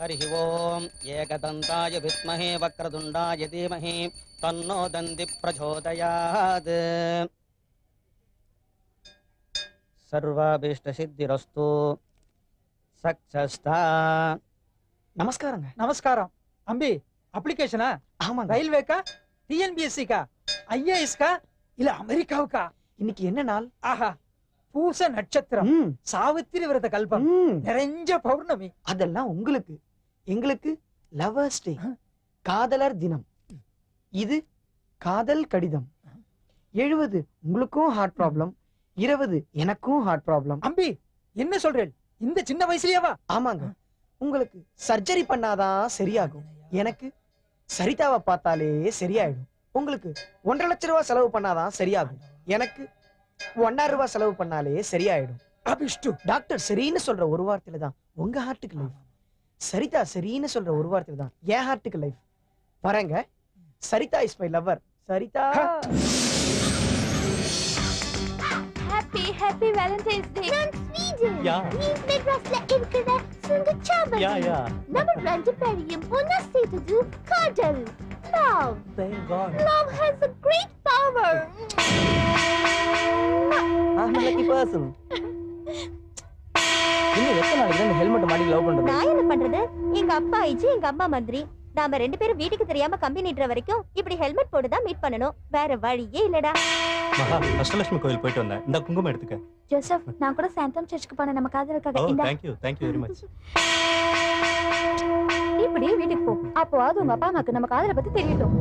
हरिः ओम् एकदन्ताय विद्महे वक्रतुण्डाय धीमहि तन्नो दन्ति प्रचोदयात् सर्वाभीष्टसिद्धिरस्तु சக்சஸ்தா நமஸ்காரங்க நமஸ்காரம் அம்பி அப்ளிகேஷனா ஆமாங்க ரயில்வேக்கா டிஎன்பிஎஸ்சிக்கா ஐஏஎஸ்கா இல்ல அமெரிக்காவுக்கா இன்னைக்கு என்ன நாள் ஆஹா பூச நட்சத்திரம் ம், சாவித்திரி விரத கல்பம் ம், நிறைஞ்ச பௌர்ணமி அதெல்லாம் உங்களுக்கு எங்களுக்கு லவர்ஸ் டே காதலர் தினம் இது காதல் கடிதம் எழுபது உங்களுக்கும் ஹார்ட் ப்ராப்ளம் இருபது எனக்கும் ஹார்ட் ப்ராப்ளம் அம்பி என்ன சொல்றேன் இந்த சின்ன வயசுலயேவா ஆமாங்க உங்களுக்கு சர்ஜரி பண்ணாதான் சரியாகும் எனக்கு சரிதாவை பார்த்தாலே சரியாயிடும் உங்களுக்கு ஒன்றரை லட்ச ரூபாய் செலவு பண்ணாதான் சரியாகும் எனக்கு ஒன்னாயிரம் ரூபாய் செலவு பண்ணாலே சரியாயிடும் அபிஷ்டு டாக்டர் சரின்னு சொல்ற ஒரு வார்த்தையில தான் உங்க ஹார்ட்டுக்கு லைஃப் சரிதா சரின்னு சொல்ற ஒரு வார்த்தையில தான் என் ஹார்ட்டுக்கு லைஃப் வரேங்க Saritha is my lover Saritha happy happy Valentine's Day நான் ஸ்வீடன் யா. நீ மெட்ராஸ்ல இருக்கிற சுங்கச்சாவடி யா யா நம்ம ரெண்டு பேரையும் ஒன்னா சேர்த்தது காதல் love thank god love has a great power i'm a lucky person இன்னும் எத்தனை நாளைக்கு இந்த ஹெல்மெட் மாட்டி லவ் பண்றது நான் என்ன பண்றது எங்க அப்பா ஆயிடுச்சு எங்க அம்மா மந்திரி நாம ரெண்டு பேரும் வீட்டுக்கு தெரியாம கம்பி நீட்டுற வரைக்கும் இப்படி ஹெல்மெட் போட்டு தான் மீட் பண்ணணும் வேற வழியே இல்லடா மகா அஷ்டலட்சுமி கோயில் போயிட்டு வந்தேன் இந்த குங்குமம் எடுத்துக்க ஜோசப் நான் கூட சாந்தம் சர்ச்சுக்கு போனேன் நம்ம ஓ காதலுக்காக இந்த thank you thank you very much இப்படியே வீட்டுக்கு போ அப்போவாது உங்க அப்பா அம்மாக்கு நம்ம காதலை பத்தி தெரியட்டும்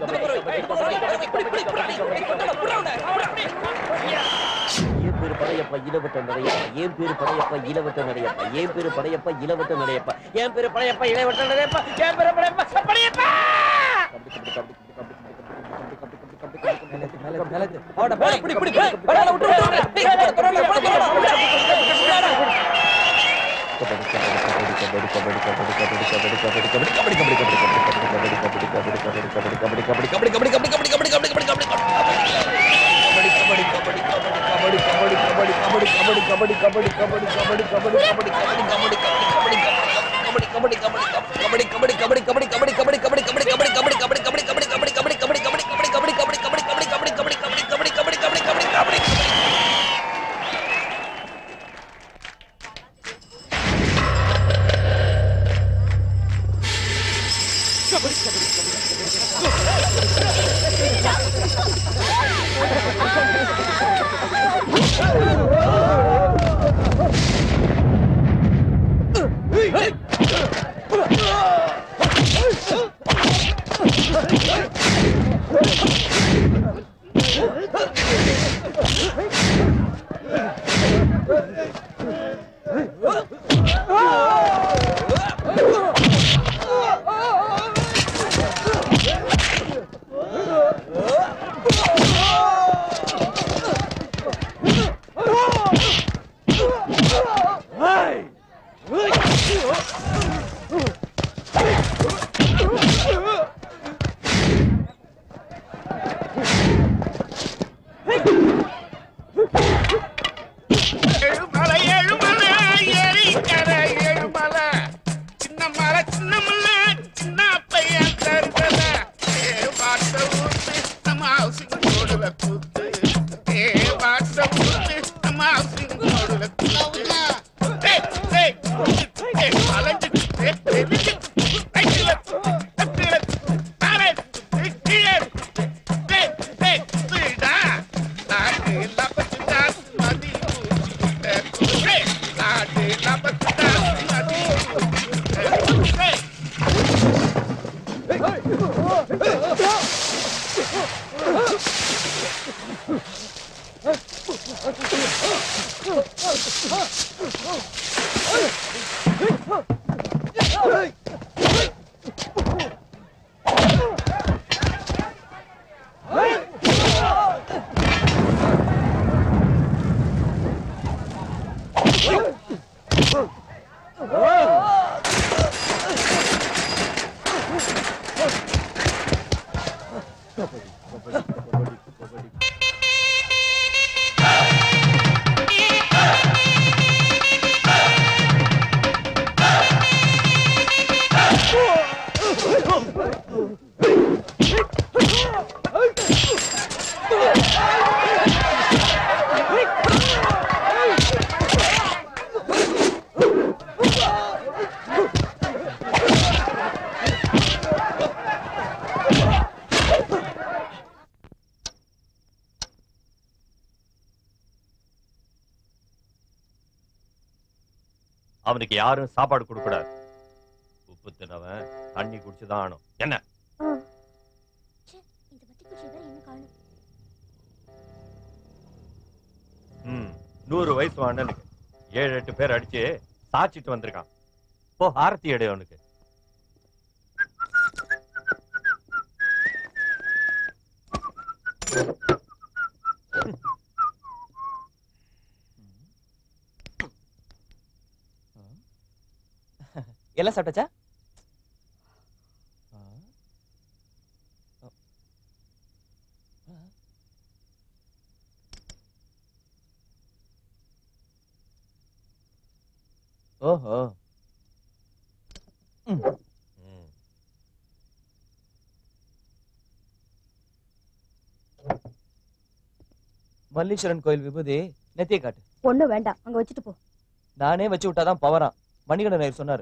எப்ப நடையப்பா இளவட்ட நடையப்பா என் பேரு படையப்பா இளவட்ட நடையப்பா என் பேரு படையப்பா இளவட்ட நடையப்பா என் பேரு படையப்பா இளவட்ட நடையப்பா என் பேரு படையப்பா படையப்பா எழுமலை எழுமலை ஏரிக்கரை எழுமலை சின்ன மலை சின்ன மலை சின்ன பையன் தருதல ஏ வாட்ட ஊத்து நம்ம ஹவுசிங் போடுல கூத்து ஏ வாட்ட ஊத்து நம்ம ஹவுசிங் போடுல கூத்து ஏய், ஏய், ஏய், அலைஞ்சிட்டு, ஏய், எரிஞ்சிட்டு, ஏய், கீழே, ஏய், கீழே, மேலே, ஏய், கீழே, ஏய், ஏய், வீடா, நாடு லபத்துடா, மதி ஊத்திட்ட குதிரை. நாடு லபத்துடா, மதி ஊத்திட்ட குதிரை. அவனுக்கு யாரும் சாப்பாடு கொடுக்க கூடாது உப்பு தின்னவன் தண்ணி குடிச்சுதான் ஆகணும் என்ன இந்த பத்தி குச்சி வேற இன்னும் காணும் ம் நூறு வயசு அண்ணனுக்கு ஏழு எட்டு பேர் அடிச்சு சாச்சிட்டு வந்திருக்கான் போ ஆரத்தி எடு அவனுக்கு எல்லாம் சாப்பிட்டாச்சா ஓஹோ ம். மல்லீஸ்வரன் கோயில் விபூதி நெத்திய காட்டு ஒண்ணும் வேண்டாம் அங்க வச்சுட்டு போ நானே வச்சு விட்டாதான் பவரான் மணிகண்டன் நாயர் சொன்னாரு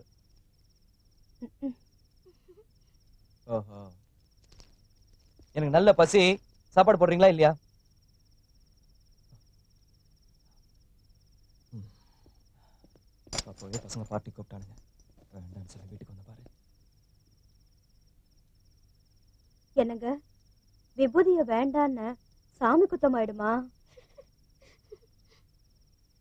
ஓஹோ எனக்கு நல்ல பசி சாப்பாடு போடுறீங்களா இல்லையா ம். அப்போவே பசங்க பார்ட்டி கூப்பிட்டானுங்க வேண்டாம்னு சொல்லி வீட்டுக்கு வந்து பாரு என்னங்க விபூதிய வேண்டான்னு சாமி குத்தமாயிடுமா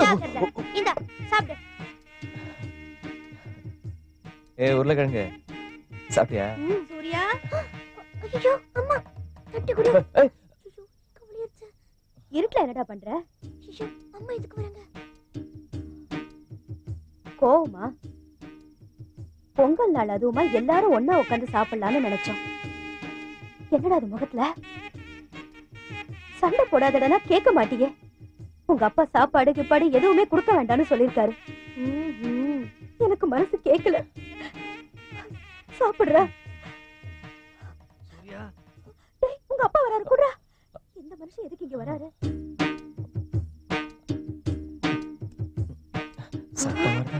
ஜாக்கிரதை இந்தா சாப்பிடு ஏ உருளைக்கிழங்கு சாப்பிட்டியா ம், சூர்யா ஐயோ அம்மா தட்டி குடு ஏய். ஐயோ, கவலையாச்சு. இருட்டுல என்னடா பண்ற ஐயோ, அம்மா இதுக்கு வராங்க கோவமா பொங்கல் நாள் அதுவுமா எல்லாரும் ஒண்ணா உட்கார்ந்து சாப்பிடலாம்னு நினைச்சோம் என்னடா அது முகத்துல சண்டை போடாதடனா கேட்க மாட்டியே உங்க அப்பா சாப்பாடு கிப்பாடு எதுவுமே கொடுக்க வேண்டாம்னு சொல்லிருக்காரு ம்ஹும். எனக்கு மனசு கேட்கல சாப்பிடுற டேய், உங்க அப்பா வராரு கூடா இந்த மனுஷன் எதுக்கு இங்க வராரு சாப்பிட்ட மாதிரிதான்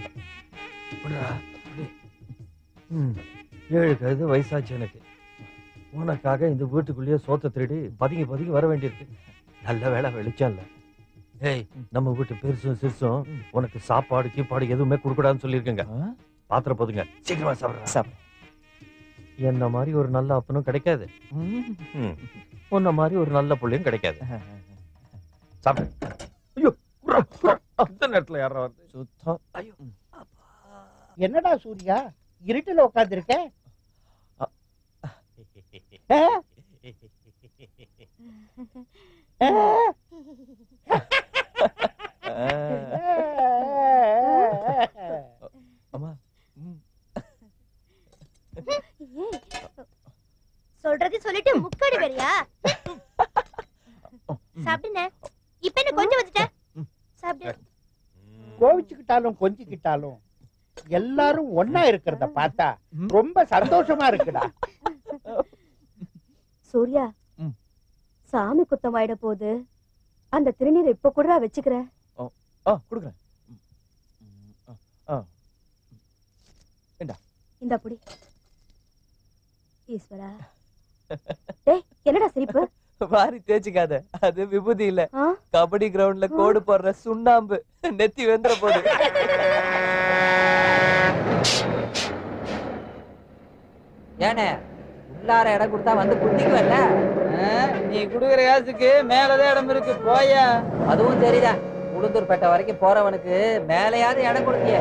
ம், ஏழு கழுது வயசாச்சு எனக்கு உனக்காக இந்த வீட்டுக்குள்ளேயே சோத்த திருடி பதுங்கி பதுங்கி வர வேண்டியிருக்கு நல்ல வேலை வெளிச்சம் இல்ல ஏய் நம்ம வீட்டு பெருசும் சிறுசும் உனக்கு சாப்பாடு கீப்பாடு எதுவுமே கொடுக்கூடாதுன்னு சொல்லியிருக்கேங்க ஆ? பாத்திரம் போதுங்க சீக்கிரமா சாப்பிடுறேன் சாப்பிடு. என்ன மாதிரி ஒரு நல்ல அப்பனும் கிடைக்காது ம். ம். உன்ன மாதிரி ஒரு நல்ல புள்ளையும் கிடைக்காது சாப்பிடு ஐயோ உர்ரா, உர்ரா. அந்த நேரத்துல யாரா வருது சுத்தம் ஐயோ என்னடா சூர்யா இருட்டுல உட்கார்ந்திருக்க ஆ? ஆ? அம்மா ம். சொல்றது சொல்லிட்டு முக்காடு வேறியா சாப்பிடுன இப்ப என்ன கொஞ்சம் வச்சுட்ட சாப்பிடு கோவிச்சுக்கிட்டாலும் கொஞ்சிக்கிட்டாலும் எல்லாரும் ஒன்னா இருக்கிறத பார்த்தா ரொம்ப சந்தோஷமா இருக்குடா சூர்யா ம். சாமி குத்தம் ஆயிட போகுது அந்த திருநீரை இப்ப கூட வச்சுக்கிற ஆ கொடுக்குறேன் ம், ஆ, ஆ. இந்த புடி ஈஸ்வரா டேய் என்னடா சிரிப்பு வாரி தேய்ச்சிக்காத அது விபூதி இல்ல ஆ? கபடி கிரவுண்ட்ல கோடு போடுற சுண்ணாம்பு நெத்தி வெந்துற போது ஏனே உள்ளார இடம் கொடுத்தா வந்து குத்திக்குவல்ல நீ குடுக்குற காசுக்கு மேலதான் இடம் இருக்கு போயா அதுவும் சரிதான் உளுந்தூர்பேட்டை வரைக்கும் போறவனுக்கு மேலையாவது இடம் கொடுத்திய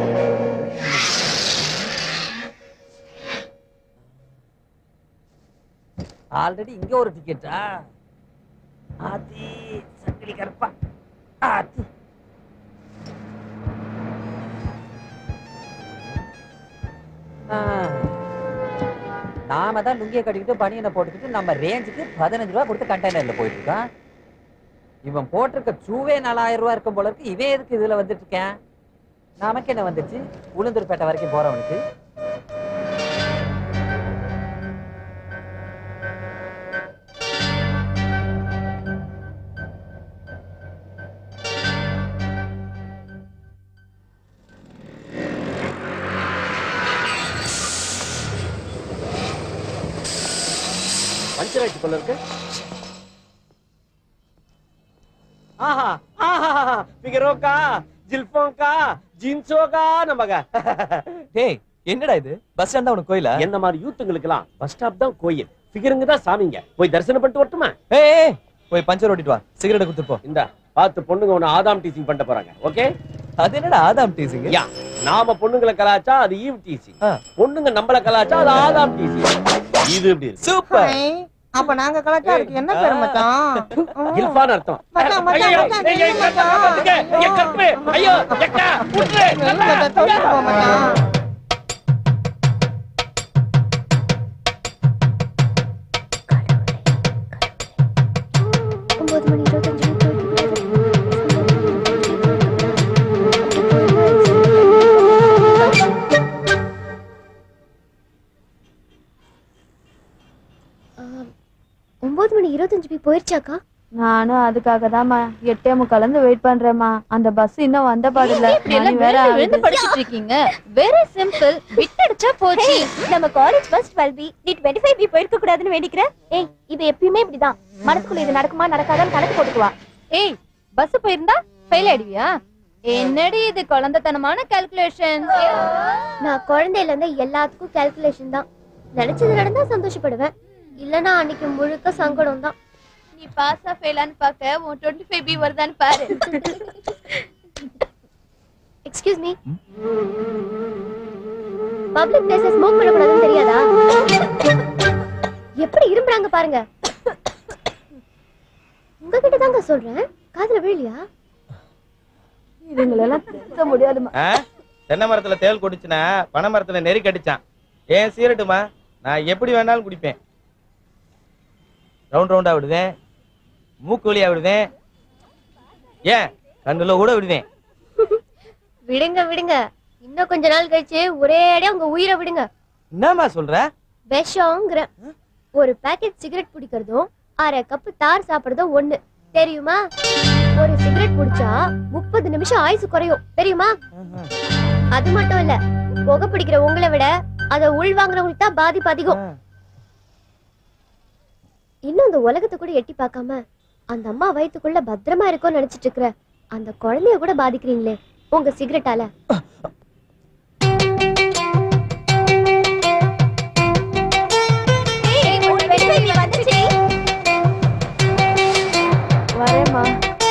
ஆல்ரெடி இங்க ஒரு டிக்கெட்டா ஆத்தி சங்கிலி கருப்பா ஆத்தி ஆ. நாம தான் லுங்கிய கட்டிக்கிட்டு பனியனை போட்டுக்கிட்டு நம்ம ரேஞ்சுக்கு பதினஞ்சு ரூபா கொடுத்து கண்டெய்னர்ல போயிட்டு இருக்கான் இவன் போட்டிருக்க சூவே நாலாயிரம் ரூபா இருக்கும் போல இருக்கு இவன் எதுக்கு இதுல வந்துட்டு இருக்கேன் நமக்கு என்ன வந்துச்சு உளுந்தூர்பேட்டை வரைக்கும் போறவனுக்கு பஞ்சராச்சு போல இருக்கு ஆஹா ஆஹா பிகரோ கா ஜில்போं का ஜீன்ஸோ கா நமக டேய் என்னடா இது பஸ் ஸ்டாண்ட் உனக்கு கோயிலா என்ன மாதிரி யூத்துங்களுக்கெல்லாம் பஸ் ஸ்டாப் தான் கோயில் ஃபிகருங்க தான் சாமிங்க போய் தரிசனம் பண்ணிட்டு வரட்டுமா ஏய் ஏய், போய் பஞ்சர் ஓட்டிட்டு வா சிகரெட் கொடுத்துட்டு போ இந்த பார்த்து பொண்ணுங்க உன்னை ஆதாம் டீசிங் பண்ணிட்டு போறாங்க ஓகே அது என்னடா ஆதாம் டீசிங் யா நாம பொண்ணுங்களை கலாச்சா அது ஈவ் டீசிங் ஆ. பொண்ணுங்க நம்மள கலாச்சா அது ஆதாம் டீசிங் இது எப்படி இருக்கு சூப்பர் அப்ப நாங்க கலாச்சாரத்துக்கு என்ன பேர் மச்சான் இல்ஃபான் அர்த்தம் மச்சான், மச்சான், ஐயோ, மச்சான், ஐயோ, நில்லு மச்சான். ஐயோ, ஐயோ, கற்பு, ஐயோ, எக்கா, விட்டுரு, கற்பு, தூக்கிட்டு போ மச்சான். ஒன்பது மணி இருபத்தஞ்சு ஒன்பது மணி இருபத்தஞ்சு போய் போயிருச்சாக்கா நானும் அதுக்காக தான்மா எட்டே முக்காலந்து வெயிட் பண்றேம்மா அந்த பஸ் இன்னும் வந்த பாடில்ல மணி வேற ஆகுது. படிச்சிட்டு இருக்கீங்க வெரி சிம்பிள் பிட் அடிச்சா போச்சு நம்ம காலேஜ் ஃபர்ஸ்ட் 12 பி நீ 25 பி போயிருக்க கூடாதுன்னு வேண்டிக்கிறேன் ஏய் இவ எப்பயுமே இப்படிதான் மனசுக்குள்ள இது நடக்குமா நடக்காதான்னு கணக்கு போட்டுக்குவா ஏய் பஸ் போயிருந்தா ஃபெயில் ஆயிடுவியா என்னடி இது குழந்தைத்தனமான கால்குலேஷன் நான் குழந்தையில இருந்து எல்லாத்துக்கும் கால்குலேஷன் தான் நினைச்சது நடந்தா சந்தோஷப்படுவேன் இல்லனா அன்னைக்கு முழுக்க சங்கடம் தான் நீ பாஸா ஃபெயிலான்னு பார்க்க உன் 25 பி வருதான்னு பாரு எக்ஸ்கியூஸ் மீ பப்ளிக் பிளேஸ்ல ஸ்மோக் பண்ணக்கூடாதுன்னு தெரியாதா எப்படி இரும்புறாங்க பாருங்க உங்ககிட்ட தாங்க சொல்றேன் காதுல விழலையா இவங்களெல்லாம் திருத்த முடியாதுமா ஆ? தென்னை மரத்துல தேள் கொடிச்சுனா பனை மரத்துல நெறி கடிச்சான் ஏன் சீரட்டுமா நான் எப்படி வேணாலும் குடிப்பேன் ரவுண்ட் ரவுண்டா விடுவேன் மூக்கு வழியா விடுவேன் ஏன் கண்ணுல கூட விடுவேன் விடுங்க விடுங்க இன்னும் கொஞ்ச நாள் கழிச்சு ஒரே அடியா உங்க உயிரை விடுங்க என்னம்மா சொல்ற விஷம்ங்கிற ஒரு பாக்கெட் சிகரெட் பிடிக்கிறதும் அரை கப்பு தார் சாப்பிடுறதும் ஒண்ணு தெரியுமா ஒரு சிகரெட் குடிச்சா முப்பது நிமிஷம் ஆயுசு குறையும் தெரியுமா அது மட்டும் இல்ல புகை பிடிக்கிற உங்களை விட அத உள் வாங்குறவங்களுக்கு தான் பாதிப்பு அதிகம் இன்னும் அந்த உலகத்தை கூட எட்டி பார்க்காம அந்த அம்மா வயித்துக்குள்ள பத்திரமா இருக்கும்னு நினைச்சிட்டு இருக்கிற அந்த குழந்தைய கூட பாதிக்கிறீங்களே உங்க சிகரெட்டால வரேம்மா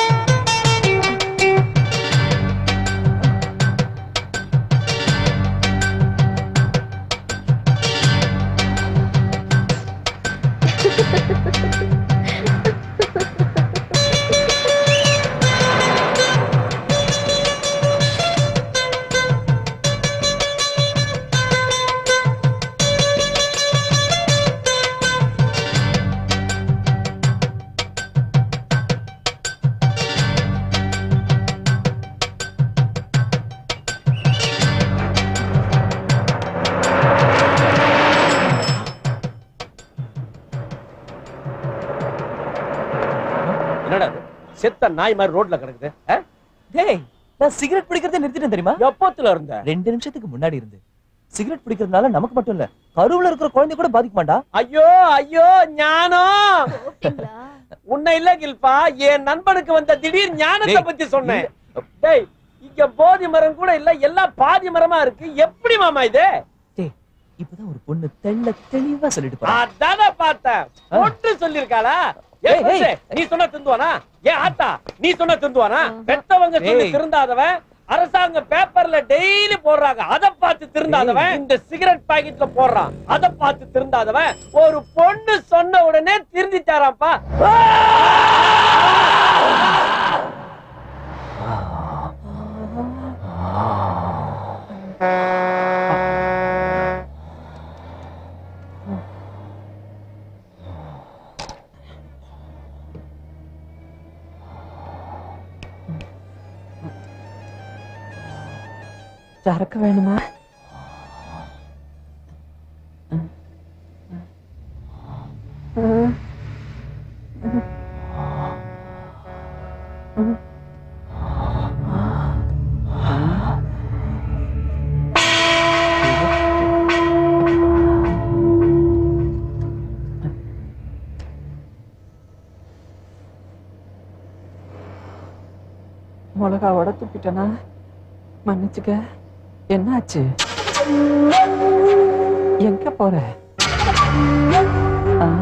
என்னடா இது? செத்த நாய் மாதிரி ரோட்ல கிடக்குது ஆ? டேய் நான் சிகரெட் பிடிக்கிறதை நிறுத்திட்டேன் தெரியுமா எப்பத்துல இருந்த ரெண்டு நிமிஷத்துக்கு முன்னாடி இருந்து சிகரெட் பிடிக்கிறதுனால நமக்கு மட்டும் இல்ல கருவுல இருக்கிற குழந்தை கூட பாதிக்க மாட்டா ஐயோ ஐயோ ஞானம் உன்னை இல்ல கில்பா என் நண்பனுக்கு வந்த திடீர் ஞானத்தை டேய், பத்தி சொன்னேன் டேய் இங்க போதி மரம் கூட இல்ல எல்லாம் பாதி மரமா இருக்கு எப்படி மாமா இது டேய் இப்பதான் ஒரு பொண்ணு தெள்ள தெளிவா சொல்லிட்டு போறா அதான பார்த்தேன் ஒன்று சொல்லிருக்காளா ஏய், ஏய், ஏய். மனுஷே, நீ சொன்னா திருந்துவானா ஏன் ஆத்தா நீ சொன்னா திருந்துவானா பெத்தவங்க சொல்லி ஏய். திருந்தாதவன் அரசாங்க பேப்பர்ல டெய்லி போடுறாங்க அத பார்த்து திருந்தாதவன் இந்த சிகரெட் பாக்கெட்ல போடுறான் அத பார்த்து திருந்தாதவன் ஒரு பொண்ணு சொன்ன உடனே திருந்திட்டாராப்பா சரக்கு வேணுமா மிளகாவோட துப்பிட்டனா மன்னிச்சுக்க என்னாச்சு எங்க போற ஆ?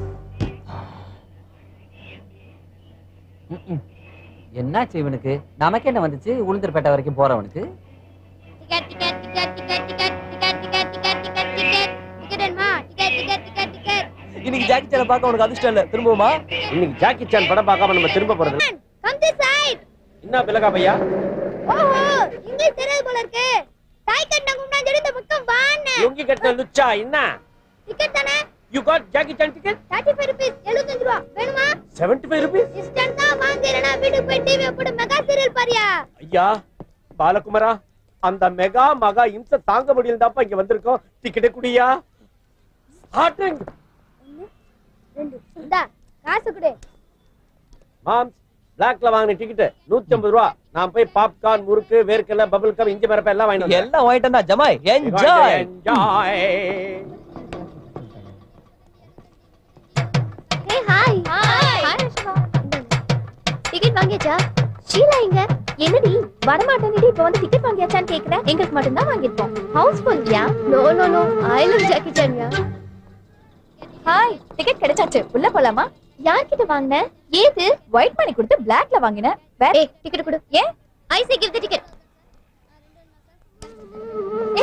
ம்ம். என்னாச்சு இவனுக்கு நமக்கு என்ன வந்துச்சு உளுந்தூர்பேட்டை வரைக்கும் போறவனுக்கு ticket ticket ticket ticket ticket ticket ticket ticket ticket ticket ticket வேணுமா டிக்கெட் டிக்கெட் டிக்கெட் டிக்கெட் இன்னைக்கு ஜாக்கி சேனை பார்க்க உனக்கு அதிர்ஷ்டம் இல்ல திரும்பவுமா இன்னைக்கு ஜாக்கி சான் படம் பார்க்காம நம்ம திரும்ப போறது கம் திஸ் சைடு என்ன பிளகா பையா ஓஹோ இங்கிலீஷ் தெரியாது போல இருக்கு தாய் கண்ண முன்னாடி இந்த பக்கம் வான்னு லுங்கி கட்டின லுச்சா என்ன டிக்கெட் தானே you got Jackie Chan ticket 35 rupees 75 ரூபா வேணுமா 75 ருபீஸ் இன்ஸ்டன்ட் தான் வாங்குறேனா வீட்டுக்கு போய் டிவி போட்டு மெகா சீரியல் பாரியா ஐயா பாலகுமாரா அந்த மெகா மகா இம்ச தாங்க முடியலதாப்பா இங்க வந்திருக்கோம் டிக்கெட் குடியா ஹாட்ரிங் ரெண்டு இந்தா காசு கொடு மாம்ஸ் பிளாக்ல வாங்கின டிக்கெட் நூத்தி ஐம்பது ரூபா நான் போய் பாப்கார்ன் முறுக்கு வேர்க்கல பபிள் கம் இஞ்சி மரப்ப எல்லாம் வாங்கிட்டு எல்லாம் வாங்கிட்டு வந்தா ஜமாய் enjoy enjoy hey hi hi hi Rashma ticket வாங்கியாச்சா ஷீலா எங்க என்னடி வர மாட்டேன்டி இப்போ வந்து டிக்கெட் வாங்கியாச்சான்னு கேக்குற எங்களுக்கு மட்டும் தான் வாங்கிருப்போம் house full yeah no no no I love Jackie Chan yeah hi ticket கிடைச்சாச்சு உள்ள போலாமா யார்கிட்ட வாங்குன ஏது ஒயிட் மணி கொடுத்து பிளாக்ல வாங்கினேன் வேற ஏய் டிக்கெட் கொடு ஏன் ஐ சே கிவ் தி டிக்கெட்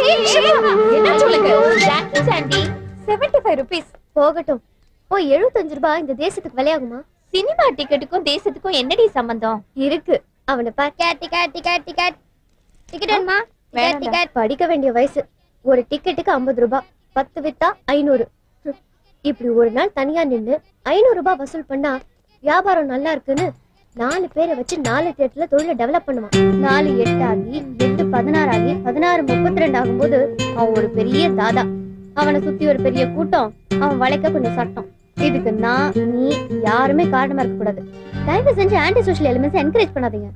என்ன சொல்லுங்க ஜாக்கி சாண்டி 75 ருபீஸ் போகட்டும் ஓ 75 ரூபாய் இந்த தேசத்துக்கு விலையாகுமா சினிமா டிக்கெட்டுக்கும் தேசத்துக்கும் என்னடி சம்பந்தம் இருக்கு அவனை பார் கேட் டிக்கெட் டிக்கெட் டிக்கெட் டிக்கெட் வேணுமா டிக்கெட் டிக்கெட் படிக்க வேண்டிய வயசு ஒரு டிக்கெட்டுக்கு 50 ரூபாய் பத்து வித்தா ஐநூறு ஹம். இப்படி ஒரு நாள் தனியா நின்னு ஐநூறு ரூபாய் வசூல் பண்ணா வியாபாரம் நல்லா இருக்குன்னு நாலு பேரை வச்சு நாலு தேட்டர்ல தொழிலை டெவலப் பண்ணுவான் நாலு எட்டு ஆகி எட்டு பதினாறு ஆகி பதினாறு முப்பத்தி ரெண்டு ஆகும்போது அவன் ஒரு பெரிய தாதா அவனை சுத்தி ஒரு பெரிய கூட்டம் அவன் வளைக்க கொஞ்சம் சட்டம் இதுக்கு நான் நீ யாருமே காரணமா இருக்க கூடாது தயவு செஞ்சு ஆன்டி சோஷியல் எலிமெண்ட்ஸ் என்கரேஜ் பண்ணாதீங்க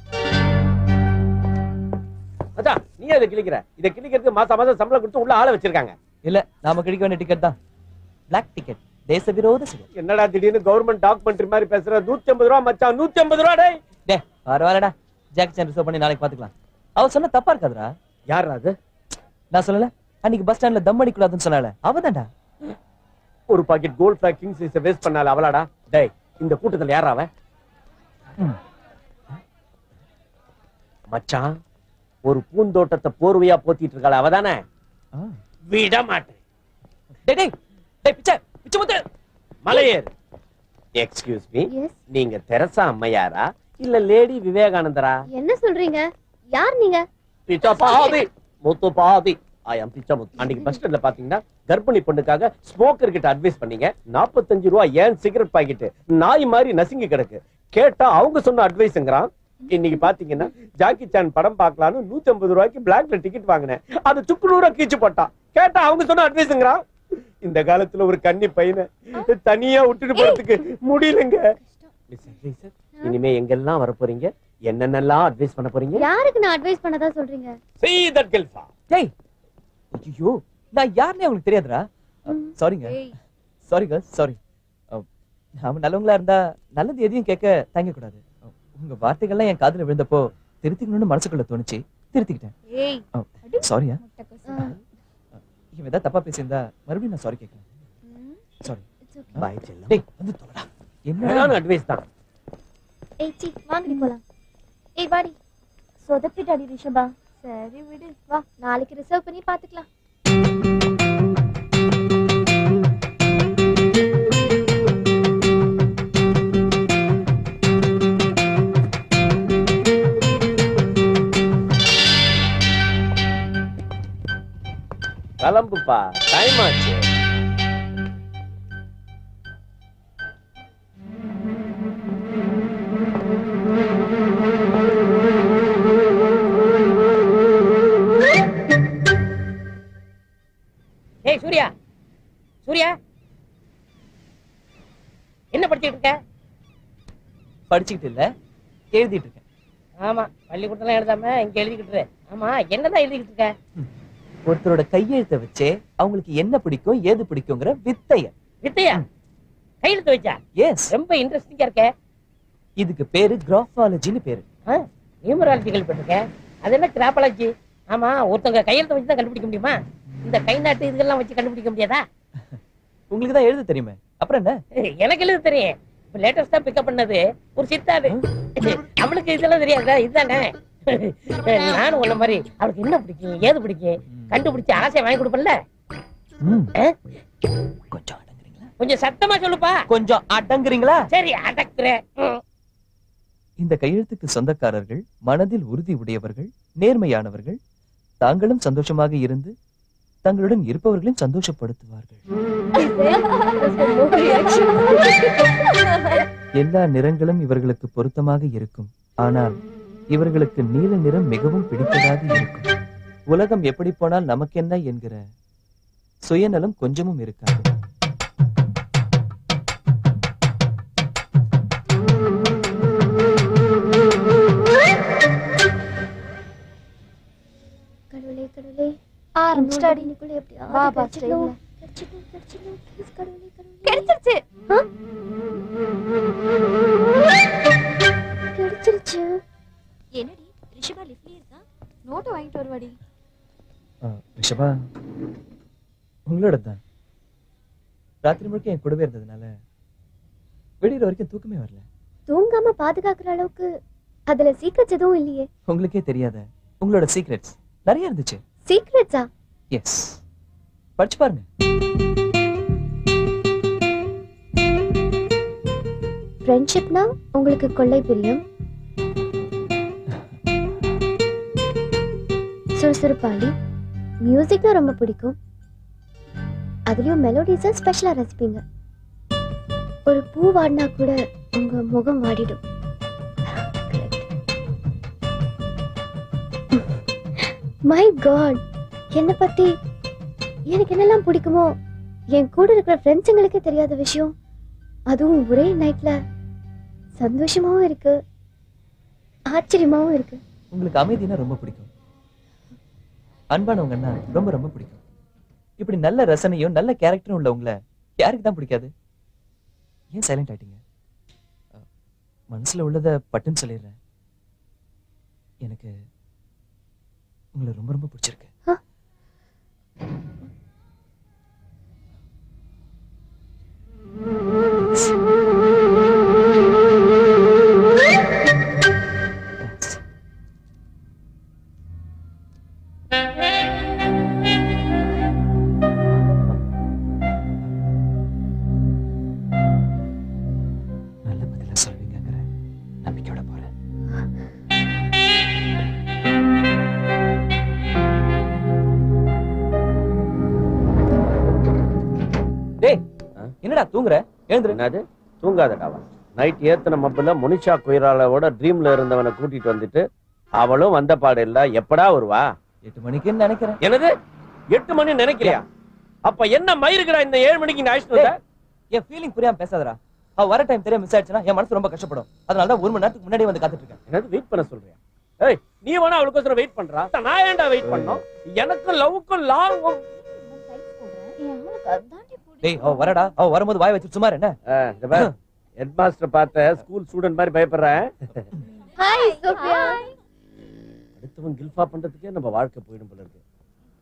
அதான் நீ அதை கிழிக்கிற இதை கிழிக்கிறதுக்கு மாசம் மாசம் சம்பளம் கொடுத்து உள்ள ஆளை வச்சிருக்காங்க இல்ல நாம கிடைக்க வேண்டிய டிக்கெட் தான் பிளாக் டிக்கெட் தேச விரோத சிகரெட் என்னடா திடீர்னு கவர்மெண்ட் டாக்குமெண்ட்ரி மாதிரி பேசுற நூத்தி ஐம்பது ரூபா மச்சான் நூத்தி ஐம்பது ரூபா டேய் டே பரவாயில்லடா ஜாக்கி சான் ரிசர்வ் பண்ணி நாளைக்கு பாத்துக்கலாம் அவ சொன்ன தப்பா இருக்காதுடா யார் அது நான் சொல்லல அன்னைக்கு பஸ் ஸ்டாண்ட்ல தம் அடிக்கூடாதுன்னு சொன்னால அவதான்டா ஒரு packet Gold Flake king size waste பண்ணால அவளாடா டேய் இந்த கூட்டத்துல யாரா அவ மச்சான் ஒரு பூந்தோட்டத்தை போர்வையா போத்திட்டு இருக்காள அவதானே விட மாட்டேன் டேய் டேய் டேய் பிச்சை பிச்சை முத்து மலையேர் எக்ஸ்கியூஸ் மீ நீங்க தெரசா அம்மையாரா இல்ல லேடி விவேகானந்தரா என்ன சொல்றீங்க யார் நீங்க பிச்சா பாதி முத்து பாதி ஐ அம் பிச்சா முத்து அன்னைக்கு பஸ் ஸ்டாண்ட்ல பாத்தீங்கன்னா கர்ப்பிணி பொண்ணுக்காக ஸ்மோக்கர் கிட்ட அட்வைஸ் பண்ணீங்க 45 ரூபாய் ஏன் சிகரெட் பாக்கெட் நாய் மாதிரி நசுங்கி கிடக்கு கேட்டா அவங்க சொன்ன அட்வைஸ்ங்கிறான் இன்னைக்கு பாத்தீங்கன்னா ஜாக்கி சான் படம் பார்க்கலாம்னு 150 ரூபாய்க்கு பிளாக்ல டிக்கெட் வாங்கினேன் அது சுக்குநூறா கீச்சு போட்டான் கேட்டா அவங்க சொன்ன அட்வைஸ்ங்கிறான் இந்த காலத்துல ஒரு கன்னி பையனை தனியா விட்டுட்டு போறதுக்கு முடியலங்க Miss Advisor, இனிமே எங்கெல்லாம் வர போறீங்க என்னென்னலாம் அட்வைஸ் பண்ண போறீங்க யாருக்கு நான் அட்வைஸ் பண்ணதா சொல்றீங்க See that girl, டேய் ஐயோ நான் யாருன்னே அவங்களுக்கு தெரியாதுடா சாரிங்க சாரி கேர்ள்ஸ் சாரி நாம நல்லவங்களா இருந்தா நல்லது எதையும் கேட்க தயங்க கூடாது உங்க வார்த்தைகள்லாம் என் காதுல விழுந்தப்போ திருத்திக்கணும்னு மனசுக்குள்ள தோணுச்சு திருத்திக்கிட்டேன் ஏய் சாரியா இவன் ஏதாவது தப்பா பேசியிருந்தா மறுபடியும் நான் சாரி கேட்கறேன் சாரி பாய் செல்லம் டேய் வந்து தொலைடா என்ன என்ன அட்வைஸ் தான் ஏய் சி வாங்கடி போலாம் ஏய் வாடி சொதப்பிட்டாடி ரிஷபா சரி விடு வா நாளைக்கு ரிசர்வ் பண்ணி பாத்துக்கலாம் கிளம்புப்பா டைம் ஆச்சு ஏய் சூர்யா சூர்யா என்ன படிச்சிட்டு இருக்க படிச்சுக்கிட்டு இல்ல எழுதிட்டு இருக்கேன் ஆமா பள்ளிக்கூடத்துல எழுதாம இங்க எழுதிக்கிட்டு இரு. ஆமா என்னதான் எழுதிக்கிட்டு இருக்க ஒருத்தரோட கையெழுத்தை வச்சே அவங்களுக்கு என்ன பிடிக்கும் ஏது பிடிக்குங்கிற வித்தைய வித்தையா கையெழுத்து வச்சா எஸ் ரொம்ப இன்ட்ரெஸ்டிங்கா இருக்க இதுக்கு பேரு கிராஃபாலஜின்னு பேரு நியூமராலஜி கேள்விப்பட்டிருக்கேன் அது என்ன கிராப்பாலஜி ஆமா ஒருத்தவங்க கையெழுத்து வச்சு தான் கண்டுபிடிக்க முடியுமா இந்த கை நாட்டு இதெல்லாம் வச்சு கண்டுபிடிக்க முடியாதா உங்களுக்கு தான் எழுத தெரியுமே அப்புறம் என்ன எனக்கு எழுத தெரியும் இப்ப லேட்டஸ்டா பிக்கப் பண்ணது ஒரு சித்தாது அவளுக்கு இதெல்லாம் தெரியாதா இதுதானே நானும் உன்ன மாதிரி அவளுக்கு என்ன பிடிக்கும் ஏது பிடிக்கும் கண்டுபிடிச்சு ஆசை வாங்கி கொடுப்பல கொஞ்சம் கொஞ்சம் சத்தமா சொல்லுப்பா கொஞ்சம் அடங்குறீங்களா சரி அடக்குறேன் ம். இந்த கையெழுத்துக்கு சொந்தக்காரர்கள் மனதில் உறுதி உடையவர்கள் நேர்மையானவர்கள் தாங்களும் சந்தோஷமாக இருந்து தங்களுடன் இருப்பவர்களையும் சந்தோஷப்படுத்துவார்கள் எல்லா நிறங்களும் இவர்களுக்கு பொருத்தமாக இருக்கும் ஆனால் இவர்களுக்கு நீல நிறம் மிகவும் பிடித்ததாக இருக்கும் உலகம் எப்படி போனால் நமக்கென்ன என்கிற சுயநலம் கொஞ்சமும் இருக்காது கடவுளே கடவுளே ஆரம்பிச்சிட்டாடி. இன்னைக்குள்ள எப்படியாவது வா, பா, கிடைச்சிடணும். ஸ்டைல்ல. கிடைச்சிடணும், கிடைச்சிடணும். Please, கடவுளே, கடவுளே. கிடைச்சிருச்சு ஆ? கிடைச்சிருச்சு என்னடி ரிஷபா லிஃப்ட்லயே இருக்கா நோட்டை வாங்கிட்டு வருவாடி ரிஷபா உங்களோட தான் ராத்திரி முழுக்க என் கூடவே இருந்ததுனால விடிகிற வரைக்கும் தூக்கமே வரல தூங்காம பாதுகாக்கிற அளவுக்கு அதுல சீக்கிரட்ஸ் எதுவும் இல்லையே உங்களுக்கே தெரியாத உங்களோட சீக்ரெட்ஸ் நிறைய இருந்துச்சு சீக்ரெட்ஸா எஸ் படிச்சு பாருங்க ஃப்ரெண்ட்ஷிப்னா உங்களுக்கு கொள்ளை பிரியம் சுறுசுறுப்பாளி மியூசிக்னா ரொம்ப பிடிக்கும் அதுலயும் மெலோடிஸை ஸ்பெஷலா ரசிப்பீங்க ஒரு பூ வாடினா கூட உங்க முகம் வாடிடும் மை காட் என்ன பத்தி எனக்கு என்னெல்லாம் பிடிக்குமோ என் கூட இருக்கிற ஃப்ரெண்ட்ஸுங்களுக்கே தெரியாத விஷயம் அதுவும் ஒரே நைட்ல சந்தோஷமாவும் இருக்கு ஆச்சரியமாவும் இருக்கு உங்களுக்கு அமைதினா ரொம்ப பிடிக்கும் அன்பானவங்கன்னா ரொம்ப ரொம்ப பிடிக்கும் இப்படி நல்ல ரசனையும் நல்ல கேரக்டரும் உள்ள உங்களை யாருக்கு தான் பிடிக்காது ஏன் சைலண்ட் ஆயிட்டீங்க அஹ், மனசுல உள்ளத பட்டுன்னு சொல்லிடுறேன் எனக்கு உங்களை ரொம்ப ரொம்ப பிடிச்சிருக்கு நல்ல பதில சொல்வீங்கங்கிற நம்பிக்கையோட போறேன் டேய் என்னடா தூங்குற எழுந்துரு என்னது தூங்காதடாவா நைட் ஏத்தன மப்பிள்ள முனிஷா கொய்ராலாவோட ட்ரீம்ல இருந்தவனை கூட்டிட்டு வந்துட்டு அவளும் வந்த பாடு இல்ல எப்படா வருவா எட்டு மணிக்குன்னு நினைக்கிறேன் என்னது எட்டு மணி நினைக்கிறியா அப்ப என்ன மயிருக்குடா இந்த ஏழு மணிக்கு இந்த அழைச்சிட்டு வந்த என் ஃபீலிங் புரியாம பேசாதடா அவ வர டைம் தெரியாம மிஸ் ஆயிடுச்சுன்னா என் மனசு ரொம்ப கஷ்டப்படும் அதனால தான் ஒரு மணி நேரத்துக்கு முன்னாடி வந்து காத்துட்டு இருக்கேன் என்னது வெயிட் பண்ண சொல்றியா ஏய் நீ வேணா அவளுக்கோசரம் வெயிட் பண்றா நான் ஏன்டா வெயிட் பண்ணோம் எனக்கும் லவ்வுக்கும் லாங்கும் டேய் அவ வரடா அவ வரும்போது வாய் வச்சு சுமார் என்ன ஹெட் மாஸ்டர் பார்த்த ஸ்கூல் ஸ்டூடெண்ட் மாதிரி பயப்படுறேன் ஹாய் சோஃபியா அடுத்தவன் கில்ஃபா பண்றதுக்கே நம்ம வாழ்க்கை போயிடும் போல இருக்கு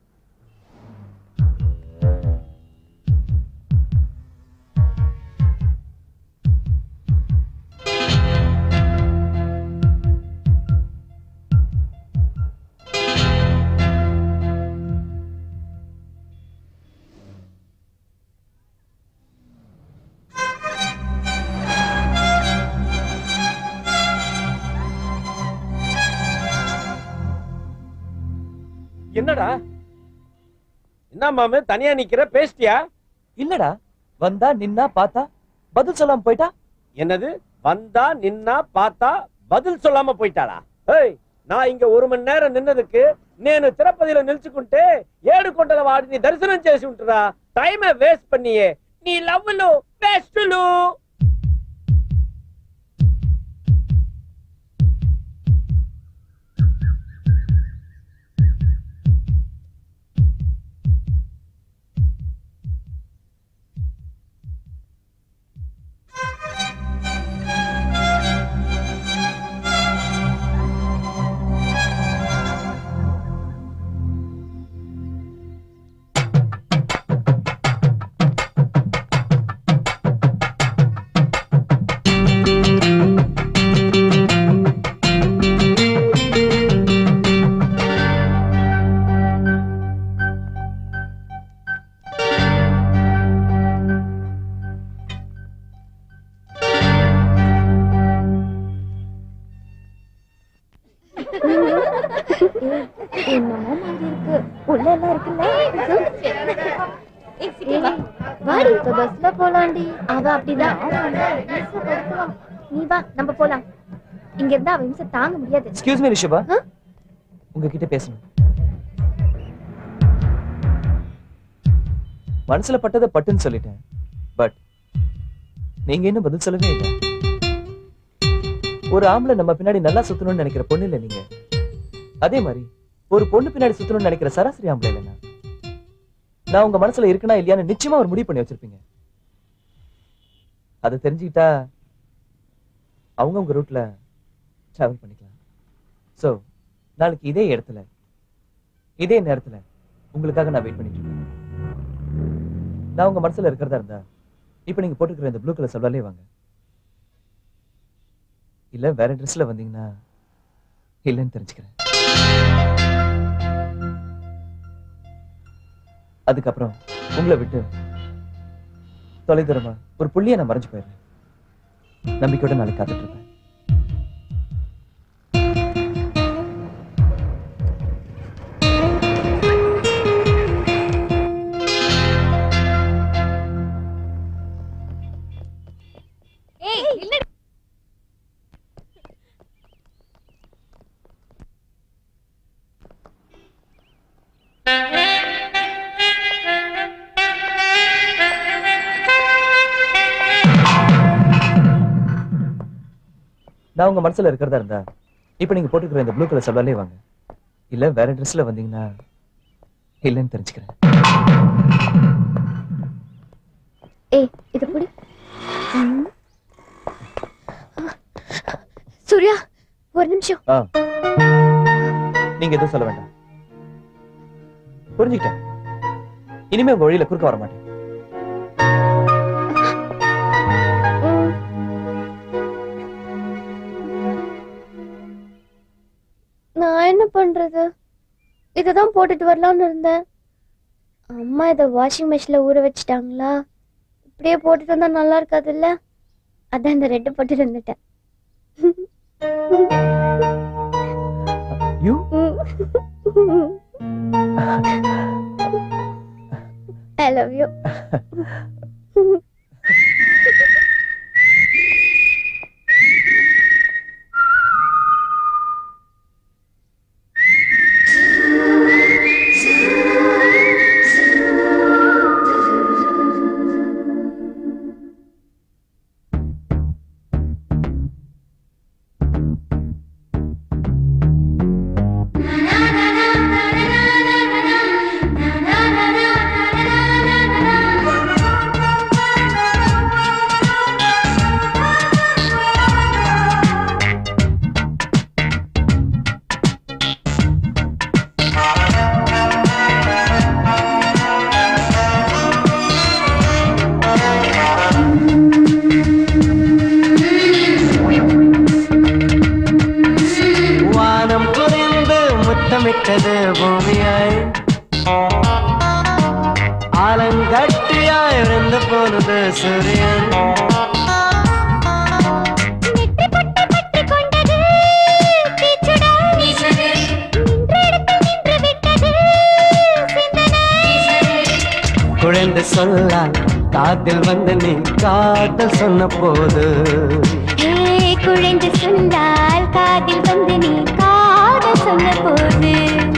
என்னடா என்ன மாமு தனியா நிக்கிற பேசிட்டியா இல்லடா வந்தா நின்னா பார்த்தா பதில் சொல்லாம போயிட்டா என்னது வந்தா நின்னா பார்த்தா பதில் சொல்லாம போயிட்டாளா ஏய் நான் இங்க ஒரு மணி நேரம் నిన్నதுக்கு నేను తిరుపతిలో నిల్చుకుంటే ఏడు కొండల వాడిని దర్శనం చేసి ఉంటురా టైం వేస్ట్ పన్నియే నీ లవ్లు బెస్టులు என்னமோ மாதிரி இருக்கு உள்ள எல்லாம் இருக்குல்ல ஏய், வாடி இப்ப பஸ்ல போலாண்டி அவ அப்படிதான் நீ வா நம்ம போலாம் இங்க இருந்தா அவ இம்சை தாங்க முடியாது எக்ஸ்கியூஸ் மீ ரிஷபா உங்ககிட்ட பேசணும் மனசுல பட்டதை பட்டுன்னு சொல்லிட்டேன் பட் நீங்க இன்னும் பதில் சொல்லவே இல்லை ஒரு ஆம்பளை நம்ம பின்னாடி நல்லா சுத்தணும்னு நினைக்கிற பொண்ணு இல்ல நீங்க அதே மாதிரி ஒரு பொண்ணு பின்னாடி சுத்தணும்னு நினைக்கிற சராசரி ஆம்பளை இல்லைன்னா நான் உங்க மனசுல இருக்கனா இல்லையான்னு நிச்சயமா ஒரு முடிவு பண்ணி வச்சிருப்பீங்க அதை தெரிஞ்சுக்கிட்டா அவங்க உங்க ரூட்ல டிராவல் பண்ணிக்கலாம் சோ நாளைக்கு இதே இடத்துல இதே நேரத்துல உங்களுக்காக நான் வெயிட் பண்ணிட்டு இருக்கேன் நான் உங்க மனசுல இருக்கிறதா இருந்தா இப்ப நீங்க போட்டுக்கிற இந்த ப்ளூ கலர் சல்வாலே வாங்க இல்ல வேற ட்ரெஸ்ல வந்தீங்கன்னா இல்லைன்னு தெரிஞ்சுக்கிறேன் அதுக்கப்புறம் உங்களை விட்டு தொலைதூரமா ஒரு புள்ளிய நான் மறைஞ்சு போயிடுறேன் நம்பிக்கையோட நாளைக்கு காத்துட்டு இருப்பேன் ஏய் இல்ல நான் உங்க மனசுல இருக்கிறதா இருந்தா இப்ப நீங்க போட்டுக்கிற இந்த ப்ளூ கலர் சல்வார்லயே வாங்க இல்ல வேற ட்ரெஸ்ல வந்தீங்கன்னா இல்லைன்னு தெரிஞ்சுக்கிறேன் ஏய் இது புடி ம். சூர்யா ஒரு நிமிஷம் ஆ நீங்க எதுவும் சொல்ல வேண்டாம் புரிஞ்சுக்கிட்டேன் இனிமே உங்க வழியில குறுக்க வர மாட்டேன் ம். நான் என்ன பண்றது இததான் போட்டுட்டு வரலாம்னு இருந்தேன் அம்மா இதை வாஷிங் மிஷின்ல ஊற வச்சுட்டாங்களா இப்படியே போட்டுட்டு வந்தா நல்லா இருக்காதுல்ல அதான் இந்த ரெட்டு போட்டு இருந்துட்டேன் யூ ஐ லவ் யூ வானம் குறைந்து முத்தமிட்டது பூமியாய் ஆலங்கட்டியாய் இருந்து போனது சூரியன் குழந்தை சொல்லால் காதில் வந்து நீ காதல் சொன்ன போது குழைந்து சொன்னால் காதில் வந்து நீ காதல் சொன்ன போது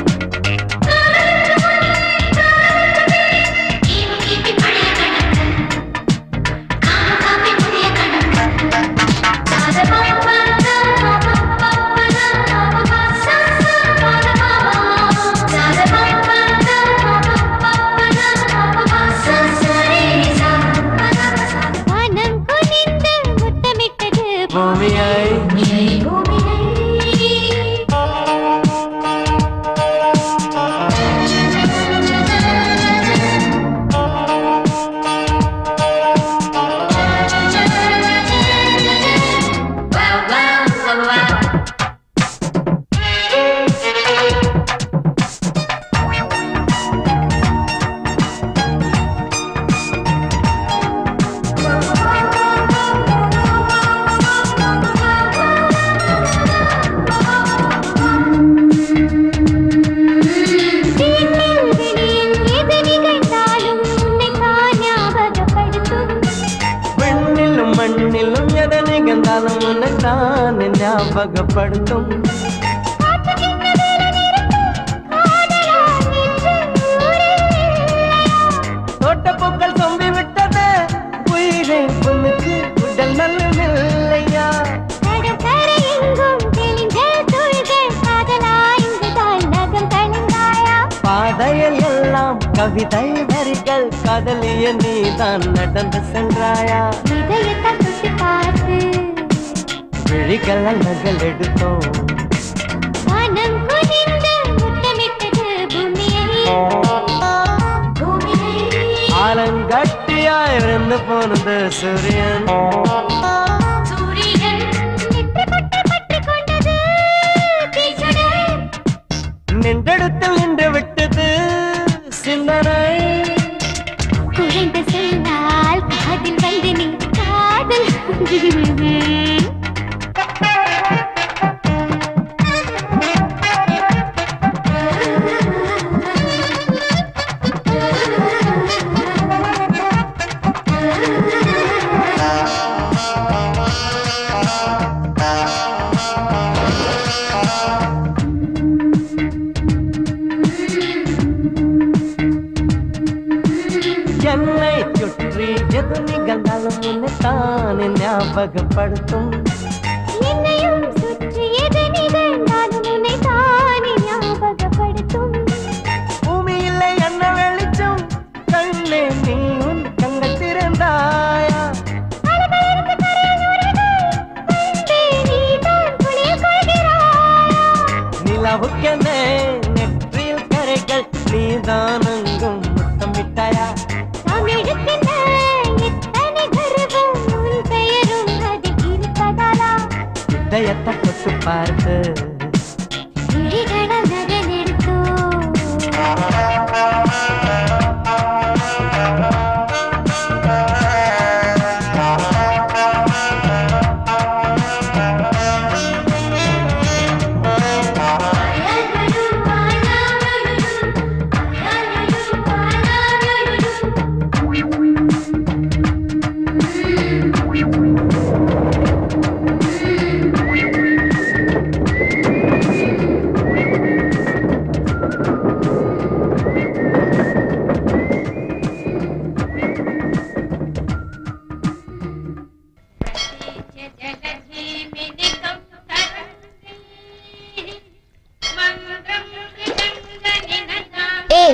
வானம் குனிந்து முத்தமிட்டது பூமியாய் விண்ணிலும் மண்ணிலும் எதை நிகழ்ந்தாலும் உன்னை தான் ஞாபகப்படுத்தும் தோட்டப்பூக்கள் சொம்பி விட்டது உயிரை பொண்ணுக்கு உடல் நல்ல பாதையில் எல்லாம் கவிதை வரிகள் காதலிய நீதான் நடந்து சென்றாயா விழிகள் நகல் எடுத்தோம் ஆலங்கட்டியாய் இருந்து போனது சூரியன் நின்றெடுத்தில் நின்று விட்டது சிந்தனை என்னை சுற்றி எது நிகழ்ந்தாலும் உன்னை தானே ஞாபகப்படுத்தும் என்னையும் சுற்றி எது நிகழ்ந்தாலும் உன்னை தானே ஞாபகப்படுத்தும் பூமி இல்லை என்ன வெளிச்சம் கண்ணே நீ உன் கண்கள் திறந்தாயா அலகலருக்கு கரையில் நுரைகள் அன்பே நீதான் குளிர் கொள்கிறாயா நிலவுக்கென நெற்றியில் கரைகள் நீதான் அங்கும் முத்தமிட்டாயா தமிழுக்கென்ன இத்தனை கர்வம் உன் பெயரும் அதில் இருப்பதாலா இதயத்தை தொட்டு பார்த்து விழிகளை நகலெடுத்தோ ஏய்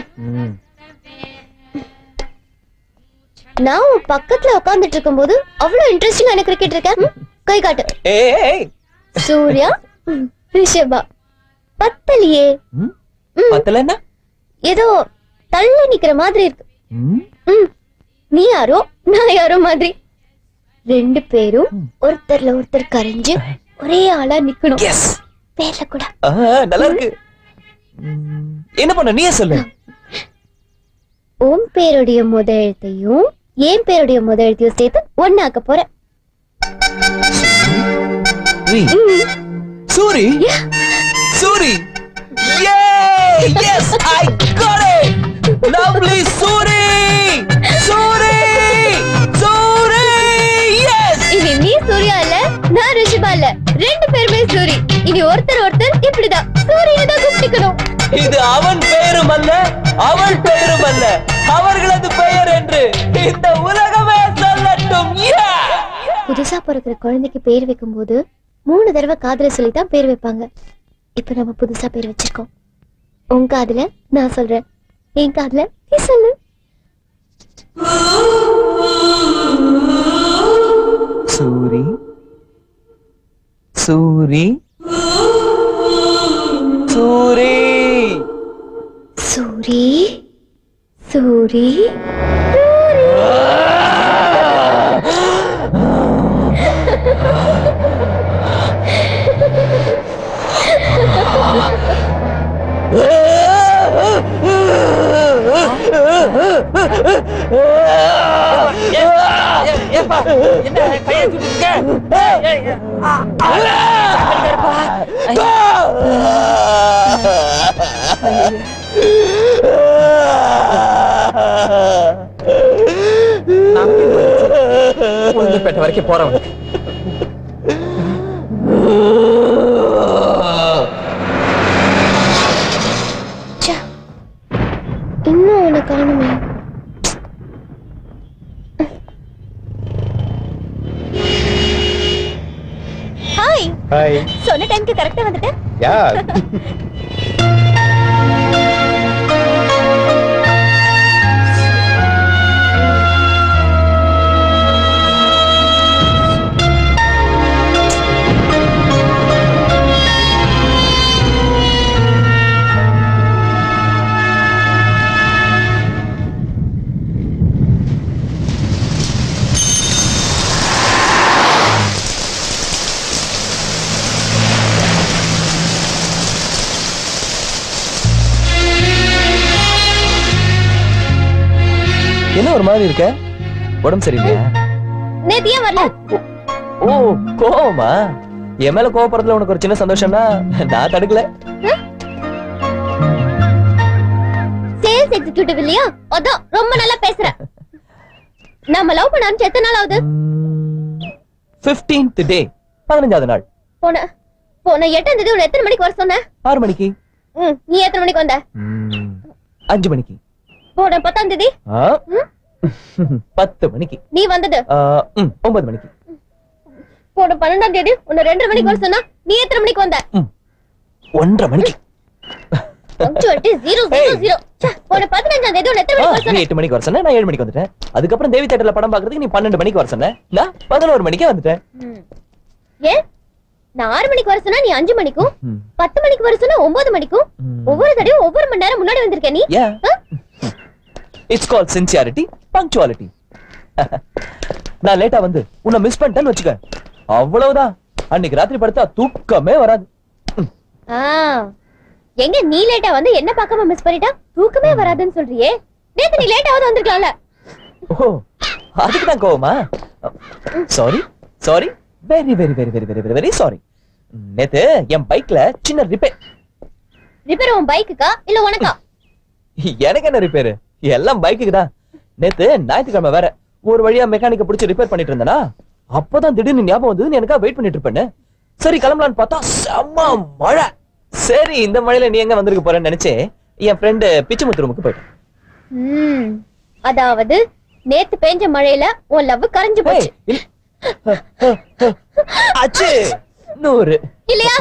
நான் உன் பக்கத்துல உட்கார்ந்துட்டு இருக்கும்போது அவ்வளவு இன்ட்ரெஸ்டிங்கா எனக்கு கிரிக்கெட் இருக்க ம், கை காட்டு ஏய் சூர்யா ம், ரிஷபா பத்தலையே ம்? பத்தல என்ன ஏதோ தள்ள நிக்கிற மாதிரி இருக்கு ம்? ம், நீ யாரோ நான் யாரோ மாதிரி ரெண்டு பேரும் ஒருத்தர்ல ஒருத்தர் கரைஞ்சு ஒரே ஆளா நிக்கணும் பேர்ல கூட ஆ, நல்லா இருக்கு ம், என்ன பண்ண நீயே சொல்லு உன் பேருடைய முத எழுத்தையும் என் பேருடைய முத எழுத்தையும் சேர்த்து ஒன்னாக்க போறேன் ரீ. Suri Suri yes I got it lovely Suri Suri Suri yes இனி நீ சூர்யா இல்ல நான் ரிஷபா இல்ல ரெண்டு பேருமே சூரி இனி ஒருத்தர் ஒருத்தர் இப்படிதான் சூரியனை தான் கூப்பிட்டுக்கணும் இது அவன் பெயரும் அல்ல அவள் பெயரும் அல்ல அவர்களது பெயர் என்று இந்த உலகமே சொல்லட்டும் Yeah! புதுசா பிறக்கிற குழந்தைக்கு பேர் வைக்கும்போது மூணு தடவை காதுல சொல்லி தான் பேர் வைப்பாங்க இப்ப நம்ம புதுசா பேர் வச்சிருக்கோம் உன் காதுல நான் சொல்றேன் என் காதுல நீ சொல்லு சூரி சூரி சூரி சூரி சூரி ஏப்பா என்ன கையை சுட்டு இருக்க ஏய், ஏய், ஏய். ஆ, ஆ, சாப்பிடுங்க இருப்பா. உளுந்தூர்பேட்டை வரைக்கும் போறவன் ச்சே. இன்னும் அவனை காணுமே ஹாய் ஹாய் சொன்ன டைம்க்கு கரெக்டா வந்துட்டேன் யா என்ன ஒரு மாதிரி இருக்க உடம்பு சரியில்லையா நேத்து ஏன் வரல ஓ கோவமா என் மேல கோவப்படுறதுல உனக்கு ஒரு சின்ன சந்தோஷம்னா நான் தடுக்கல சேல்ஸ் எக்ஸிக்யூட்டிவ் இல்லையா அதான் ரொம்ப நல்லா பேசுற நம்ம லவ் பண்ண ஆரம்பிச்சு எத்தனை நாள் ஆகுது 15th டே பதினஞ்சாவது நாள் போன போன எட்டாம் தேதி உன்னை எத்தனை மணிக்கு வர சொன்ன ஆறு மணிக்கு ம், நீ எத்தனை மணிக்கு வந்த ம், அஞ்சு மணிக்கு போன பத்தாம் தேதி ஆ, பத்து மணிக்கு நீ வந்தது ஆ, ம், ஒன்பது மணிக்கு போன பன்னெண்டாம் தேதி உன்னை ரெண்டரை மணிக்கு வர சொன்னா நீ எத்தனை மணிக்கு வந்த ஒன்றரை மணிக்கு பங்க்சுவாலிட்டி ஜீரோ ஜீரோ ஜீரோ போன பதினஞ்சாம் தேதி உன்னை எத்தனை ஆ, மணிக்கு வர நீ சொன்ன எட்டு மணிக்கு வர சொன்ன நான் ஏழு மணிக்கு வந்துட்டேன் அதுக்கப்புறம் தேவி தேட்டர்ல படம் பாக்குறதுக்கு நீ பன்னெண்டு மணிக்கு வர சொன்ன நான் பதினோரு மணிக்கே வந்துட்டேன் ம். ஏன் நான் ஆறு மணிக்கு வர சொன்னா நீ அஞ்சு மணிக்கும் ம். பத்து மணிக்கு வர சொன்னா ஒன்பது மணிக்கும் ஒவ்வொரு தடவையும் ஒவ்வொரு மணி நேரம் முன்னாடி வந்திருக்க நீ Yeah. It's call sincerity punctuality நான் லேட்டா வந்து உன்னை மிஸ் பண்ணிட்டேன்னு வச்சுக்க அவ்வளவுதான் அன்னைக்கு ராத்திரி படுத்தா தூக்கமே வராது ஆ, எங்க நீ லேட்டா வந்து என்ன பார்க்காம மிஸ் பண்ணிட்டா தூக்கமே வராதுன்னு சொல்றியே நேத்து நீ லேட்டாவது வந்திருக்கலாம்ல ஓ அதுக்கு தான் கோவமா sorry sorry very very very very very very very sorry நேத்து என் பைக்ல சின்ன ரிப்பேர் ரிப்பேர் உன் பைக்குக்கா இல்ல உனக்கா எனக்கு என்ன ரிப்பேர் எல்லாம் பைக்குக்கு தான் நேத்து ஞாயிற்றுக்கிழமை வேற ஒரு வழியா மெக்கானிக்க பிடிச்சி ரிப்பேர் பண்ணிட்டு இருந்தேனா அப்பதான் திடீர்னு ஞாபகம் வந்தது எனக்கா வெயிட் பண்ணிட்டு இருப்பேன் சரி கிளம்பலான்னு பார்த்தா செம்ம மழை சரி இந்த மழையில நீ எங்க வந்திருக்க போறேன்னு நினைச்சே என் ஃப்ரெண்டு பிச்சுமுத்து ரூமுக்கு போயிட்டேன் ம் அதாவது நேத்து பெஞ்ச மழையில உன் லவ் கரைஞ்சு போச்சு அச்சு நூறு இல்லையா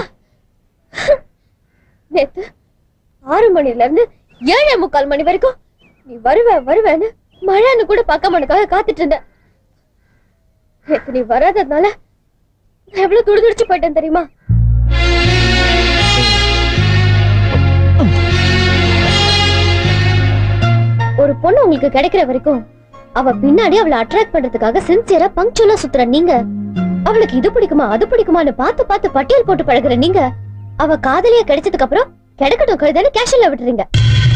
நேத்து ஆறு மணில இருந்து ஏழே முக்கால் மணி வரைக்கும் நீ வருவ வருவேன்னு மழைன்னு கூட பார்க்காம உனக்காக காத்துட்டு இருந்தேன் நேத்து நீ வராததுனால நான் எவ்வளவு துடிதுடிச்சு போயிட்டேன் தெரியுமா ஒரு பொண்ணு உங்களுக்கு கிடைக்கிற வரைக்கும் அவ பின்னாடி அவளை அட்ராக்ட் பண்றதுக்காக சின்சியரா பங்க்சுவலா சுத்துற நீங்க அவளுக்கு இது பிடிக்குமா அது பிடிக்குமான்னு பார்த்து பார்த்து பட்டியல் போட்டு பழகுற நீங்க அவ காதலியா கிடைச்சதுக்கு அப்புறம் கிடைக்கட்டும் கழுதான்னு கேஷுவலா விட்டுறீங்க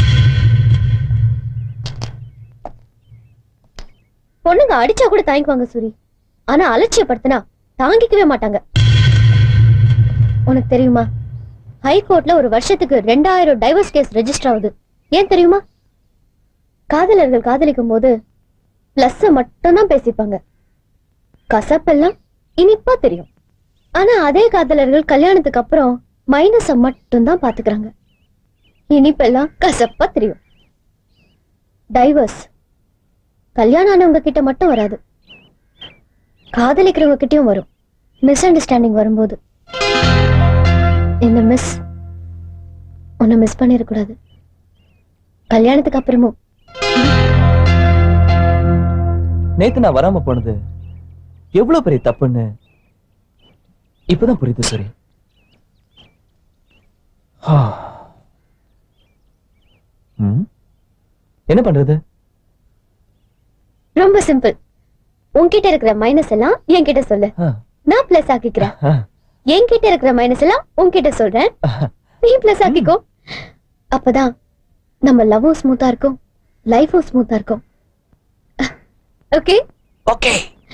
பொண்ணுங்க அடிச்சா கூட தாங்கிக்குவாங்க சூரி ஆனா அலட்சியப்படுத்தினா தாங்கிக்கவே மாட்டாங்க உனக்கு தெரியுமா ஹைகோர்ட்ல ஒரு வருஷத்துக்கு ரெண்டாயிரம் டைவர்ஸ் கேஸ் ரெஜிஸ்டர் ஆகுது ஏன் தெரியுமா காதலர்கள் காதலிக்கும் போது பிளஸ் மட்டும்தான் பேசிப்பாங்க கசப்பெல்லாம் இனிப்பா தெரியும் ஆனா அதே காதலர்கள் கல்யாணத்துக்கு அப்புறம் மைனஸ மட்டும்தான் பாத்துக்கிறாங்க இனிப்பெல்லாம் கசப்பா தெரியும் டைவர்ஸ் கல்யாணம் ஆனவங்க கிட்ட மட்டும் வராது காதலிக்கிறவங்க கிட்டயும் வரும் மிஸ் அண்டர்ஸ்டாண்டிங் வரும்போது இந்த மிஸ் உன்னை மிஸ் பண்ணிடக்கூடாது கல்யாணத்துக்கு அப்புறமும் நேத்து நான் வராம போனது எவ்வளவு பெரிய தப்புன்னு இப்பதான் புரியுது சரி ம்? என்ன பண்றது ரொம்ப சிம்பிள் உன்கிட்ட இருக்கிற மைனஸ் எல்லாம் என்கிட்ட சொல்லு ஆ. நான் பிளஸ் ஆக்கிக்கிறேன் ஆ. என்கிட்ட இருக்கிற மைனஸ் எல்லாம் உன்கிட்ட சொல்றேன் நீ பிளஸ் ஆக்கிக்கோ அப்பதான் நம்ம லவ்வும் ஸ்மூத்தா இருக்கும் லைஃபும் ஸ்மூத்தா இருக்கும் ஓகே ஓகே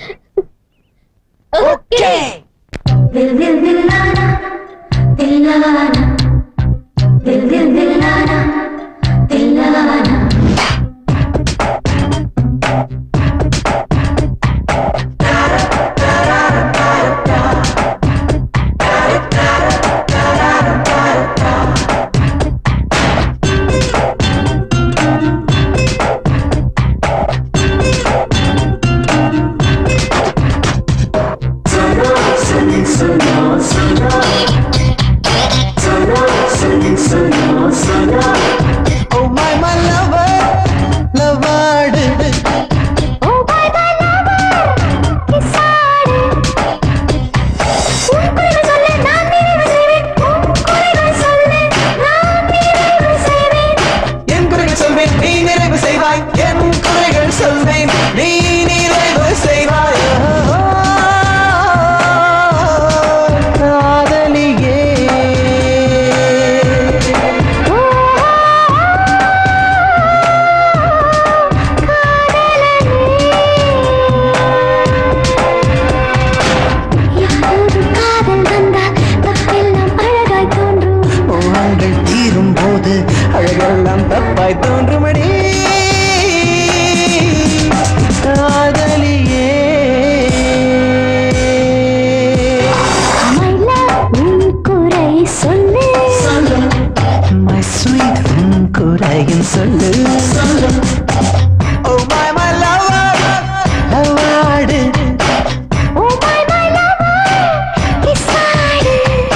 ஓகே दिल दिल दिलाना दिलाना दिल दिल दिलाना दिलाना Oh my my lover, lover. Oh bye bye lover கிசாடு உன் குறைகள் சொல்ல நான் நிறைவு செய்வேன் உன் குறைகள் சொல்ல நான் நிறைவு செய்வேன் என் குறைகள் சொல்வேன் நீ நிறைவு செய்வாய் என் குறைகள் சொல்வேன் நீ நிறைவு செய்வாய் காதலியே ஓ துன்பங்கள் தீரும் போது அழகெல்லாம் தப்பாய் தோன்றுமடி காதலியே குறை சொல்லு My sweet உன் குறையும் சொல்லு Oh my my lover லவாடு Oh my my lover கிசாடு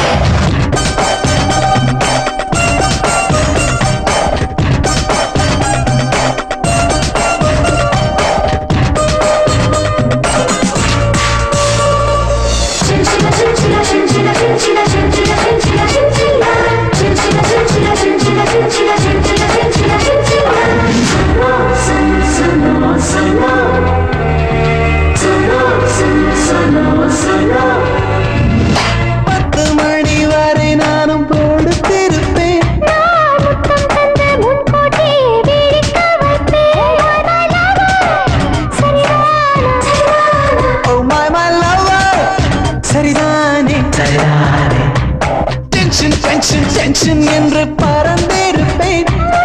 பத்து மணி வரை நானும் கொடுத்திருப்பேன் Oh my my lover சரிதானே சரிதானே டென்ஷன் டென்ஷன் டென்ஷன் என்று பறந்திருப்பேன்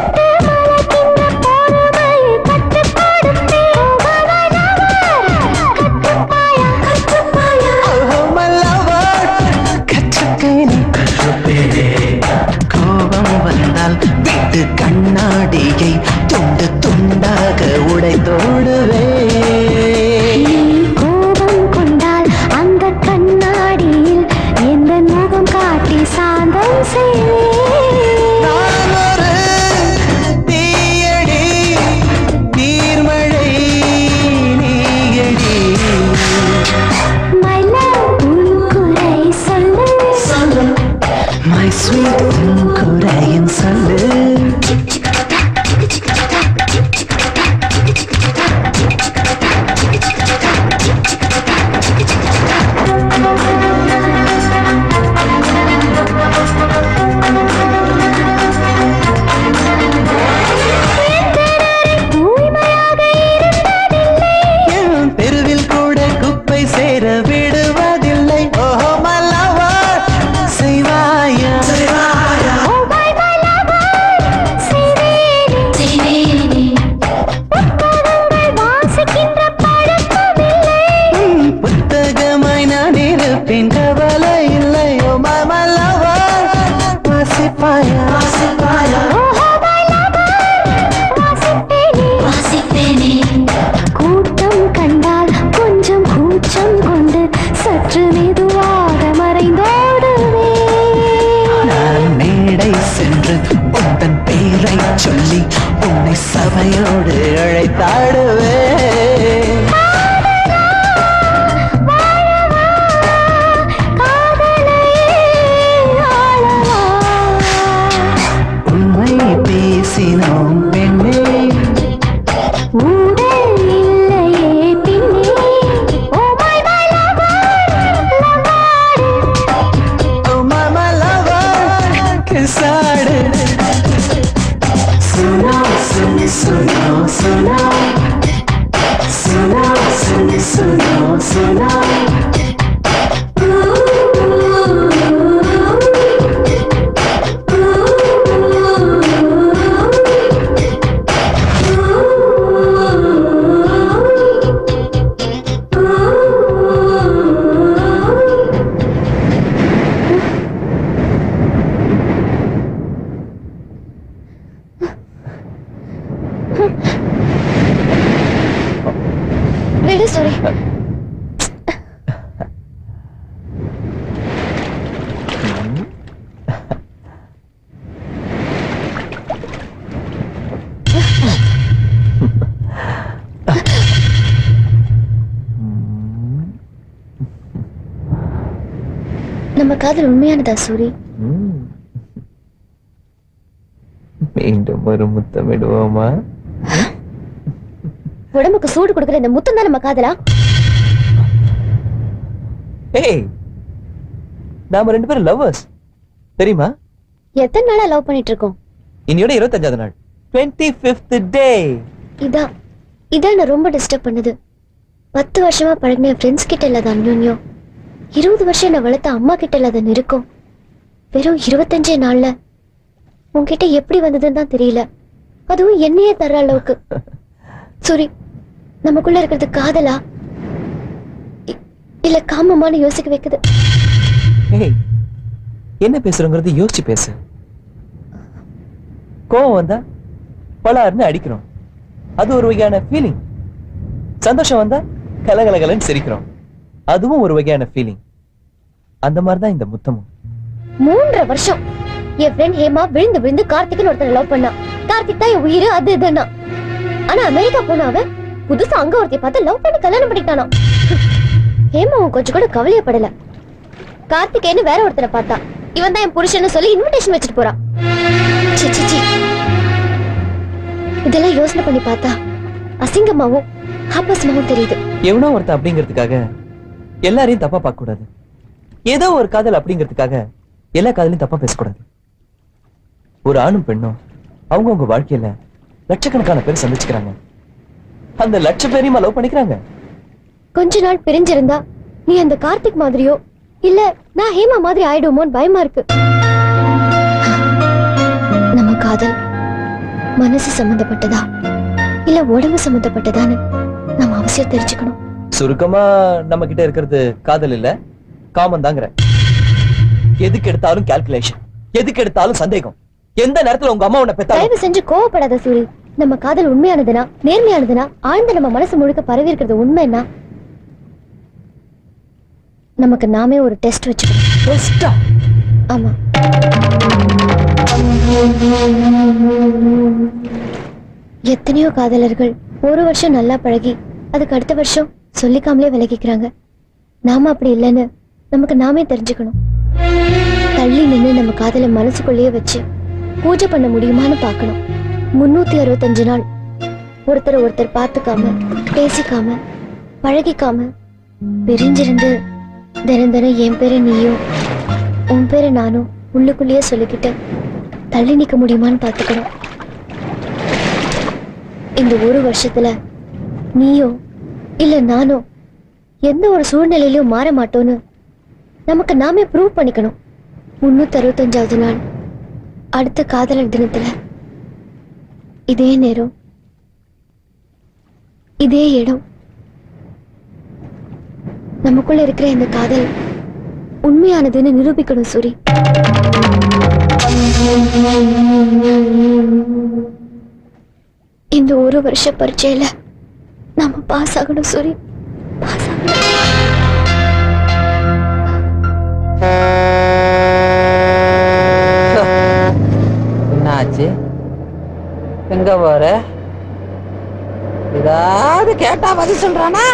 Oh my lover கற்றுப்பேனே கற்றுப்பேனே கோபம் வந்தால் வீட்டு கண்ணாடியை துண்டு துண்டாக உடைத்தோடுவே கோபம் கொண்டால் அந்த கண்ணாடியில் எந்த முகம் காட்டி சாந்தம் நான் ஒரு தீயடி நீர்மழை நீயடி My love, உன் குறை சொல்லு My sweet உன் குறையும் சொல்லு என் தெருவில் கூட குப்பை சேர விடுவதில்லை ஓஹோ மல்லவா செய்வாயா செய்வாயா உம், புத்தகமாய் நான் இருப்பேன் கவலை இல்லை ஓ மல்லவா வாசிப்பாயா வாசிப்பாயா கூட்டம் கண்டால் கொஞ்சம் கூச்சம் கொண்டு சற்று மெதுவாக மறைந்தோடுவே நான் மேடை சென்று உந்தன் பேரை சொல்லி உன்னை சபையோடு அழைத்தாடுவே உண்மை பேசினோம் பெண்ணே ஊடல் இல்லையே பின்னே oh my my Oh mama lover கிசாடு சுனோ சுனி சுனோ சுனோ சுனோ சுனி சுனோ சுனோ விடு சூரி நம்ம காதல் உண்மையானதா சூரி மீண்டும் ஒரு முத்தமிடுவோமா உடம்புக்கு சூடு கொடுக்குற இந்த முத்தம் தான் நம்ம காதலா ஏய் நாம ரெண்டு பேரும் லவ்வர்ஸ் தெரியுமா எத்தனை நாளா லவ் பண்ணிட்டு இருக்கோம் இன்னையோட இருபத்தஞ்சாவது நாள் டுவெண்ட்டி ஃபிஃப்த் டே இதான் இதான் என்ன ரொம்ப டிஸ்டர்ப் பண்ணுது பத்து வருஷமா பழகின என் ஃப்ரெண்ட்ஸ் கிட்ட இல்லாத அந்யோன்யம் இருபது வருஷம் என்ன வளர்த்த அம்மா கிட்ட இல்லாத நெருக்கம் வெறும் இருபத்தஞ்சே நாள்ல உன்கிட்ட எப்படி வந்ததுன்னு தான் தெரியல அதுவும் என்னையே தர்ற அளவுக்கு சூரி நமக்குள்ள இருக்கிறது காதலா இ- இல்ல காமமான்னு யோசிக்க வைக்குது ஏய் என்ன பேசுறோங்கிறது யோசிச்சு பேசு கோவம் வந்தா பலாருன்னு அடிக்கிறோம் அது ஒரு வகையான ஃபீலிங் சந்தோஷம் வந்தா கலகலகலன்னு சிரிக்கிறோம் அதுவும் ஒரு வகையான ஃபீலிங் அந்த மாதிரி தான் இந்த முத்தமும் மூன்றரை வருஷம் என் ஃப்ரெண்ட் ஹேமா விழுந்து விழுந்து கார்த்திக்னு ஒருத்தர் லவ் பண்ணா கார்த்திக் தான் என் உயிர் அது இதுன்னா ஆனா அமெரிக்கா போன அவன் புதுசா அங்க ஒருத்தைய பார்த்து லவ் பண்ணி கல்யாணம் பண்ணிட்டானாம் ஹேமா அவன் கொஞ்சம் கூட கவலையப்படல கார்த்திகேயன்னு வேற ஒருத்தரை பார்த்தா இவன் தான் என் புருஷன்னு சொல்லி இன்விடேஷன் வச்சுட்டு போறான் சி, சி, சி. இதெல்லாம் யோசனை பண்ணி பார்த்தா அசிங்கமாவும் ஆபாசமாவும் தெரியுது எவனோ ஒருத்தன் அப்படிங்கிறதுக்காக எல்லாரையும் தப்பா பார்க்க கூடாது ஏதோ ஒரு காதல் அப்படிங்கிறதுக்காக எல்லா காதலையும் தப்பா பேசக்கூடாது ஒரு ஆணும் பெண்ணும் அவங்கவங்க வாழ்க்கையில லட்சக்கணக்கான பேர் சந்திச்சுக்கிறாங்க அந்த லட்ச பேரையும் லவ் பண்ணிக்கிறாங்க கொஞ்ச நாள் பிரிஞ்சிருந்தா நீ அந்த கார்த்திக் மாதிரியோ இல்ல நான் ஹேமா மாதிரி ஆயிடுமோன்னு பயமா இருக்கு நம்ம காதல் மனசு சம்பந்தப்பட்டதா இல்ல உடம்பு சம்பந்தப்பட்டதான்னு நம்ம அவசியம் தெரிஞ்சுக்கணும் சுருக்கமா நம்ம கிட்ட இருக்கிறது காதல் இல்ல காமம் தாங்கிற எதுக்கு எடுத்தாலும் கால்குலேஷன் எதுக்கு எடுத்தாலும் சந்தேகம் எந்த நேரத்துல உங்க அம்மா உன்னை பெத்தாலும் தயவு செஞ்சு கோவப்படாத சூரி நம்ம காதல் உண்மையானதுனா நேர்மையானதுனா ஆழ்ந்த நம்ம மனசு முழுக்க பரவி இருக்கிறது உண்மைன்னா நமக்கு நாமே ஒரு டெஸ்ட் வச்சுக்கணும் ஆமா எத்தனையோ காதலர்கள் ஒரு வருஷம் நல்லா பழகி அதுக்கு அடுத்த வருஷம் சொல்லிக்காமலே விலகிக்கிறாங்க நாம அப்படி இல்லைன்னு நமக்கு நாமே தெரிஞ்சுக்கணும் தள்ளி நின்னு நம்ம காதலை மனசுக்குள்ளேயே வச்சு பூஜை பண்ண முடியுமான்னு பார்க்கணும் முன்னூத்தி அறுபத்தஞ்சு நாள் ஒருத்தர் ஒருத்தர் பார்த்துக்காம பேசிக்காம பழகிக்காம பிரிஞ்சிருந்து தினம் தினம் என் பேரை நீயும் உன் பேரை நானும் உள்ளுக்குள்ளேயே சொல்லிக்கிட்டு தள்ளி நிக்க முடியுமான்னு பார்த்துக்கணும் இந்த ஒரு வருஷத்துல நீயோ இல்ல நானோ எந்த ஒரு சூழ்நிலையிலும் மாற மாட்டோன்னு நமக்கு நாமே ப்ரூவ் பண்ணிக்கணும் முன்னூத்தி அறுபத்தஞ்சாவது நாள் அடுத்த காதலர் தினத்துல இதே நேரம் இதே இடம் நமக்குள்ள இருக்கிற இந்த காதல் உண்மையானதுன்னு நிரூபிக்கணும் சூரி இந்த ஒரு வருஷ பரீட்சையில நாம பாஸ் ஆகணும் சூரி பாஸ் ஆகணும் என்னாச்சு எங்க போற ஏதாவது கேட்டா பதில் சொல்றானா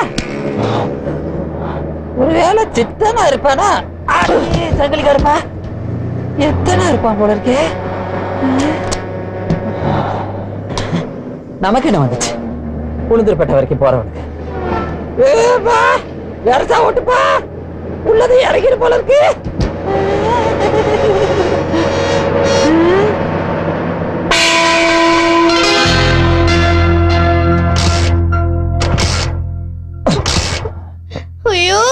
ஒருவேளை சித்தனா இருப்பானா அடே, சங்கிலிக்கா இருப்பா எத்தனை இருப்பான் போல இருக்கே ம். நமக்கு என்ன வந்துச்சு உளுந்தூர்பேட்டை வரைக்கும் போறவனுக்கு ஏப்பா வெரசா ஓட்டுப்பா உள்ளது இறங்கிடு போல இருக்கு ஐயோ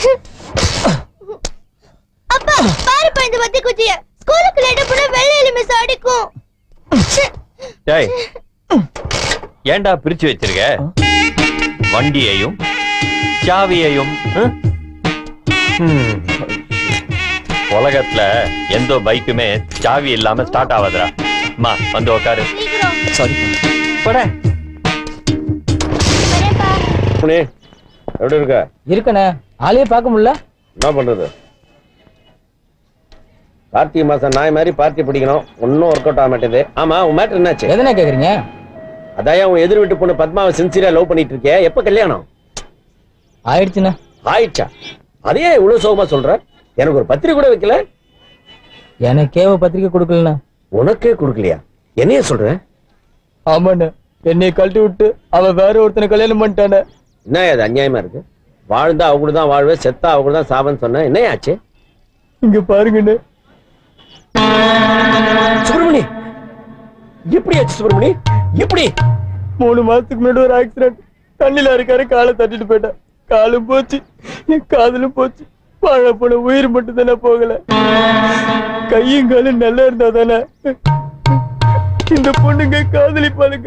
அப்பா பாருப்பா இந்த பத்தி குச்சிய ஸ்கூலுக்கு லேட்டா போனா வெள்ளை எலி மிஸ் அடிக்கும் டேய் ஏன்டா பிரிச்சு வச்சிருக்க வண்டியையும் சாவியையும் ம்? ம். உலகத்துல எந்த பைக்குமே சாவி இல்லாம ஸ்டார்ட் ஆகாதுடா அம்மா வந்து உக்காரு சாரி போட புனே எப்படி இருக்க இருக்கண்ணே ஆளையே பார்க்க முடியல என்ன பண்றது கார்த்திகை மாசம் நாய் மாதிரி பார்ட்டி பிடிக்கணும் ஒன்னும் ஒர்க் அவுட் ஆக மாட்டேது ஆமா உன் மேட்டர் என்னாச்சு எதனா கேக்குறீங்க அதான் உன் எதிர் வீட்டு பொண்ணு பத்மாவை சின்சியரா லவ் பண்ணிட்டு இருக்கிய எப்ப கல்யாணம் ஆயிடுச்சுண்ணே ஆயிடுச்சா அதையே இவ்வளவு சோகமா சொல்ற எனக்கு ஒரு பத்திரிக்கை கூட வைக்கல எனக்கே ஒரு பத்திரிக்கை கொடுக்கலண்ணே உனக்கே கொடுக்கலையா என்னைய சொல்ற ஆமாண்ணே என்னை கழட்டி விட்டு அவ வேற ஒருத்தனை கல்யாணம் பண்ணிட்டானே என்ன அது அநியாயமா இருக்கு வாழ்ந்தா அவ கூட தான் வாழ்வேன் செத்தா அவ கூட தான் சாவன்னு சொன்ன என்ன ஆச்சு இங்க பாருங்கண்ணே சுப்பிரமணி எப்படி ஆச்சு சுப்பிரமணி எப்படி மூணு மாசத்துக்கு முன்னாடி ஒரு ஆக்சிடென்ட் தண்ணில இருக்காரு காலை தட்டிட்டு போயிட்டேன் காலும் போச்சு என் காதலும் போச்சு வாழ போன உயிர் மட்டும் தானே போகல கையும் காலும் நல்லா இருந்தா தானே இந்த பொண்ணுங்க காதலிப்பாளுங்க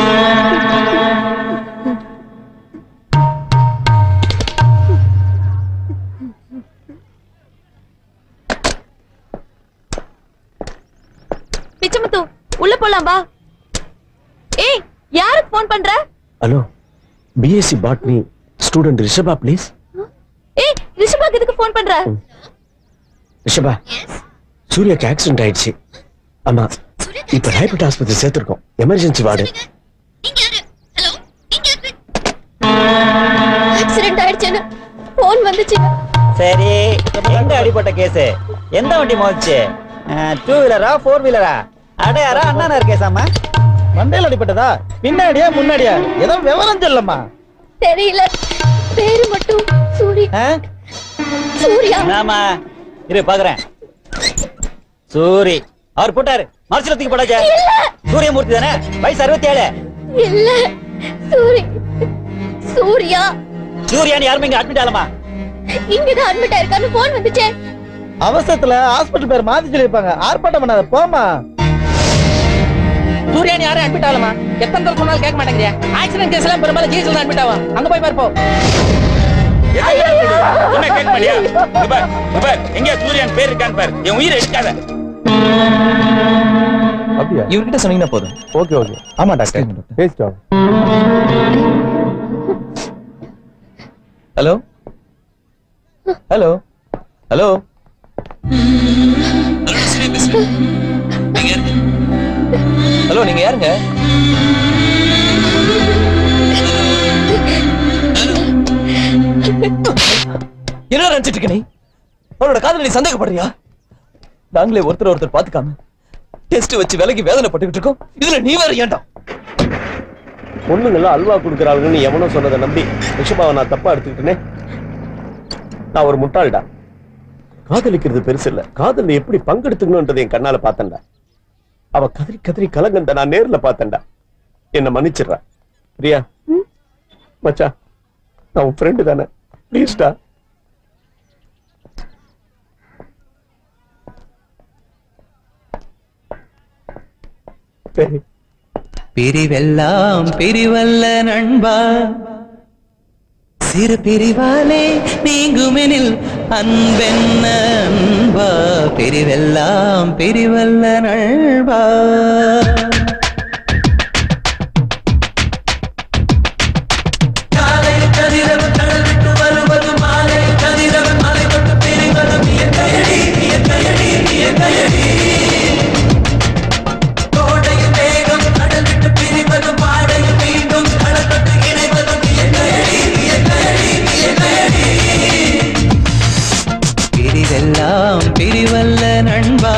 பிச்சமுத்து உள்ள போலாம் வா ஏய் யாருக்கு ஃபோன் பண்ற hello BSc botany student Rishabha please ஏய் ரிஷபாக்கு எதுக்கு ஃபோன் பண்ற ரிஷபா சூர்யாக்கு ஆக்சிடென்ட் ஆயிடுச்சு ஆமா இப்ப ராயப்பேட்டை ஆஸ்பத்திரி சேர்த்திருக்கோம் எமர்ஜென்சி வார்டு ஆக்சிடென்ட் ஆயிடுச்சுன்னு போன் வந்துச்சு சரி எங்க அடிப்பட்ட கேஸ் எந்த வண்டி மோதிச்சு டூ வீலரா ஃபோர் வீலரா அடையாரா அண்ணா கேஸாமா மண்டையில அடிப்பட்டதா பின்னாடியா முன்னாடியா ஏதோ விவரம் சொல்லம்மா தெரியல பேரு மட்டும் சூர்யா சூர்யா ஆமா இரு பாக்குறேன் சூரி அவர் போட்டாரு மரத்துல தூக்கி போடாச்சே இல்ல. சூரியமூர்த்தி தானே வயசு அறுபத்தி ஏழு இல்ல சூரி சூர்யா சூர்யான்னு யாருமே இங்க அட்மிட் ஆகலாமா இங்கதான் அட்மிட் ஆயிருக்கான்னு போன் வந்துச்சே அவசரத்துல ஹாஸ்பிட்டல் பேர் மாத்தி சொல்லிருப்பாங்க ஆர்ப்பாட்டம் பண்ணாத போமா சூர்யானி யாரும் அட்மிட் ஆகலாமா எத்தனை தடவை சொன்னாலும் கேட்க மாட்டேங்கிறியா ஆக்சிடென்ட் கேஸ் எல்லாம் பெரும்பாலும் ஜிஹெச்ல தான் அட்மிட் ஆகும் அங்க போய் பார்ப்போம் என்ன கேட்க மாட்டியா இங்க பார், இங்க பார், எங்கேயா சூரியன் பேர் இருக்கான்னு பாரு என் உயிரை எடுக்காத அப்படியா இவர்கிட்ட சொன்னீங்கன்னா போதும் ஓகே ஓகே ஆமா டாக்டர் பேசிட்டோம் ஹலோ ஹலோ ஹலோ ஹலோ நீங்க யாருங்க என்ன நினைச்சிட்டு இருக்க நீ அவனோட காதல நீ சந்தேகப்படுறியா நாங்களே ஒருத்தர் ஒருத்தர் பாத்துக்காம டெஸ்ட் வச்சு விலைக்கு வேதனைப்பட்டுக்கிட்டு இருக்கோம் இதுல நீ வேற ஏன்டா பொண்ணுங்கெல்லாம் அல்வா கொடுக்குறாங்கன்னு எவனோ சொன்னதை நம்பி ரிஷபாவை நான் தப்பா எடுத்துக்கிட்டேனே நான் ஒரு முட்டாள்டா காதலிக்கிறது பெருசு இல்ல காதல்ல எப்படி பங்கெடுத்துக்கணும்ன்றதை என் கண்ணால பார்த்தேன்டா அவ கதறி கதறி கலங்கந்த நான் நேர்ல பார்த்தேன்டா என்ன மன்னிச்சிடுறா பிரியா மச்சா நான் உன் ஃப்ரெண்டு தானே ப்ளீஸ்டா சரி பிரிவெல்லாம் பிரிவல்ல நண்பா சிறு பிரிவாலே நீங்குமெனில் அன்பென்ன அன்பா பிரிவெல்லாம் பிரிவல்ல நண்பா காலை கதிரவன் கடல் விட்டு வருவது மாலை கதிரவன் மலை தொட்டு பிரிவது இயற்கையடி இயற்கையடி இயற்கையடி கோடையில் மேகம் கடல் விட்டு பிரிவது மாடையில் மீண்டும் கடல் தொட்டு இணைவதும் இயற்கையடி இயற்கையடி இயற்கையடி பிரிவெல்லாம் பிரிவல்ல நண்பா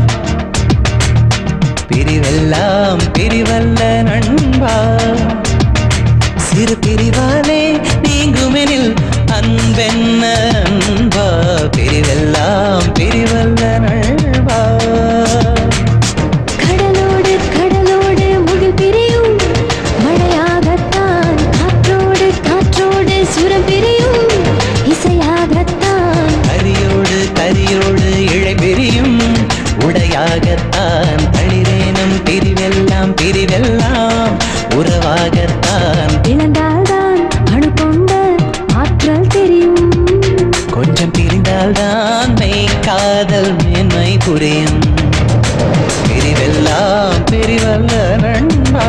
பிரிவெல்லாம் பிரிவல்ல நண்பா சிறு பிரிவாலே நீங்குமெனில் அன்பென்ன அன்பா பிரிவெல்லாம் பிரிவல்ல நண்பா கடலோடு கடலோடு முகில் பிரியும் மழையாகத்தான் காற்றோடு காற்றோடு சுரம் பிரியும் இசையாகத்தான் கரியோடு கரியோடு இழை பிரியும் உடையாகத்தான் தளிரேனும் பிரிவெல்லாம் பிரிவெல்லாம் உறவாகத்தான் இழந்தால்தான் அணு கொண்ட ஆற்றல் தெரியும் கொஞ்சம் பிரிந்தால்தான் மெய் காதல் மேன்மை புரியும் பிரிவெல்லாம் பிரிவல்ல நண்பா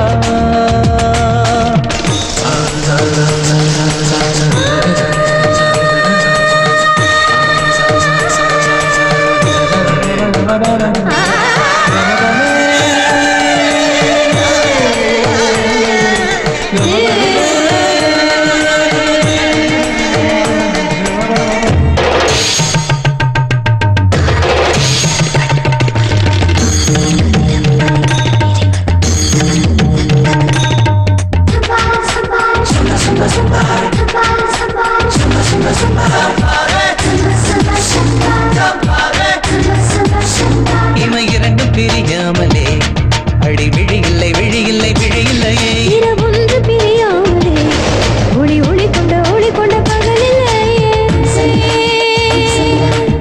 இமை இரண்டும் பிரியாமலே அடி விழி இல்லை விழி இல்லை விழி இல்லையே இரவொன்று பிரியாமலே ஒளி ஒளி கொண்ட ஒளி கொண்ட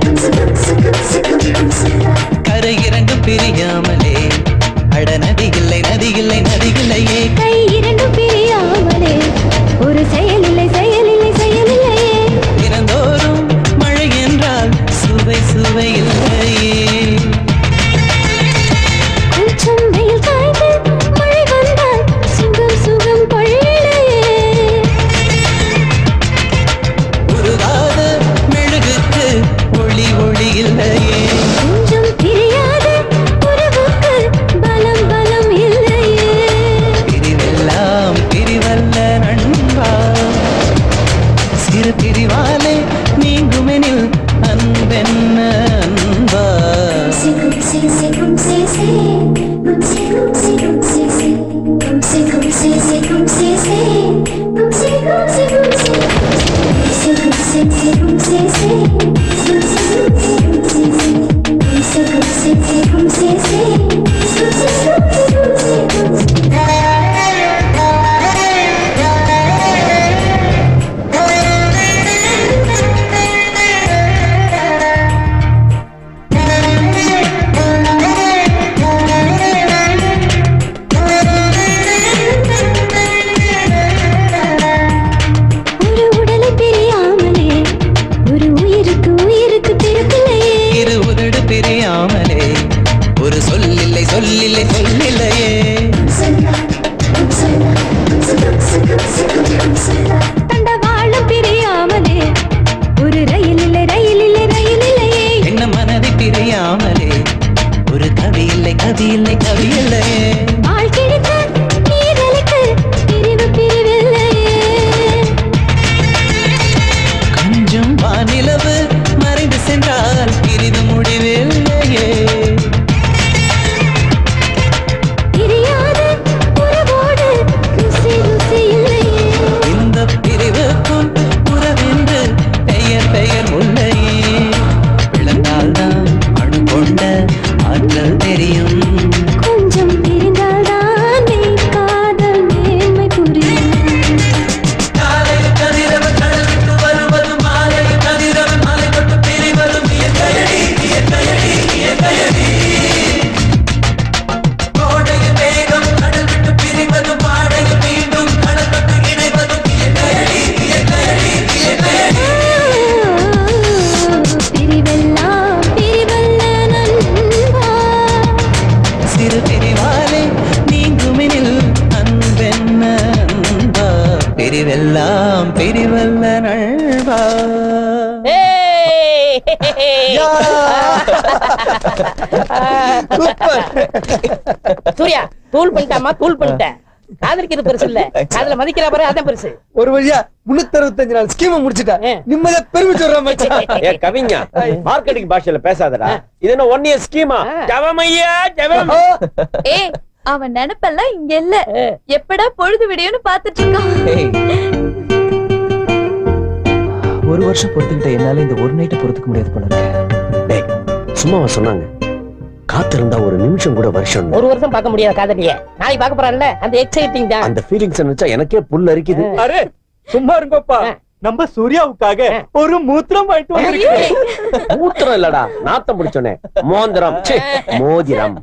பகலில்லையே கரை இரண்டும் பிரியாமலே அடநதி இல்லை இல்லையே தண்டவாளம் பிரியாமலே ஒரு ரயில் இல்லை ரயில் இல்லை ரயில் இல்லையே என்ன மனதை பிரியாமலே ஒரு கவி இல்லை கவி இல்லை கவி இல்லையே ஆள் கிடைத்த நீரலுக்கு பிரிவு பிரிவில்லையே கொஞ்சம் வானிலவு மறைந்து சென்றால் பிரிவு முடிவில்லையே பிரியாத உறவோடு ருசி ருசி இல்லையே இந்த பிரிவுக்கும் உறவென்று பெயர் பெயர் முல்லையே விளந்தால்தான் அணு கொண்ட ஆற்றல் தெரியும் கொஞ்சம் பிரிந்தால்தான் மெய் காதல் மேன்மை புரியும் காலை கதிரவ கடல் விட்டு வருவது மாலை கதிரவ மலை தொட்டு பிரிவதும் இயற்கையடி இயற்கையடி இயற்கையடி கோடையில் மேகம் கடல் விட்டு பிரிவதும் பாடையில் மீண்டும் கடல் தொட்டு இணைவதும் இயற்கையடி இயற்கையடி இயற்கையடி பிரிவெல்லாம் பிரிவல்ல நண்பா சிறு பிரிவாலே நீங்குமெனில் அன்பென்ன அன்பா பிரிவெல்லாம் பிரிவல்ல நண்பா சூர்யா தூள் பண்ணிட்டாமா தூள் பண்ணிட்டேன் காதலிக்கிறது பெருசு இல்ல காதல மதிக்கிற பாரு அதான் பெருசு ஒரு வழியா முன்னூத்தி அறுபத்தஞ்சு நாள் ஸ்கீம் முடிச்சிட்டேன் நிம்மதியா பெருமை சொல்றேன் மச்சான் ஏ கவிஞா மார்க்கெட்டிங் பாஷையில பேசாதடா இது என்ன ஒன் இயர் ஸ்கீமா ஜவமையா ஜவம் ஏய் அவன் நினைப்பெல்லாம் இங்க இல்ல எப்படா பொழுது விடியும்னு பாத்துட்டு இருக்கான் ஒரு வருஷம் பொறுத்துக்கிட்ட என்னால இந்த ஒரு நைட்டை பொறுத்துக்க முடியாது போல இருக்கு டேய் சும்மாவா சொன்னாங்க காத்திருந்தா ஒரு நிமிஷம் கூட வருஷம் ஒரு வருஷம் பார்க்க முடியாத காதலிய நாளைக்கு பார்க்க போறான்ல அந்த எக்ஸைட்டிங் தான் அந்த ஃபீலிங்ஸ் நினைச்சா எனக்கே புல் அரிக்குது அரே சும்மா இருங்கப்பா நம்ம சூர்யாவுக்காக ஒரு மூத்திரம் வாங்கிட்டு வந்திருக்கேன் மூத்திரம் இல்லடா நாத்தம் பிடிச்சோனே மோந்திரம் ச்சே, மோதிரம்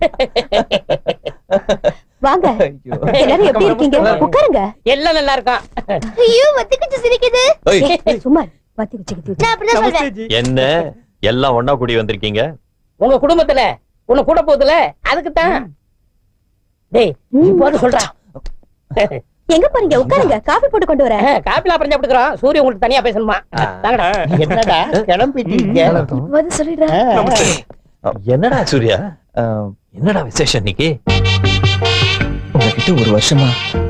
வாங்க எல்லாரும் எப்படி இருக்கீங்க உட்காருங்க எல்லாம் நல்லா இருக்கான் ஐயோ வத்திக்கிச்சு சிரிக்குது ஏய். ஏய், சும்மா வத்திக்கிச்சு நான் அப்படிதான் சொல்றேன் என்ன எல்லாம் ஒண்ணா கூடி வந்திருக்கீங்க உங்க குடும்பத்துல உன்னை கூட போகுதுல அதுக்கு தான் டேய் இப்போது சொல்றா எங்க போறீங்க உட்காருங்க காபி போட்டு கொண்டு வரேன் காப்பில அப்புறம் சாப்பிட்டுக்கிறோம் சூரிய உங்களுக்கு தனியா பேசணுமா வாங்கடா என்னடா கிளம்பிட்டீங்க வந்து சொல்லிடுறேன் என்னடா சூர்யா என்னடா விசேஷம் இன்னைக்கு உங்ககிட்ட ஒரு வருஷமா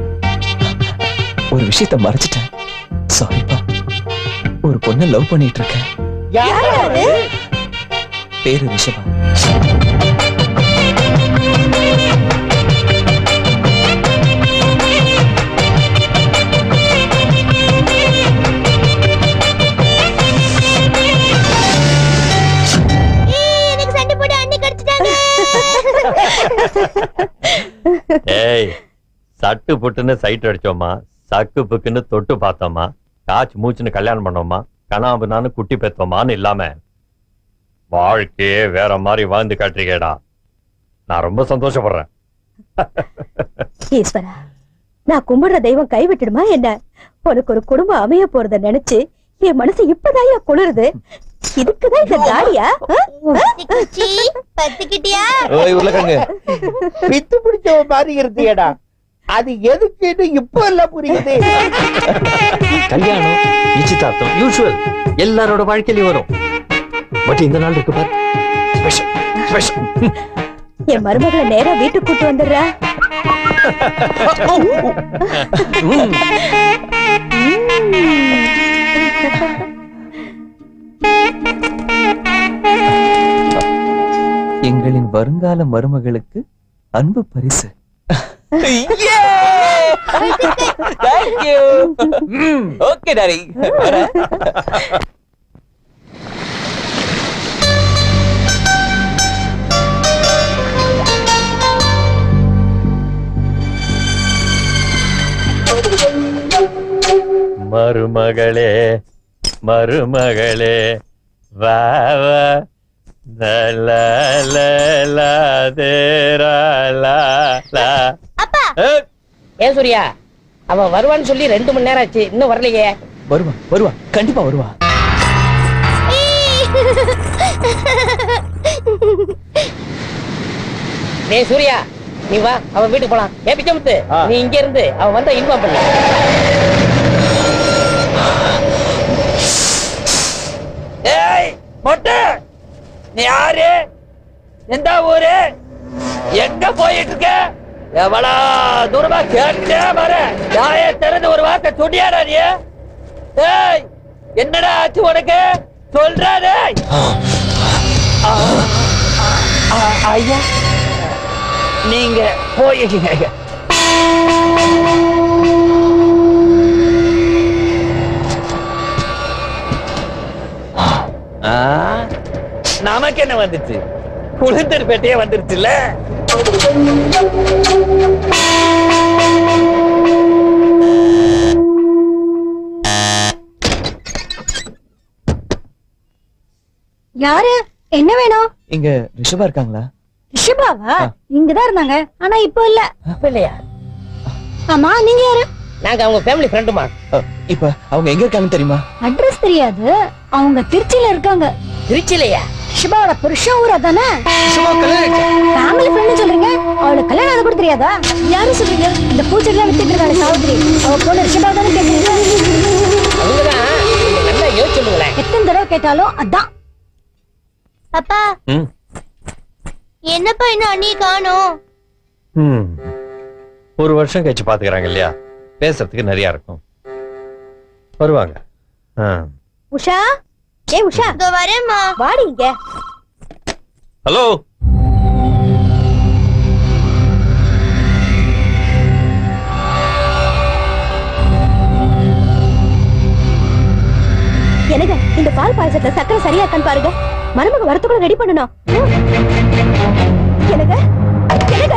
ஒரு விஷயத்த மறைச்சிட்டேன் சாரிப்பா ஒரு பொண்ணை லவ் பண்ணிட்டு இருக்கேன் யாரு பேரு ரிஷபா எனக்கு சண்டை போட்டு அண்ணி கடிச்சிட்டாங்க ஏய் சட்டு புட்டுன்னு சைட் அடிச்சோமா சக்கு புக்குன்னு தொட்டு பார்த்தோமா காச்சு மூச்சுன்னு கல்யாணம் பண்ணோமா கனாபுனான்னு குட்டி பெத்தோமான்னு இல்லாம வாழ்க்கையே வேற மாதிரி வாழ்ந்து காட்டுறீங்கடா நான் ரொம்ப சந்தோஷப்படுறேன் ஈஸ்வரா நான் கும்பிடுற தெய்வம் கைவிட்டுடுமா என்ன உனக்கு ஒரு குடும்பம் அமைய போறத நினைச்சு என் மனசு இப்பதாயா குளிருது இதுக்குதான் இந்த தாடியா பத்துக்கிட்டியா ஓய் உருளைக்கிழங்கு பித்து பிடிச்சவ மாதிரி இருந்தியடா அது எதுக்குன்னு இப்ப எல்லாம் புரியுது கல்யாணம் நிச்சயதார்த்தம் யூஷுவல் எல்லாரோட வாழ்க்கையிலயும் வரும் பட் இந்த நாள் இருக்கு பார் ஸ்பெஷல் ஸ்பெஷல் என் மருமகளை நேரா வீட்டுக்கு கூட்டு வந்துடுறா எங்களின் வருங்கால மருமகளுக்கு அன்பு பரிசு ஓகே டாரி மருமகளே மருமகளே வா வா ல, ல, ல, ல, தே, ரா, லா, லா. ஏய், ஏன் சூர்யா அவன் வருவான்னு சொல்லி ரெண்டு மணி நேரம் ஆச்சு இன்னும் வரலையே வருவா வருவா கண்டிப்பா வருவா டேய் சூர்யா நீ வா அவன் வீட்டுக்கு போலாம் ஏ பிச்சமுத்து நீ இங்க இருந்து அவன் வந்தா இன்ஃபார்ம் பண்ணு ஏய் மொட்டை நீ யாரு எந்த ஊரு எங்க போயிட்டு இருக்க எவ்வளோ தூரமா கேட்டே வர யாய திறந்து ஒரு வார்த்தை சொன்னியாடா நீ ஏய் என்னடா ஆச்சு உனக்கு சொல்றா டேய் ஆ, ஆ, ஐயா நீங்க போயிருக்கீங்க ஆ, நமக்கு என்ன வந்துச்சு குளிந்தர் பேட்டையே வந்துருச்சுல்ல யாரு என்ன வேணும் இங்க ரிஷபா இருக்காங்களா ரிஷபாவா இங்கதான் இருந்தாங்க ஆனா இப்போ இல்ல இப்ப இல்லையா ஆமா நீங்க யாரு நாங்க அவங்க ஃபேமிலி ஃப்ரெண்டுமா இப்ப அவங்க எங்க இருக்காங்கன்னு தெரியுமா அட்ரஸ் தெரியாது அவங்க திருச்சியில இருக்காங்க திருச்சிலையா ரிஷபாவோட புருஷன் ஊர் அதானே ஃபேமிலி ஃப்ரெண்ட் சொல்றீங்க அவளுக்கு கல்யாணம் ஆனது கூட தெரியாதா யாரும் சொல்றீங்க இந்த பூச்செடிலாம் வித்துட்டு இருக்காங்க சாவித்திரி அவ பொண்ணு ரிஷபா தானே கேக்குறீங்க அவங்கதான் நீங்க நல்லா யோசிச்சு சொல்லுங்களேன் எத்தனை தடவை கேட்டாலும் அதான் அப்பா ம். என்னப்பா இன்னும் அண்ணி காணோம் ம். ஒரு வருஷம் கழிச்சு பாத்துக்கிறாங்க இல்லையா பேசுறதுக்கு நிறைய இருக்கும் வருவாங்க ஆ. உஷா ஏ உஷா இதோ வரேம்மா வாடி இங்க ஹலோ எனக்கு இந்த பால் பாயசத்துல சக்கரை சரியா இருக்கான்னு பாருங்க மருமக வரத்துக்குள்ள ரெடி பண்ணணும் எனக்கு எனக்கு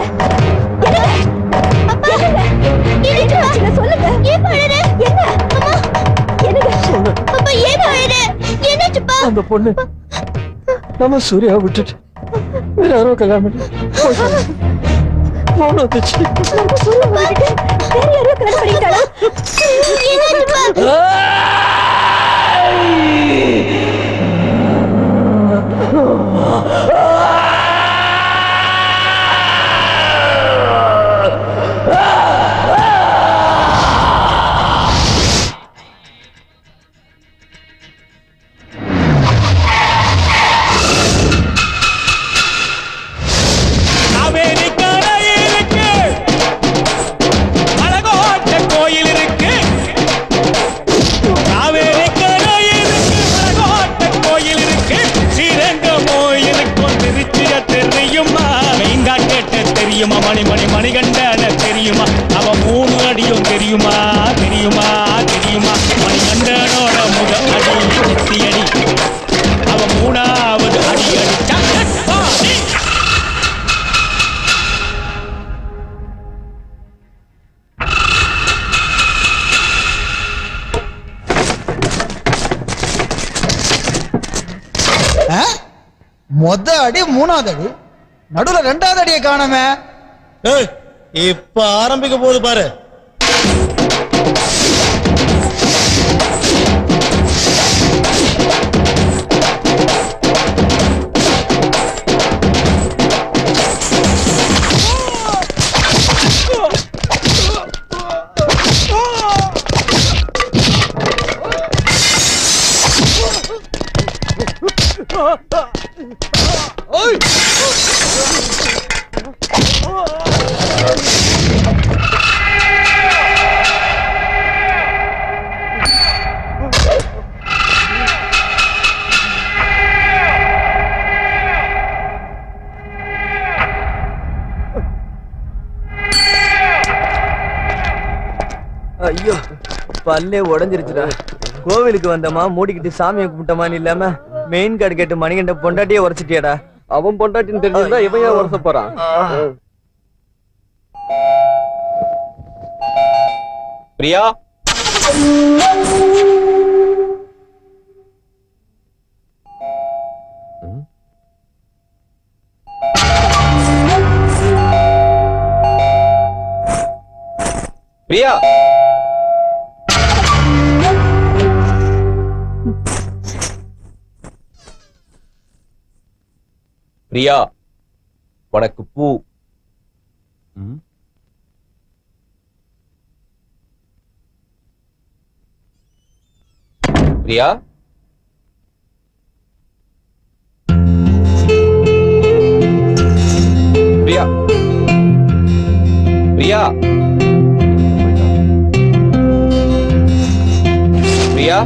எனக்கு சொல்லுங்க ஏன் பழற என்ன அம்மா எனக்கு அப்பா ஏன் அழற என்னாச்சுப்பா அந்த பொண்ணு நம்ம சூர்யா விட்டுட்டு வேற யாரோ கல்யாணம் பண்ணி மௌனம் வந்துச்சு நம்ம சூரிய வந்துட்டு வேற யாரோ கல்யாணம் பண்ணிக்கிட்டாளா என்னாச்சுப்பா காவேரி கரையிருக்கு அழகோட்ட கோயில் இருக்கு காவேரி கரையிருக்கு அழகோட்ட கோயில் இருக்கு ஸ்ரீரங்கமோ இருக்கும் திருச்சிய தெரியுமா மெயின்கா கேட்ட தெரியுமா மணி மணி மணிகண்டன தெரியுமா அவ மூணு அடியும் தெரியுமா தெரியுமா தெரியுமா மணிகண்டனோட முத அடி நெத்தி அடி அவ மூணாவது அடி அடிச்சா பாடி. ஆ? மொத அடி மூணாவது அடி நடுவுல ரெண்டாவது அடியை காணாம இப்ப ஆரம்பிக்க போகுது பாரு ஐயோ பல்லே உடைஞ்சிருச்சுடா கோவிலுக்கு வந்தமா மூடிக்கிட்டு சாமியை கும்பிட்டமான்னு இல்லாம மெயின் கார்டு கேட்டு மணிகண்ட பொண்டாட்டியே உரைச்சிட்டியாடா அவன் பொண்டாட்டின்னு தெரிஞ்சிருந்தா இவன் ஏன் உரச போறான் பிரியா பிரியா பிரியா உனக்கு பூ பிரியா பிரியா பிரியா பிரியா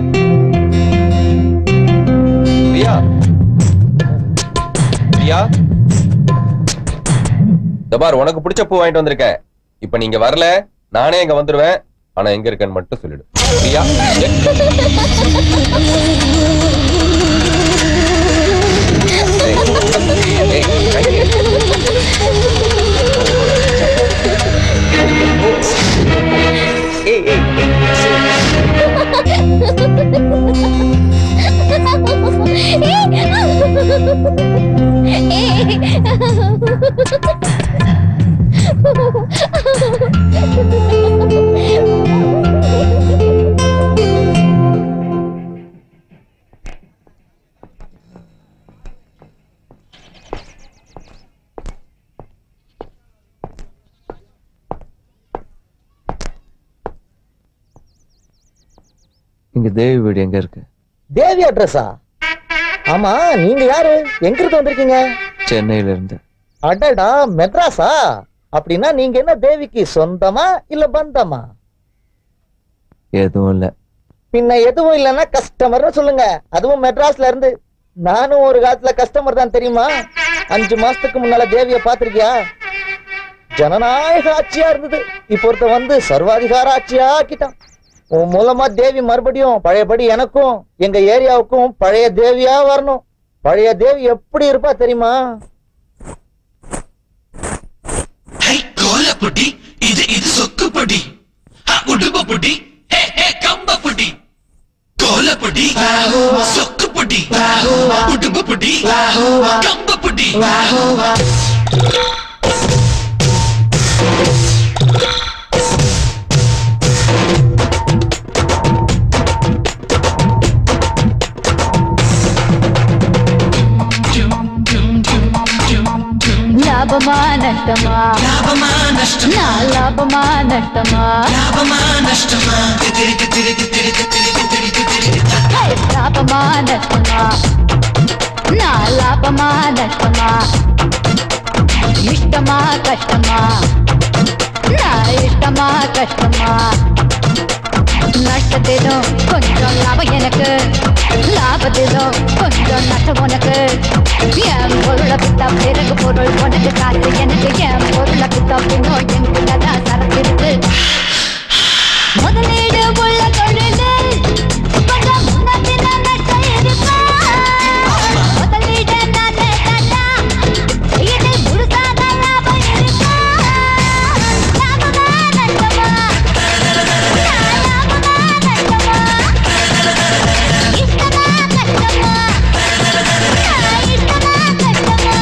பிரியா பிரியா தபார் உனக்கு பிடிச்ச பூ வாங்கிட்டு வந்திருக்கேன் இப்ப நீங்க வரல நானே இங்க வந்துருவேன் ஆனா எங்க இருக்கேன்னு மட்டும் சொல்லிடு பிரியா ஏய், ஏய், ஏய் ஏய் இங்க தேவி வீடு எங்க இருக்கு தேவி அட்ரஸா ஆமா நீங்க யாரு எங்க இருந்து வந்திருக்கீங்க சென்னையில இருந்து அடடா மெட்ராஸா அப்படின்னா நீங்க என்ன தேவிக்கு சொந்தமா இல்ல பந்தமா எதுவும் இல்ல பின்ன எதுவும் இல்லைன்னா கஸ்டமர்னு சொல்லுங்க அதுவும் மெட்ராஸ்ல இருந்து நானும் ஒரு காலத்துல கஸ்டமர் தான் தெரியுமா அஞ்சு மாசத்துக்கு முன்னால தேவிய பாத்திருக்கியா ஜனநாயக ஆட்சியா இருந்தது இப்ப ஒருத்த வந்து சர்வாதிகார ஆட்சியா ஆக்கிட்டான் உன் மூலமா தேவி மறுபடியும் பழையபடி எனக்கும் எங்க ஏரியாவுக்கும் பழைய தேவியா வரணும் பழைய தேவி எப்படி இருப்பா தெரியுமா கோலப்பொடி இது இது சொக்குப்பொடி உடும்பப்பொடி ஹே ஹே கம்பப்பொடி கோலப்பொடி சொக்குப்பொடி உடும்பப்பொடி கம்பப்பொடி லாபமா நஷ்டமா லாபமா நஷ்டமா நான் லாபமா நஷ்டமா லாபமா நஷ்டமா திரிக்கு திரிக்கு திரிக்கு திரிக்கு திரிக்கு திரிக்கு ஹே, லாபமா நஷ்டமா நான் லாபமா நஷ்டமா இஷ்டமா கஷ்டமா நான் இஷ்டமா கஷ்டமா நஷ்டத்திலும் கொஞ்சம் லாபம் எனக்கு லாபத்திலும் கொஞ்சம் நஷ்டம் உனக்கு என் பொருளை வித்தா பிறகு பொருள் உனக்கு காசு எனக்கு என் பொருளை வித்தா பின்னும் என்கிட்ட தான் சரக்கு இருக்கு முதலீடு உள்ள தொழிலில் கொஞ்சம் முன்ன பின்ன நஷ்டம் இருக்கா? முதலீடு நானே தந்தா, இது முழுசாக லாபம் இருக்கா? லாபமா நஷ்டமா? நான் லாபமா நஷ்டமா? இஷ்டமா கஷ்டமா? நான் இஷ்டமா கஷ்டமா?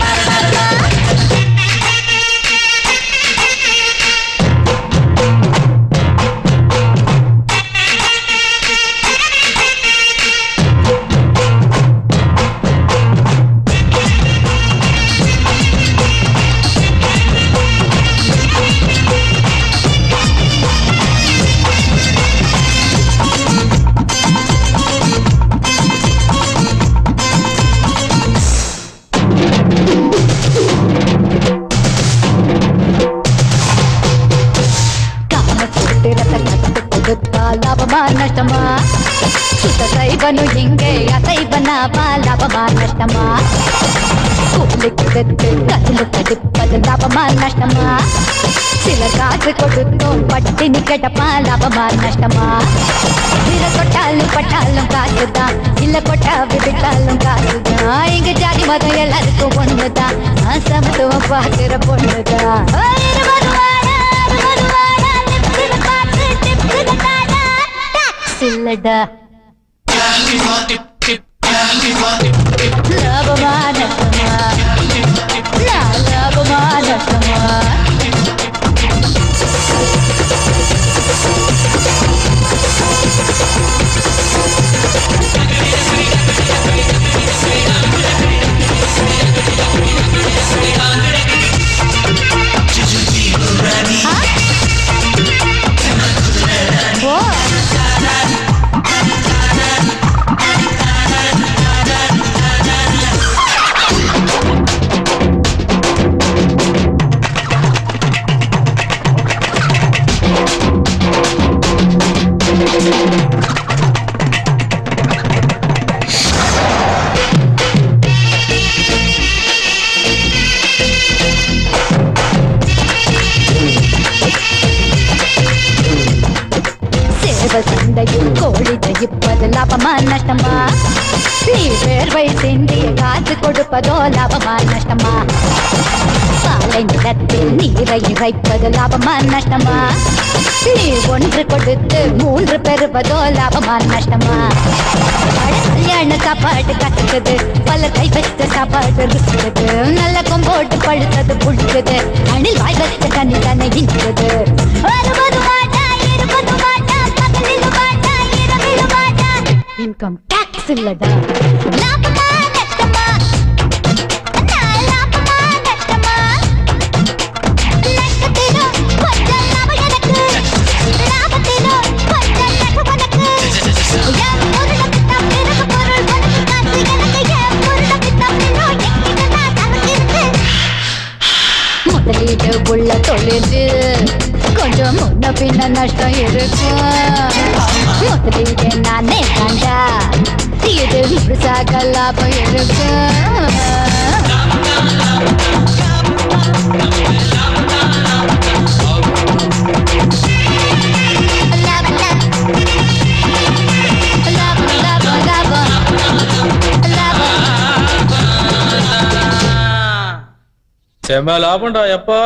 காமசூத்திரத்தை கத்து கொடுத்தா லாபமா நஷ்டமா சுத்த சைவனு இங்கே அசைவனாவா லாபமா நஷ்டமா கூலி கொடுத்து கதில் கடிப்பது லாபமா நஷ்டமா சில காசு கொடுத்தோம் பட்டினி கிடப்பா லாபமா நஷ்டமா சில கொட்டாலும் பட்டாலும் காசுதான் இல்ல கொட்டா விட்டாலும் காசுதான் இங்க ஜாதி மதம் எல்லாருக்கும் ஒண்ணுதான் நான் சமத்துவம் பார்க்கிற பொண்ணுதான் ஓ, இருபது வாடா, அறுபது வாடா, லிப்ஸில பாத்து, டிப்ஸில தாடா, டாக்ஸ் இல்லடா. லாபமா நஷ்டமா நான் லாபமா நஷ்டமா Did you இப்ப சந்தையில் கோழி ஜெயிப்பது லாபமா நஷ்டமா நீ வேர்வை சிந்தி காசு கொடுப்பதோ லாபமா நஷ்டமா பாலை நிலத்தில் நீரை இறைப்பது லாபமா நஷ்டமா நீ ஒன்று கொடுத்து மூன்று பெறுவதோ லாபமா நஷ்டமா அட, கல்யாண சாப்பாடு கத்துக்குது பல கை வச்ச சாப்பாடு ருசிக்குது நல்ல கொம்போட்டு பழுத்தது புழுக்குது அணில் வாய் வச்ச கண்ணி தானே இனிக்குது வருவது மாட்டா இருப்பது மாட்டா பகலில் மாட்டா இரவில் மாட்டா இன்கம் டாக்ஸ் இல்லடா லாபமா நஷ்டமா நான் லாபமா நஷ்டமா நஷ்டத்திலோ கொஞ்சம் லாபம் எனக்கு லாபத்திலோ கொஞ்சம் நஷ்டம் உனக்கு என் பொருளை வித்தா பிறகு பொருள் உனக்கு காசு எனக்கு என் பொருளை வித்தா பிறகு எங்கிட்ட தான் சரக்கு இருக்கு முதலீடு உள்ள தொழில் கொஞ்சம் முன்ன பின்ன நஷ்டம் இருக்கு முதலீடு நானே தாண்டா இது முழுசாக லாபம் இருக்கு செம்ம லாபம்டா எப்பா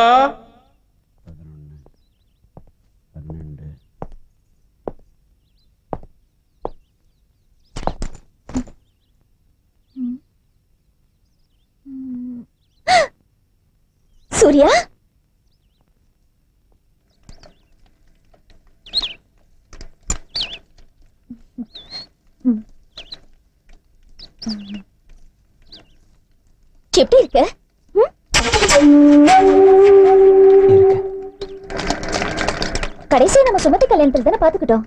சூர்யா எப்படி இருக்க கடைசியா நம்ம சுமதி கல்யாணத்துல தானே பாத்துக்கிட்டோம்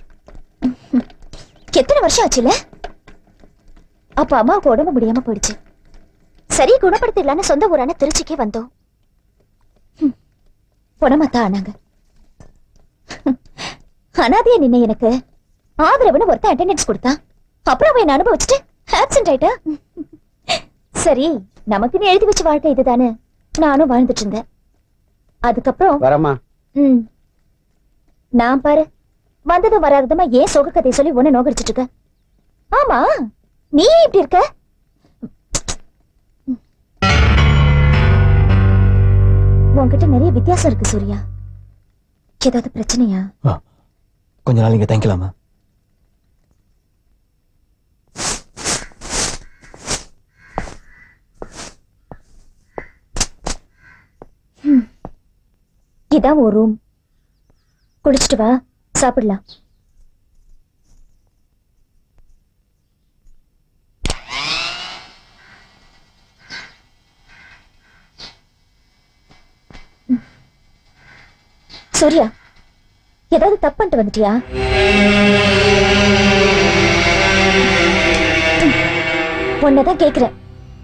எத்தனை வருஷம் ஆச்சுல அப்ப அம்மாவுக்கு உடம்பு முடியாம போயிடுச்சு சரி குணப்படுத்திடலான்னு சொந்த ஊரான திருச்சிக்கே வந்தோம் ஹம், குணமாத்தான் ஆனாங்க ஹம், அனாதையா நின்ன எனக்கு ஆதரவுன்னு ஒருத்தன் அட்டெண்டன்ஸ் கொடுத்தான் அப்புறம் அவன் என்ன அனுபவிச்சுட்டு ஆப்சென்ட் ஆயிட்டா சரி நமக்குன்னு எழுதி வச்ச வாழ்க்கை இதுதானே நானும் வாழ்ந்துட்டு இருந்தேன் அதுக்கப்புறம் வரமா ம் நான் பாரு வந்ததும் வராததுமா ஏன் சோக கதையை சொல்லி உன்னை நோகடிச்சிட்டு இருக்க ஆமா நீ ஏன் இப்படி இருக்க உன்கிட்ட நிறைய வித்தியாசம் இருக்கு சூர்யா ஏதாவது பிரச்சனையா கொஞ்ச நாள் இங்க தங்கிக்கலாமா ம். இதான் ஒரு ரூம் குடிச்சிட்டு வா சாப்பிடலாம் ம். சூர்யா ஏதாவது தப்பு பண்ணிட்டு வந்துட்டியா ம். உன்னைதான் கேக்குறேன்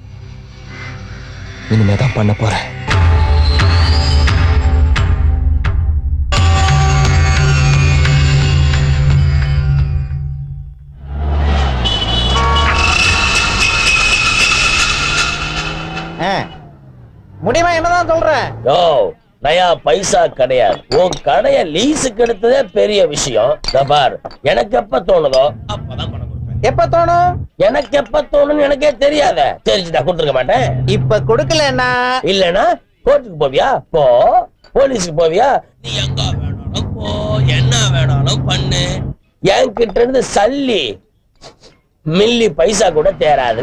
இனிமே தான் பண்ண போறேன் முடியுமா என்னதான் சொல்ற யோ நயா பைசா கிடையாது உன் கடைய லீஸுக்கு எடுத்ததே பெரிய விஷயம் இதோ பார் எனக்கு எப்ப தோணுதோ அப்பதான் பணம் கொடுப்பேன் எப்ப தோணும் எனக்கு எப்ப தோணும்னு எனக்கே தெரியாத தெரிஞ்சுட்டா கொடுத்துருக்க மாட்டேன் இப்ப கொடுக்கலன்னா இல்லனா கோர்ட்டுக்கு போவியா போ போலீஸுக்கு போவியா நீ எங்க வேணாலும் போ என்ன வேணாலும் பண்ணு என்கிட்ட இருந்து சல்லி மில்லி பைசா கூட தேராது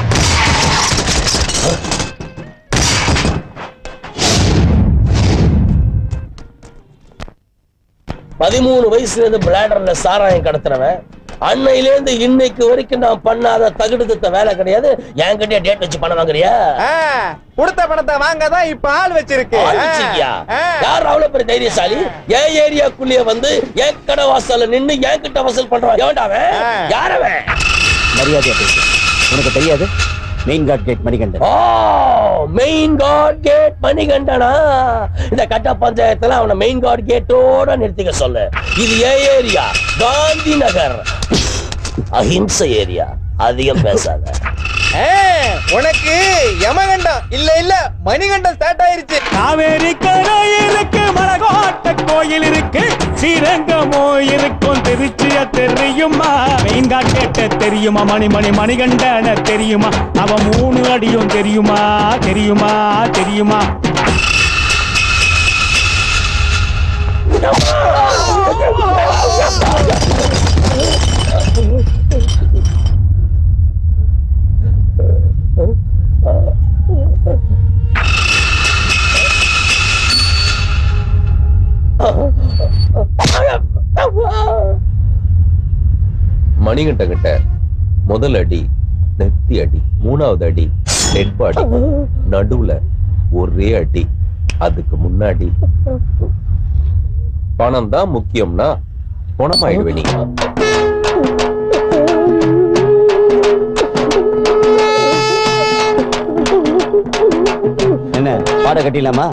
பதிமூணு வயசுல இருந்து பிளாடர்ல சாராயம் கடத்துறவன் அன்னையிலேருந்து இன்னைக்கு வரைக்கும் நான் பண்ணாத தகுடுத்த வேலை கிடையாது என்கிட்டயே டேட் வச்சு பணம் வாங்குறியா கொடுத்த பணத்தை வாங்க தான் இப்ப ஆள் வச்சிருக்கு ஆள் வச்சிருக்கியா? யார் அவ்வளவு பெரிய தைரியசாலி என் ஏரியாக்குள்ளேயே வந்து என் கடை வாசல்ல நின்னு என் கிட்ட வசூல் பண்றான் எவன்டாவன் யாரவன் மரியாதையா பேசு உனக்கு தெரியாது மெயின் காட் கேட் மணிகண்டன் ஓ மெயின் காட் கேட் மணிகண்டனா இந்த கட்ட பஞ்சாயத்துல அவனை மெயின் காட் கேட்டோட நிறுத்திக்க சொல்லு இது ஏன் ஏரியா காந்தி நகர் அஹிம்சை ஏரியா அதிகம் பேசாத உனக்கு யமகண்டம் இல்ல இல்ல மணிகண்டம் ஸ்டார்ட் ஆயிருச்சு காவேரி கரை இருக்கு மலகோட்டை கோயில் இருக்கு ஸ்ரீரங்கமோ இருக்கும் திருச்சிய தெரியுமா மெயின் கேட்ட தெரியுமா மணி மணி மணிகண்டன தெரியுமா அவ மூணு அடியும் தெரியுமா தெரியுமா தெரியுமா மணிகண்ட கிட்ட முதல் அடி நெத்தி அடி மூணாவது அடி டெட் பாடி நடுவுல ஒரே அடி அதுக்கு முன்னாடி பணம் தான் முக்கியம்னா பணமாயிடுவே நீ என்ன பாட கட்டிடலாமா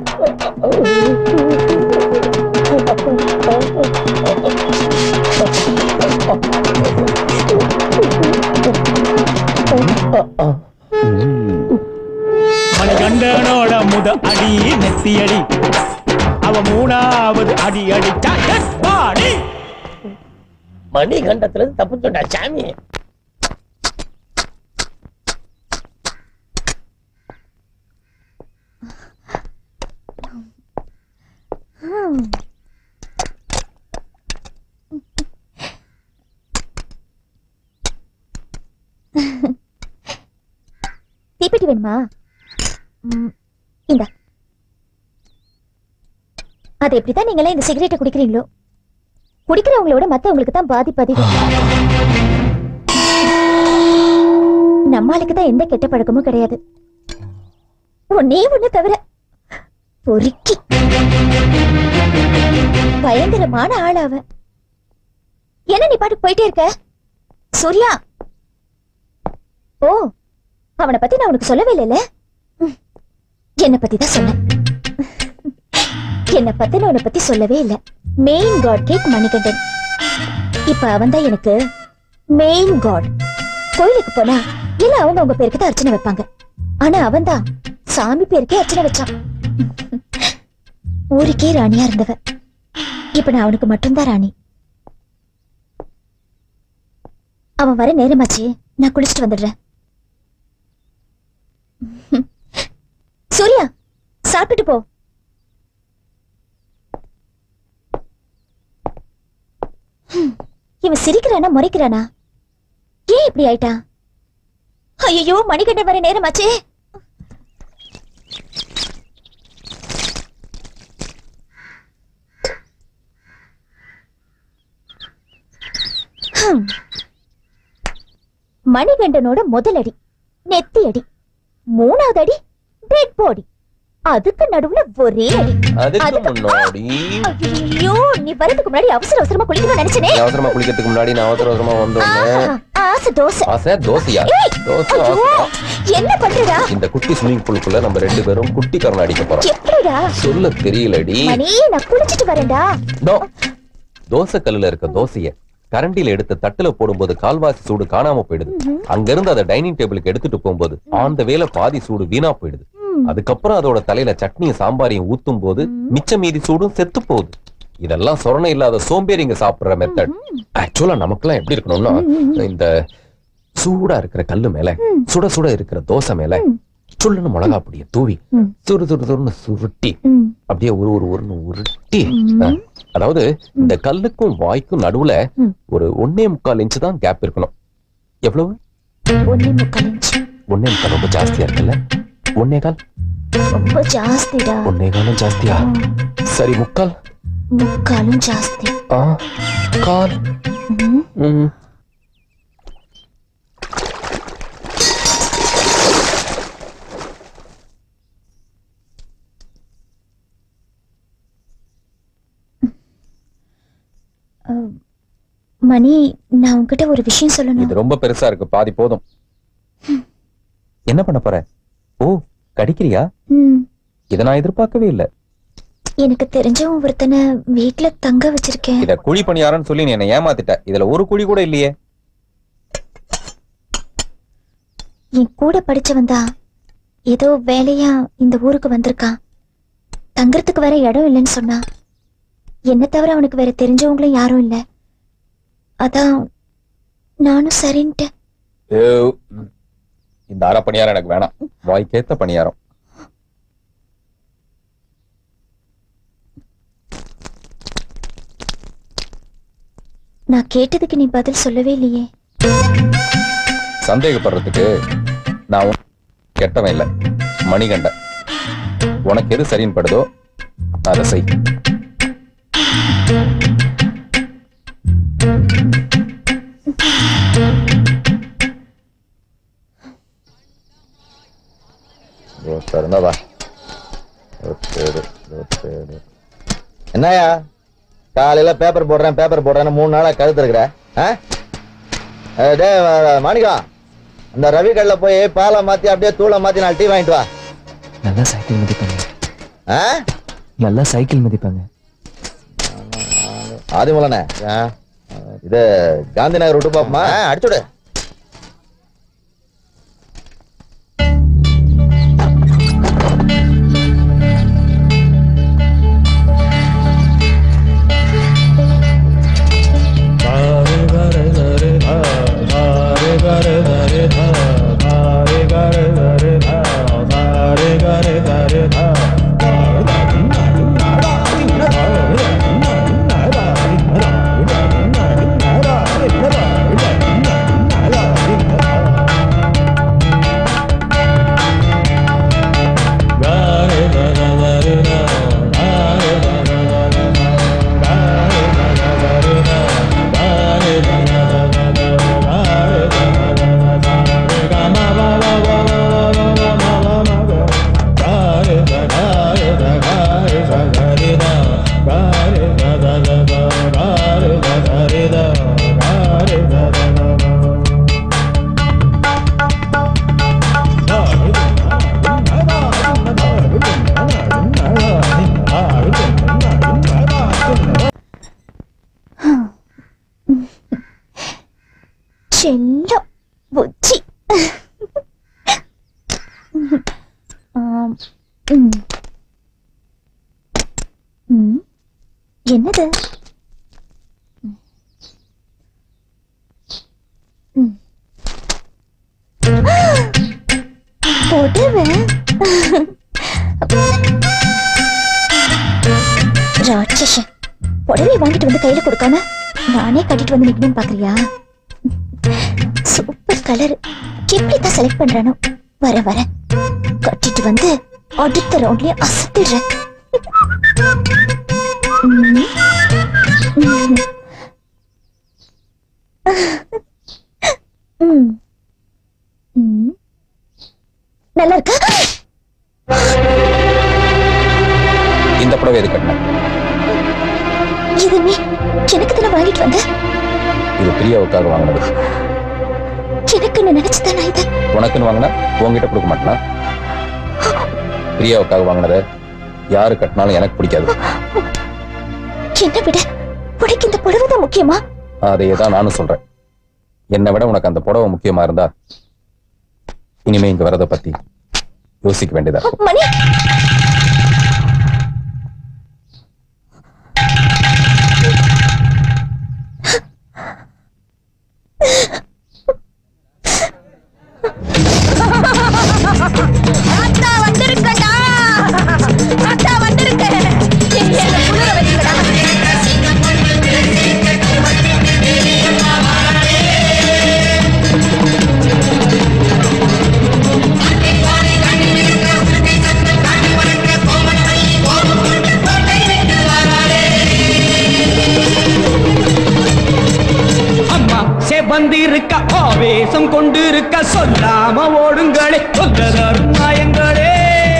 மணிகண்டனோட முத அடி நெத்தி அடி அவ மூணாவது அடி அடிச்சா டெட் பாடி மணிகண்டத்துல இருந்து தப்பிச்சுட்டா சாமி தீப்பெட்டி வேணுமா ம், இந்தா அது எப்படிதான் நீங்களாம் இந்த சிகரெட்டை குடிக்கிறீங்களோ குடிக்கிறவங்களோட மத்தவங்களுக்கு தான் பாதிப்பு அதிகம் நம்மளுக்கு தான் எந்த கெட்ட பழக்கமும் கிடையாது ஒன்னே ஒண்ணு தவிர பொறுக்கி பயங்கரமான ஆள் அவன் என்ன நீ பாட்டுக்கு போயிட்டே இருக்க சூர்யா ஓ அவனை பத்தி நான் உனக்கு சொல்லவே இல்லைல்ல ம். என்னை பத்தி தான் சொன்னேன் என்னை பத்தி நான் உன்னை பத்தி சொல்லவே இல்லை மெயின் காட் கேக் மணிகண்டன் இப்ப அவன் தான் எனக்கு மெயின் காட் கோயிலுக்கு போனா எல்லாம் அவங்க அவங்க பேருக்கு தான் அர்ச்சனை வைப்பாங்க ஆனா அவன் தான் சாமி பேருக்கே அர்ச்சனை வச்சான் ஊருக்கே ராணியா இருந்தவ இப்ப நான் அவனுக்கு மட்டும்தான் ராணி அவன் வர நேரமாச்சு நான் குளிச்சுட்டு வந்துடுறேன் சூர்யா சாப்பிட்டுட்டு போ ஹம், இவன் சிரிக்கிறானா முறைக்கிறானா ஏன் இப்படி ஆயிட்டான் ஐயோ மணிகண்டன் வர நேரமாச்சே ஹம். மணிகண்டனோட முதல் அடி நெத்தி அடி மூணாவது அடி டெட் பாடி அதுக்கு நடுவுல ஒரே அடி அதுக்கு அதுக்கு- முன்னாடி ஐயோ நீ வரதுக்கு முன்னாடி அவசர அவசரமா குளிக்கணும்னு நினைச்சனே நீ அவசரமா குளிக்கிறதுக்கு முன்னாடி நான் அவசர அவசரமா வந்தோடனே ஆசை தோசை ஆசை தோசையா ஏய், தோசை ஐயோ, ஆசை என்ன பண்றடா இந்த குட்டி ஸ்விம்மிங் பூலுக்குள்ள நம்ம ரெண்டு பேரும் குட்டி கரணம் அடிக்க போறோம் எப்படிடா சொல்ல தெரியலடி மணி நான் குளிச்சிட்டு வரேன்டா நோ தோசை கல்லுல இருக்க தோசைய கரண்டில எடுத்து தட்டுல போடும்போது கால்வாசி சூடு காணாம போயிடுது ம்ஹும். அங்க இருந்து அதை டைனிங் டேபிளுக்கு எடுத்துட்டு போகும்போது அந்த வேலை பாதி சூடு வீணா போயிடுது ம். அதுக்கப்புறம் அதோட தலையில சட்னியும் சாம்பாரையும் ஊத்தும் போது மிச்ச மீதி சூடும் செத்து போகுது இதெல்லாம் சொரணை இல்லாத சோம்பேறிங்க சாப்பிடுற மெத்தட் ஆக்சுவலா நமக்கெல்லாம் எப்படி இருக்கணும்னா இந்த சூடா இருக்கிற கல்லு மேல சுட சுட இருக்கிற தோசை மேல சுள்ளுன்னு மிளகா பொடிய தூவி ம். சுரு சுரு சுருன்னு சுருட்டி ம். அப்படியே ஒரு ஒரு ஒருன்னு உருட்டி ம். அஹ், அதாவது இந்த கல்லுக்கும் வாய்க்கும் நடுவுல ம். ஒரு ஒன்னே முக்கால் இன்ச்சு தான் கேப் இருக்கணும் எவ்வளவு ஒன்னே முக்கால் இன்ச்சு ஒன்னே முக்கால் ரொம்ப ஜாஸ்தியா இருக்குல்ல ஒன்னே கால் ரொம்ப ஜாஸ்திடா ஒன்னே காலும் ஜாஸ்தியா சரி முக்கால் முக்காலும் ஜாஸ்தி ஆ கால் ம். ம். அஹ், மணி நான் உன்கிட்ட ஒரு விஷயம் சொல்லணும் இது ரொம்ப பெருசா இருக்கு பாதி போதும் என்ன பண்ண போற ஓ கடிக்கிறியா ம், இத நான் எதிர்பார்க்கவே இல்ல எனக்கு தெரிஞ்சவன் ஒருத்தனை வீட்ல தங்க வச்சிருக்கேன் இத குழி பணியாரன்னு சொல்லி நீ என்ன ஏமாத்திட்ட இதுல ஒரு குழி கூட இல்லையே என் கூட படிச்சவன் தான் ஏதோ வேலையா இந்த ஊருக்கு வந்திருக்கான் தங்கறதுக்கு வேற இடம் இல்லைன்னு சொன்னா என்ன தவிர அவனுக்கு வேற தெரிஞ்சவங்களும் யாரும் இல்ல அதான் நானும் சரின்ட்டேன் ஏவ். இந்த அரை பணியாரம் எனக்கு வேணாம் வாய்க்கேத்த பணியாரம் நான் கேட்டதுக்கு நீ பதில் சொல்லவே இல்லையே சந்தேகப்படுறதுக்கு நான் உன் கெட்டவன் இல்ல மணிகண்டன் உனக்கு எது சரின்னு படுதோ அதை செய் இருபத்தாறுனா இருபத்தேழு இருபத்தேழு என்னய்யா காலையில பேப்பர் போடுறேன் பேப்பர் போடுறேன்னு மூணு நாளா கழுத்து இருக்கிற ஆ? ஏய், டேய் வ- மாணிக்கம் அந்த ரவி கடையில போய் பாலை மாத்தி அப்படியே தூளை மாத்தி நாலு டீ வாங்கிட்டு வா நல்லா சைக்கிள் மதிப்பாங்க ஆ? நல்லா சைக்கிள் மதிப்பாங்க ஆதிமூலனே இது காந்தி நகர் விட்டு பாப்போமா ஆ, அடிச்சுடு செல்லம் புச்சி ஆம், ம். ம், என்னது ம். புடவை ராட்சசன் புடவை வாங்கிட்டு வந்து கையில கொடுக்காம நானே கட்டிட்டு வந்து நிக்கணும்னு பாக்குறியா சூப்பர் கலர் எப்படி தான் செலக்ட் பண்றானோ வர வர கட்டிட்டு வந்து அடுத்த ரவுண்ட்லயே அசத்திடுறேன் ம். ம். ம். ம். நல்லா இருக்கா இந்த புடவை எது கட்டின இது நீ எனக்கு தானே வாங்கிட்டு வந்த இது பிரியாவுக்காக வாங்கினது எனக்குன்னு நினைச்சுதான் நான் இதை உனக்குன்னு வாங்கினா உன்கிட்ட கொடுக்க மாட்டேனா பிரியாவுக்காக வாங்கினது யாரு கட்டினாலும் எனக்கு பிடிக்காது என்னை விட உனக்கு இந்த புடவை தான் முக்கியமா அதையே தான் நானும் சொல்றேன் என்னை விட உனக்கு அந்த புடவை முக்கியமா இருந்தா இனிமே இங்க வரத பத்தி யோசிக்க வேண்டியதா இருக்கும் மணி அத்தா வந்திருக்கடா அத்தா வந்திருக்க என்ன குளிர வைக்கடா அம்மா செவந்திருக்க ஆவேசம் கொண்டிருக்க சொல்லாம ஓடுங்களே சொல்லதர் நாயங்களே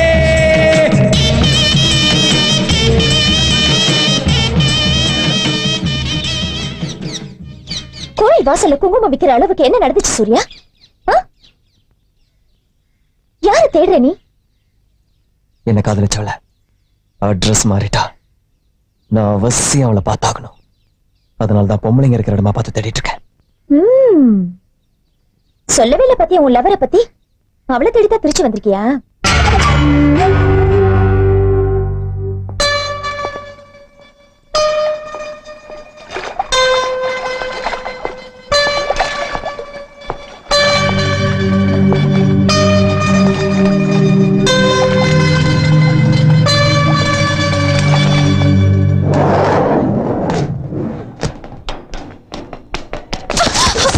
கோயில் வாசல்ல குங்குமம் விக்கிற அளவுக்கு என்ன நடந்துச்சு சூர்யா ஆ? யார தேடுற நீ என்ன காதலிச்சவள அட்ரஸ் மாறிட்டா நான் அவசியம் அவளை பார்த்தாகணும் அதனால தான் பொம்பளைங்க இருக்கிற இடமா பார்த்து தேடிட்டு இருக்கேன் ம். சொல்லவே இல்ல பத்தியா உன் லவரை பத்தி அவளை தேடிதான் திருச்சி வந்திருக்கியா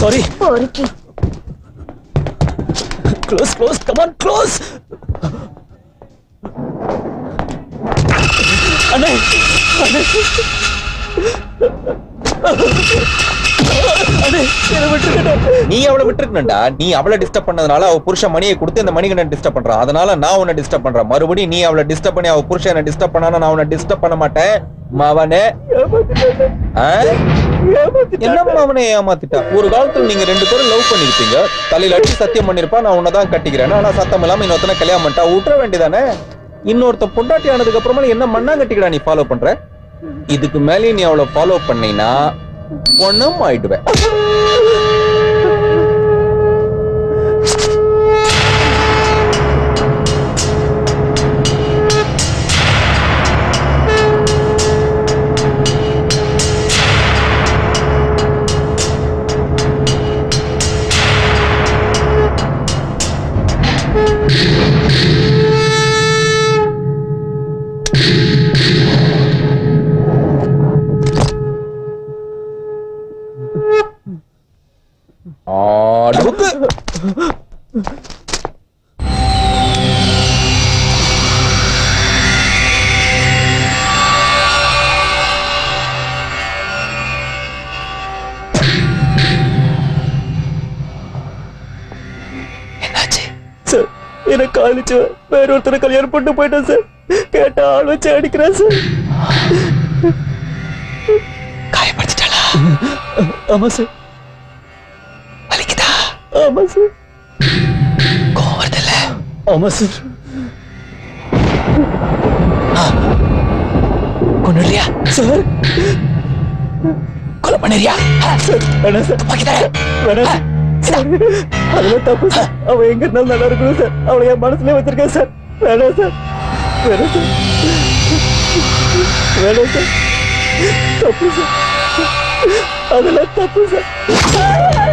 சாரி பொறுக்கி close close come on close அண்ணே அண்ணே நீ அவளை விட்டுருக்கணும்டா நீ அவளை டிஸ்டர்ப் பண்ணதுனால அவ புருஷன் மணியை கொடுத்து இந்த மணிகண்டன் டிஸ்டர்ப் பண்றான் அதனால நான் உன்னை டிஸ்டர்ப் பண்றேன் மறுபடியும் நீ அவளை டிஸ்டர்ப் பண்ணி அவ புருஷன் என்ன டிஸ்டர்ப் பண்ணானா நான் உன்னை டிஸ்டர்ப் பண்ண மாட்டேன் மவனே ஆ? என்னம்மா அவனை ஏமாத்திட்டா ஒரு காலத்துல நீங்க ரெண்டு பேரும் லவ் பண்ணிருப்பீங்க தலையில அடிச்சு சத்தியம் பண்ணிருப்பா நான் உன்னை தான் கட்டிக்கிறேன் ஆனா சத்தம் இல்லாம இன்னொருத்தனை கல்யாணம் பண்ணிட்டா விட்டுற வேண்டியதானே இன்னொருத்த பொண்டாட்டி ஆனதுக்கு அப்புறமா என்ன மண்ணாங்கட்டிக்கடா நீ ஃபாலோ பண்ற இதுக்கு மேலே நீ அவளை ஃபாலோ பண்ணீங்கன்னா ஒண்ணும் ஆயிடுவேன் ஆடுக்கு சார் எனக்கு காலிச்சு வேற ஒருத்தரை கல்யாணம் பண்ணி போயிட்டேன் சார் கேட்ட ஆள் வச்சு அடிக்கிறேன் சார் காயப்படுத்திட்டாளா ஆமா சார் வலிக்குதா ஆமா சார் கோவம் வருதுல்ல ஆமா சார் கொண்டுறியா சார் கொலை பண்ணிறியா சார் வேணாம் சார் வேணாம் சார் அதெல்லாம் தப்பு சார் அவ எங்க இருந்தாலும் நல்லா இருக்கணும் சார் அவளை என் மனசுல வச்சிருக்கேன் சார் வேணாம் சார் வேணாம் சார் வேணாம் சார் தப்பு சார் அதெல்லாம் தப்பு சார்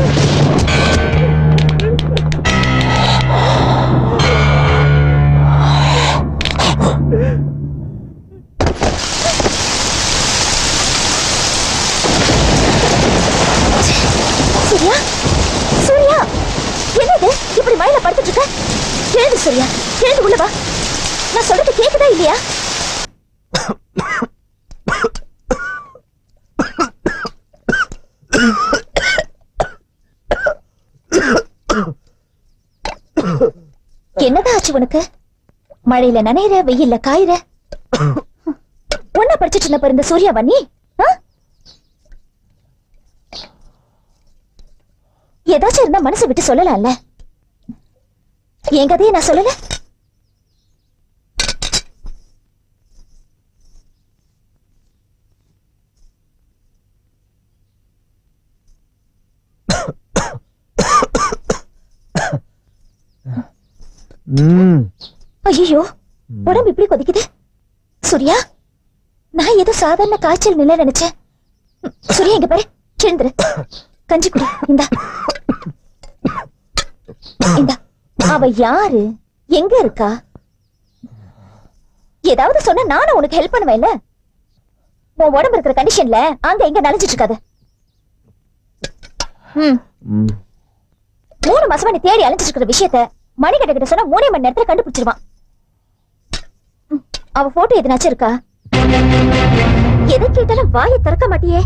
சூர்யா சூர்யா என்னது இப்படி மழையில படுத்துட்டு இருக்க எழுந்து சூர்யா எழுந்து உள்ள வா நான் சொல்றது கேக்குதா இல்லையா என்னதான் ஆச்சு உனக்கு மழையில நனையிற வெயில்ல காயிற ஒன்னா படிச்சிட்டு இருந்த பாரு இந்த சூர்யாவா நீ ஆ? ஏதாச்சும் இருந்தா மனசை விட்டு சொல்லலாம்ல என் கதையை நான் சொல்லல ஐயோ உடம்பு இப்படி கொதிக்குது சூர்யா நான் ஏதோ சாதாரண காய்ச்சல் நிலை நினைச்சேன் ம், சூர்யா இங்க பாரு எழுந்துரு கஞ்சி குடி இந்தா இந்தா அவ யாரு எங்க இருக்கா ஏதாவது சொன்னா நானும் உனக்கு ஹெல்ப் பண்ணுவேன்ல உன் உடம்பு இருக்கிற கண்டிஷன்ல அங்க இங்க நனைஞ்சிட்டு இருக்காது ம் மூணு மாசமா நீ தேடி அலைஞ்சிட்டு இருக்கிற விஷயத்த மணிக்கட்ட கிட்ட சொன்னா மூணே மணி நேரத்துல கண்டுபிடிச்சிருவான் ம், அவ போட்டோ எதுனாச்சும் இருக்கா எதை கேட்டாலும் வாயை திறக்க மாட்டியே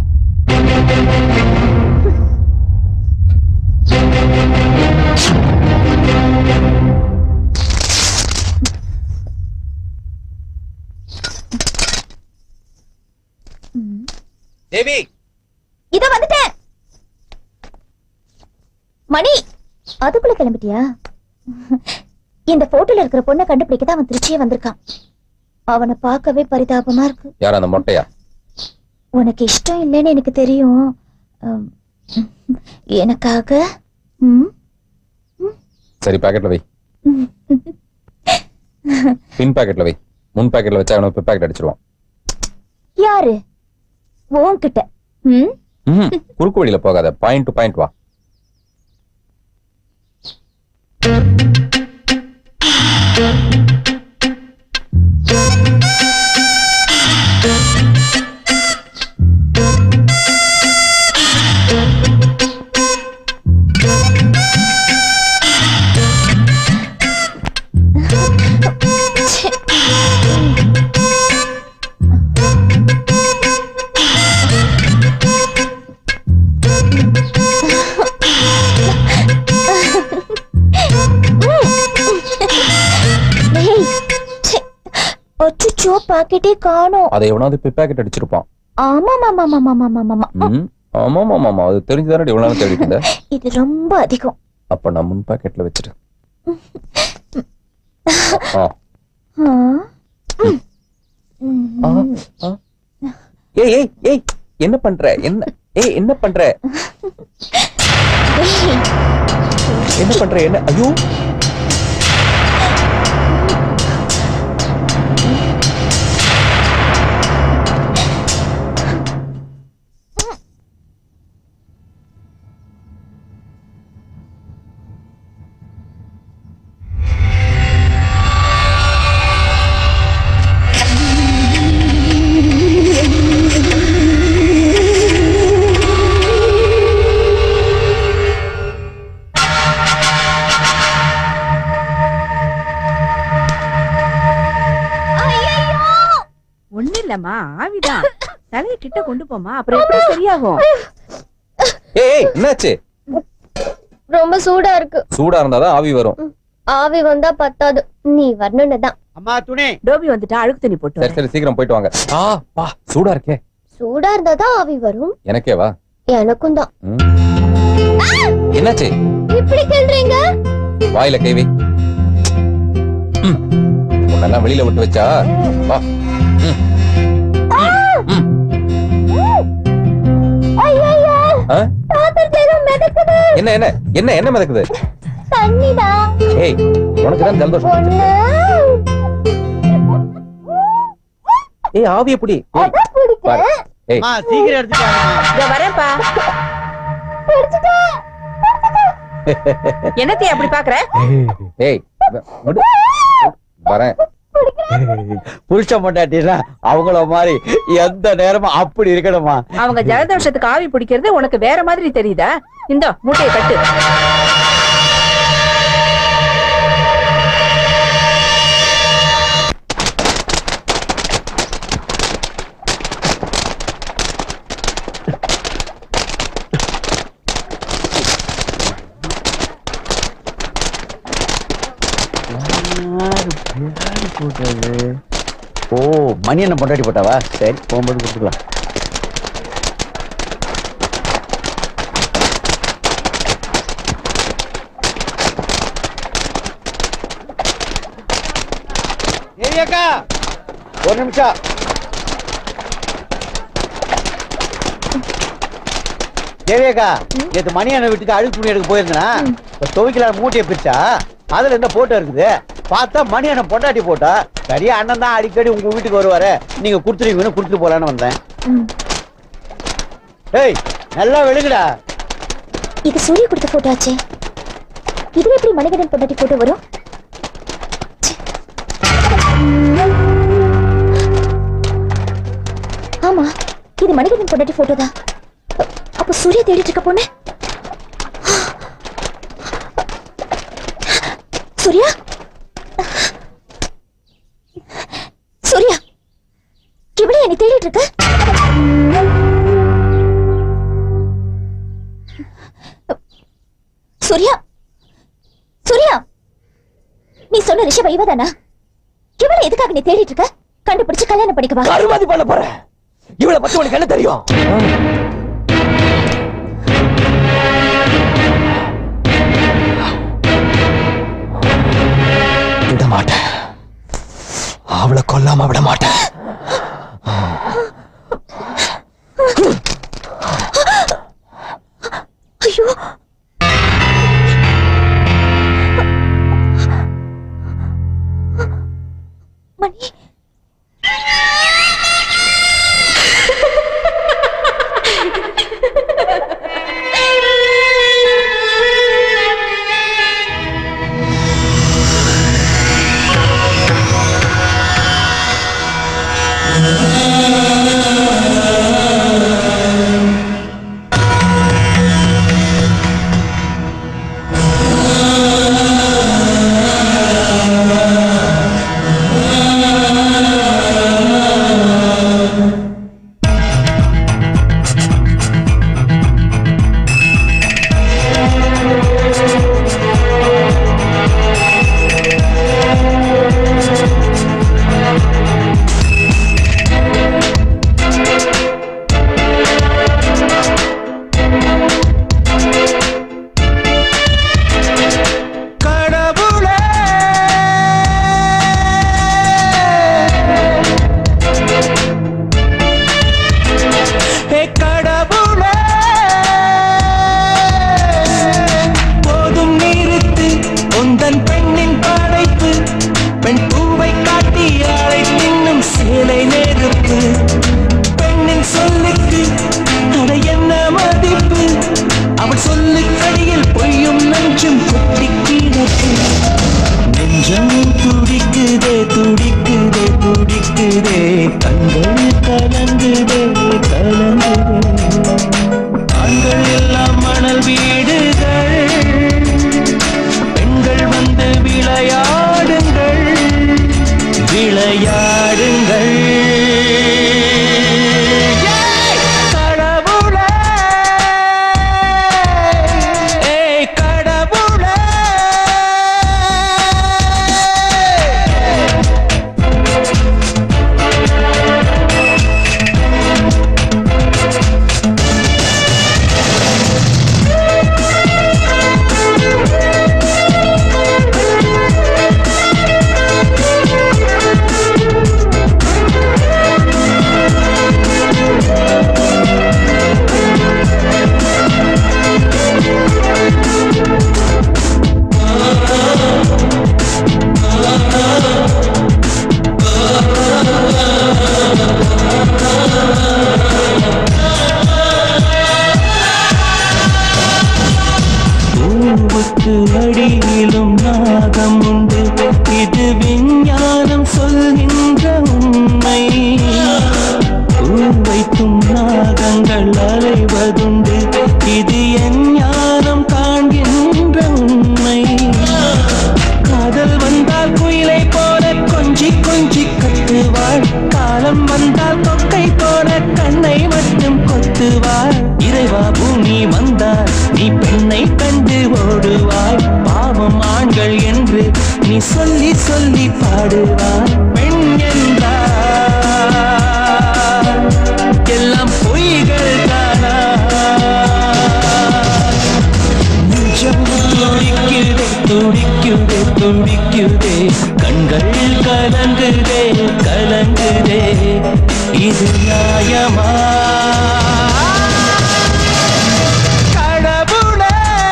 தேவி இதோ வந்துட்டேன் மணி அதுக்குள்ள கிளம்பிட்டியா இந்த போட்டோல இருக்கிற பொண்ணை கண்டுபிடிக்க தான் அவன் திருச்சியே வந்திருக்கான் அவனை பார்க்கவே பரிதாபமா இருக்கு யார் அந்த மொட்டையா உனக்கு இஷ்டம் இல்லைன்னு எனக்கு தெரியும் அம், எனக்காக ம், சரி பாக்கெட்ல வை பின் பாக்கெட்ல வை முன் பாக்கெட்ல வச்சா அவனுக்கு பின் பாக்கெட் அடிச்சிருவான் யாரு உன்கிட்ட ம் ம்ஹும். குறுக்கு வழியில போகாத பாயிண்ட் டு பாயிண்ட் வா பாக்கெட்டே காணோம் அதை எவனாவது பிப்பாக்கெட் அடிச்சிருப்பான் ஆமா ஆமா ஆமா ஆமா ஆமா ஆமா ம் ஆமா ஆமா ஆமா அது தெரிஞ்சுதானே இவ்வளவு நேரம் தேடிட்டு இருந்த இது ரொம்ப அதிகம் அப்ப நான் முன் பாக்கெட்ல வச்சிரு ஆ. ஆ? ஆ, ஆ. ஏய் ஏய் ஏய் என்ன பண்ற என்ன ஏய் என்ன பண்ற என்ன பண்ற என்ன ஐயோ ஒண்ணு இல்லம்மா ஆவிதான் தலையை கிட்ட கொண்டு போமா அப்புறம் எப்படி சரியாகும் ஏய் ஏய், என்னாச்சு ரொம்ப சூடா இருக்கு சூடா இருந்தாதான் ஆவி வரும் ஆவி வந்தா பத்தாது நீ வரணும்னு தான் அம்மா துணி டோபி வந்துட்டா அழுக்கு தண்ணி போட்டு சரி சரி சீக்கிரம் போயிட்டு வாங்க ஆ பா சூடா இருக்கே சூடா இருந்தா தான் ஆவி வரும் எனக்கே வா எனக்கும் தான் ம். என்னாச்சு இப்படி கேள்றீங்க வாயில கை வை ம். உன்னெல்லாம் வெளியில விட்டு வச்சா வா ம். ஐயையோ ஆ? பாத்திரத்துல மிதக்குது என்ன என்ன என்ன என்ன மிதக்குது தண்ணிதான் ஏய் உனக்கு தான் ஜலதோஷம் ஒண்ணு ஏய் ஆவி எப்படி ஏய், பாரு ஏய் சீக்கிரம் எடுத்துட்டு வரேன்ப்பா என்னத்தை அப்படி பாக்குற ஏய் வ- விடு. வரேன் புருஷ பொண்டாட்டினா அவங்கள மாதிரி எந்த நேரமும் அப்படி இருக்கணுமா அவங்க ஜலதோஷத்துக்கு ஆவி பிடிக்கிறது உனக்கு வேற மாதிரி தெரியுதா இந்த மூட்டையை கட்டு போட்டது ஓ மணி என்ன பொண்டாட்டி போட்டாவா சரி போகும்போது கொடுத்துக்கலாம் ஏரியாக்கா ஒரு நிமிஷம் தேவியக்கா நேத்து மணி அண்ணன் வீட்டுக்கு அழுக்கு துணி எடுக்க போயிருந்தேனா இப்ப துவைக்கலாம் மூட்டையை பிரிச்சா அதுல இந்த போட்டோ இருக்குது பார்த்தா மணி அண்ணன் பொண்டாட்டி போட்டா சரியா அண்ணன் தான் அடிக்கடி உங்க வீட்டுக்கு வருவாரு நீங்க கொடுத்துருவீங்கன்னு கொடுத்துட்டு போலான்னு வந்தேன் ஏய் நல்லா வெளுங்கடா இது சூரிய கொடுத்த போட்டோ ஆச்சே இதுல எப்படி மணிகண்டன் பொண்டாட்டி போட்டோ வரும் ச்சே. ஆமா இது மணிகண்டன் பொண்டாட்டி போட்டோ தான் அ- அப்ப சூர்யா தேடிட்டு இருக்க பொண்ணு சூர்யா சூர்யா இவளே என்னை தேடிட்டு இருக்க சூர்யா சூர்யா நீ சொன்ன ரிஷப இவதானா இவளை எதுக்காக நீ தேடிட்டு இருக்க கண்டுபிடிச்சு கல்யாணம் பண்ணிக்கவா அருமாதி பண்ண போறேன் இவளை பத்தி உனக்கு என்ன தெரியும் விட மாட்டேன் அவளை கொல்லாம விட மாட்டேன் ஐயோ மணி சொல்லுக்கு அட என்ன மதிப்பு அவள் சொல்லுக்கடியில் பொய்யும் நஞ்சும் கொட்டி கிடக்கு நெஞ்சம் துடிக்குதே துடிக்குதே துடிக்குதே கண்கள் கலங்குதே கலங்குதே ஆண்கள் எல்லாம் மணல் வீடுகள் பெண்கள் வந்து விளையாடுங்கள் விளையாடுங்கள் கடவுளே ஏய் கடவுளே பூவுக்கு அடியிலும் நாகம் உண்டு இது விஞ்ஞானம் சொல்கின்ற உண்மை பூவைக்கும் நாகங்கள் அலைவதுண்டு இது என் ஞானம் காண்கின்ற உண்மை காதல் வந்தால் குயிலை போல கொஞ்சி கொஞ்சி கத்துவாள் காலம் வந்தால் தொக்கை போல கண்ணை மட்டும் கொத்துவாள் இறைவா பூமி வந்தால் நீ பெண்ணை கண்டு ஓடுவாய் பாவம் ஆண்கள் என்று நீ சொல்லி சொல்லி பாடுவாய் பெண் என்றால் எல்லாம் பொய்கள் தானா நெஞ்சம் துடிக்குதே துடிக்குதே துடிக்குதே கண்கள் கலங்குதே கலங்குதே இது நியாயமா கடவுளே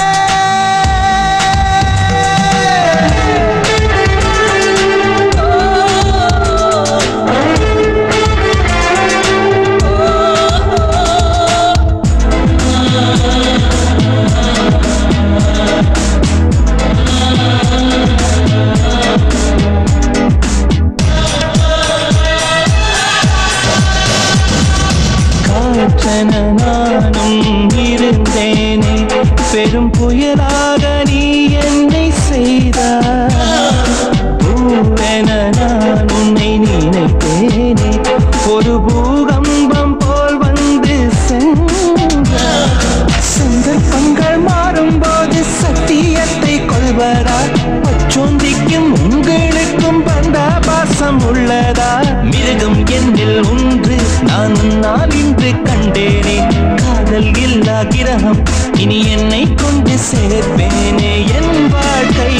காற்றென நானும் இருந்தேனே பெரும் புயலாக நீ என்னை செய்தாய் பூவென நான் உன்னை நினைத்தேனே ஒரு பூகம்பம் போல் வந்து சென்றாய் சந்தர்ப்பங்கள் மாறும்போது சத்தியத்தை கொள்வதா பச்சோந்திக்கும் உங்களுக்கும் பந்தாபாசம் உள்ளதா மிருகம் என்னில் ஒன்று நான் உன்னால் இன்று கண்டேனே காதல் இல்லா கிரகம் இனி என்னை கொண்டு சேர்ப்பேனே என் வாழ்க்கை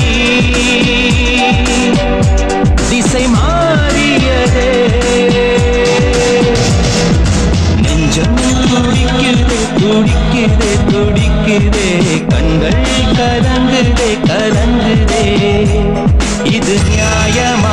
திசை மாறியதே நெஞ்சம் துடிக்குதே துடிக்குதே துடிக்குதே கண்கள் கலங்குதே கலங்குதே இது நியாயமா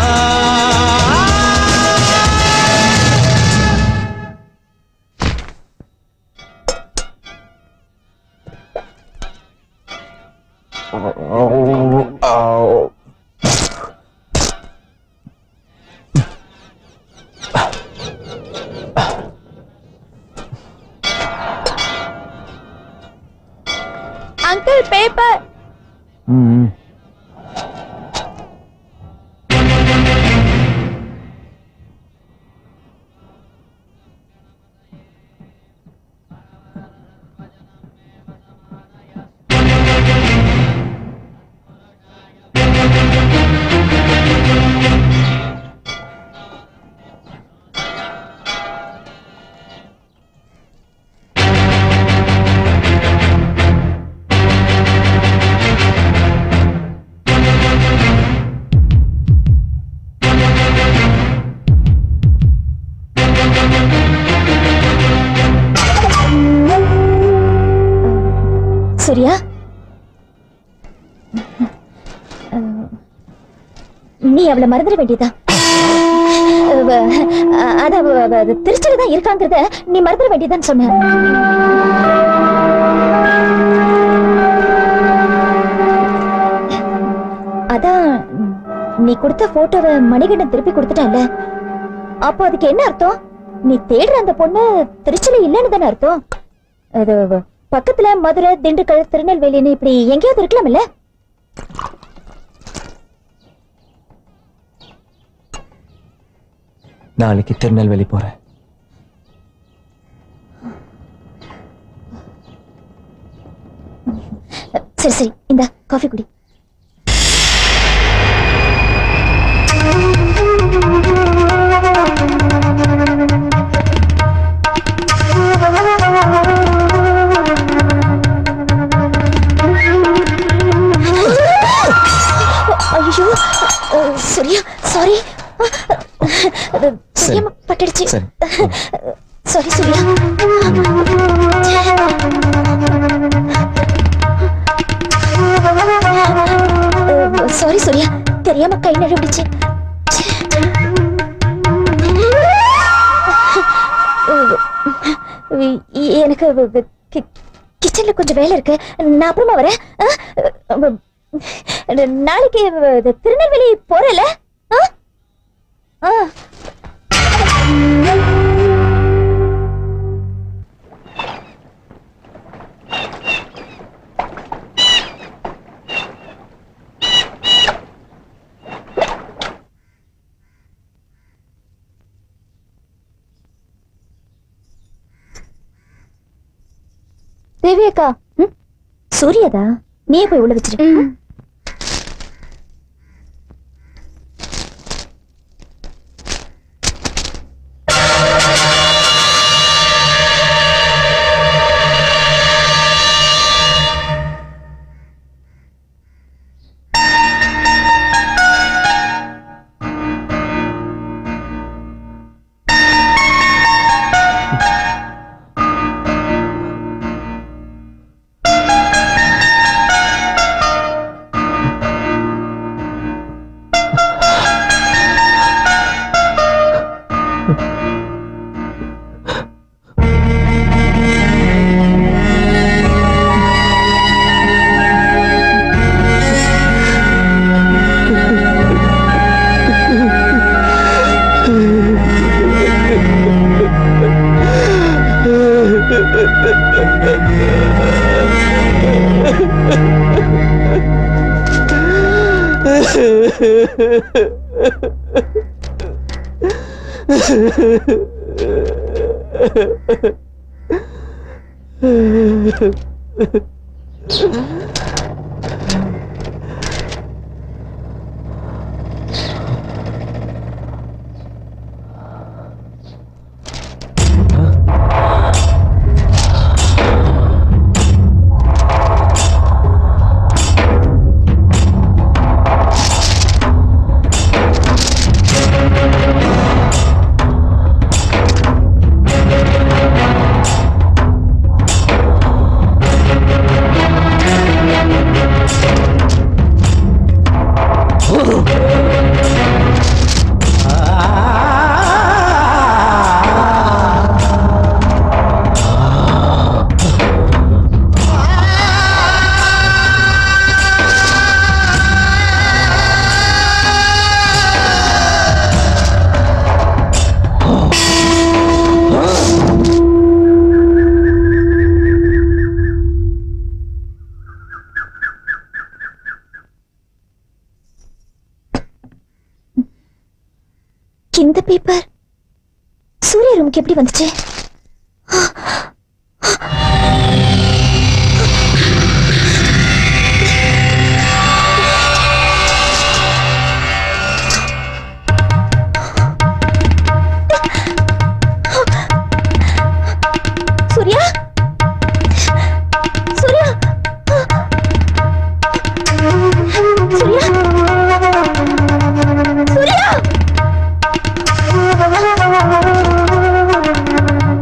அங்கிள் பேப்பர் சூர்யா அஹ், நீ அவளை மறந்துட வேண்டியதா அஹ், அத அவ- அவ- அது திருச்சியில தான் இருக்காங்கிறத நீ மறந்துட வேண்டியதுதான் சொன்ன அதான் நீ கொடுத்த போட்டோவை மணிகண்டன் திருப்பி கொடுத்துட்டான்ல அப்போ அதுக்கு என்ன அர்த்தம் நீ தேடுற அந்த பொண்ணு திருச்சியில இல்லைன்னு தானே அர்த்தம் அது வ- பக்கத்துல மதுரை திண்டுக்கல் திருநெல்வேலின்னு இப்படி எங்கேயாவது இருக்கலாம்ல நாளைக்கு திருநெல்வேலி போறேன் சரி சரி இந்த காஃபி குடி ஐயோ சூர்யா சாரி தெரியாம பட்டுடுச்சு சரி சாரி சூர்யா சாரி சூர்யா தெரியாம கை நழுவிடுச்சு எனக்கு கிச்சன்ல கொஞ்சம் வேலை இருக்கு நான் அப்புறமா வரேன் ஆ? நாளைக்கு திருநெல்வேலி போறல ஆ தேவி அக்கா ம்? சூர்யாதா நீயே போய் உள்ள வச்சிரு இந்த பேப்பர் சூர்யா ரூமுக்கு எப்படி வந்துச்சு சூர்யா சூர்யா சூர்யா சூர்யா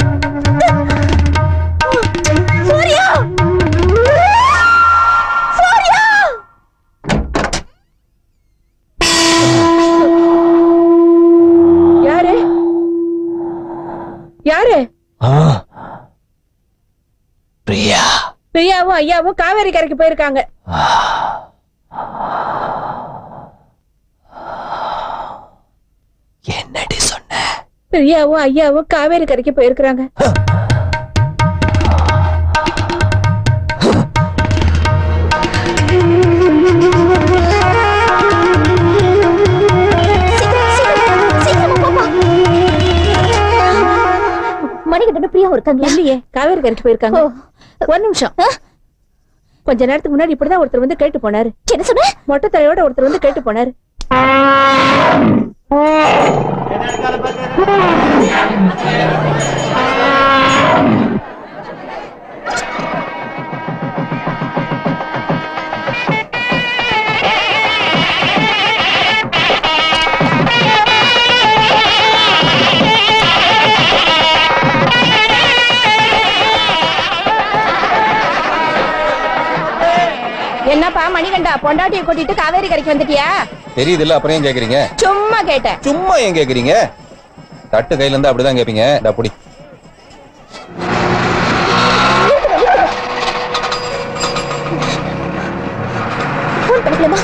பிரியா பிரியாவும் ஐயாவும் காவேரி கரைக்கு போயிருக்காங்க என்னடி சொன்ன பிரியாவும் ஐயாவும் காவேரி கரைக்கு போயிருக்காங்க மணிகண்டன் பிரியாவும் இருக்காங்களா இல்லையே காவேரி கரைக்கு போயிருக்காங்க ஒரு நிமிஷம் கொஞ்ச நேரத்துக்கு முன்னாடி இப்படிதான் ஒருத்தர் வந்து கேட்டு போனாரு என்ன சொன்ன மொட்டை தலையோட ஒருத்தர் வந்து கேட்டு போனாரு என்னப்பா மணிகண்டா பொண்டாட்டியை கூட்டிட்டு காவேரி கரைக்கு வந்துட்டியா தெரியுது இல்ல அப்புறம் ஏன் கேக்குறீங்க சும்மா கேட்டேன் சும்மா ஏன் கேக்குறீங்க தட்டு கையில இருந்தா அப்படிதான் கேப்பீங்க இந்த அப்படி போன் பண்ணிக்கலாமா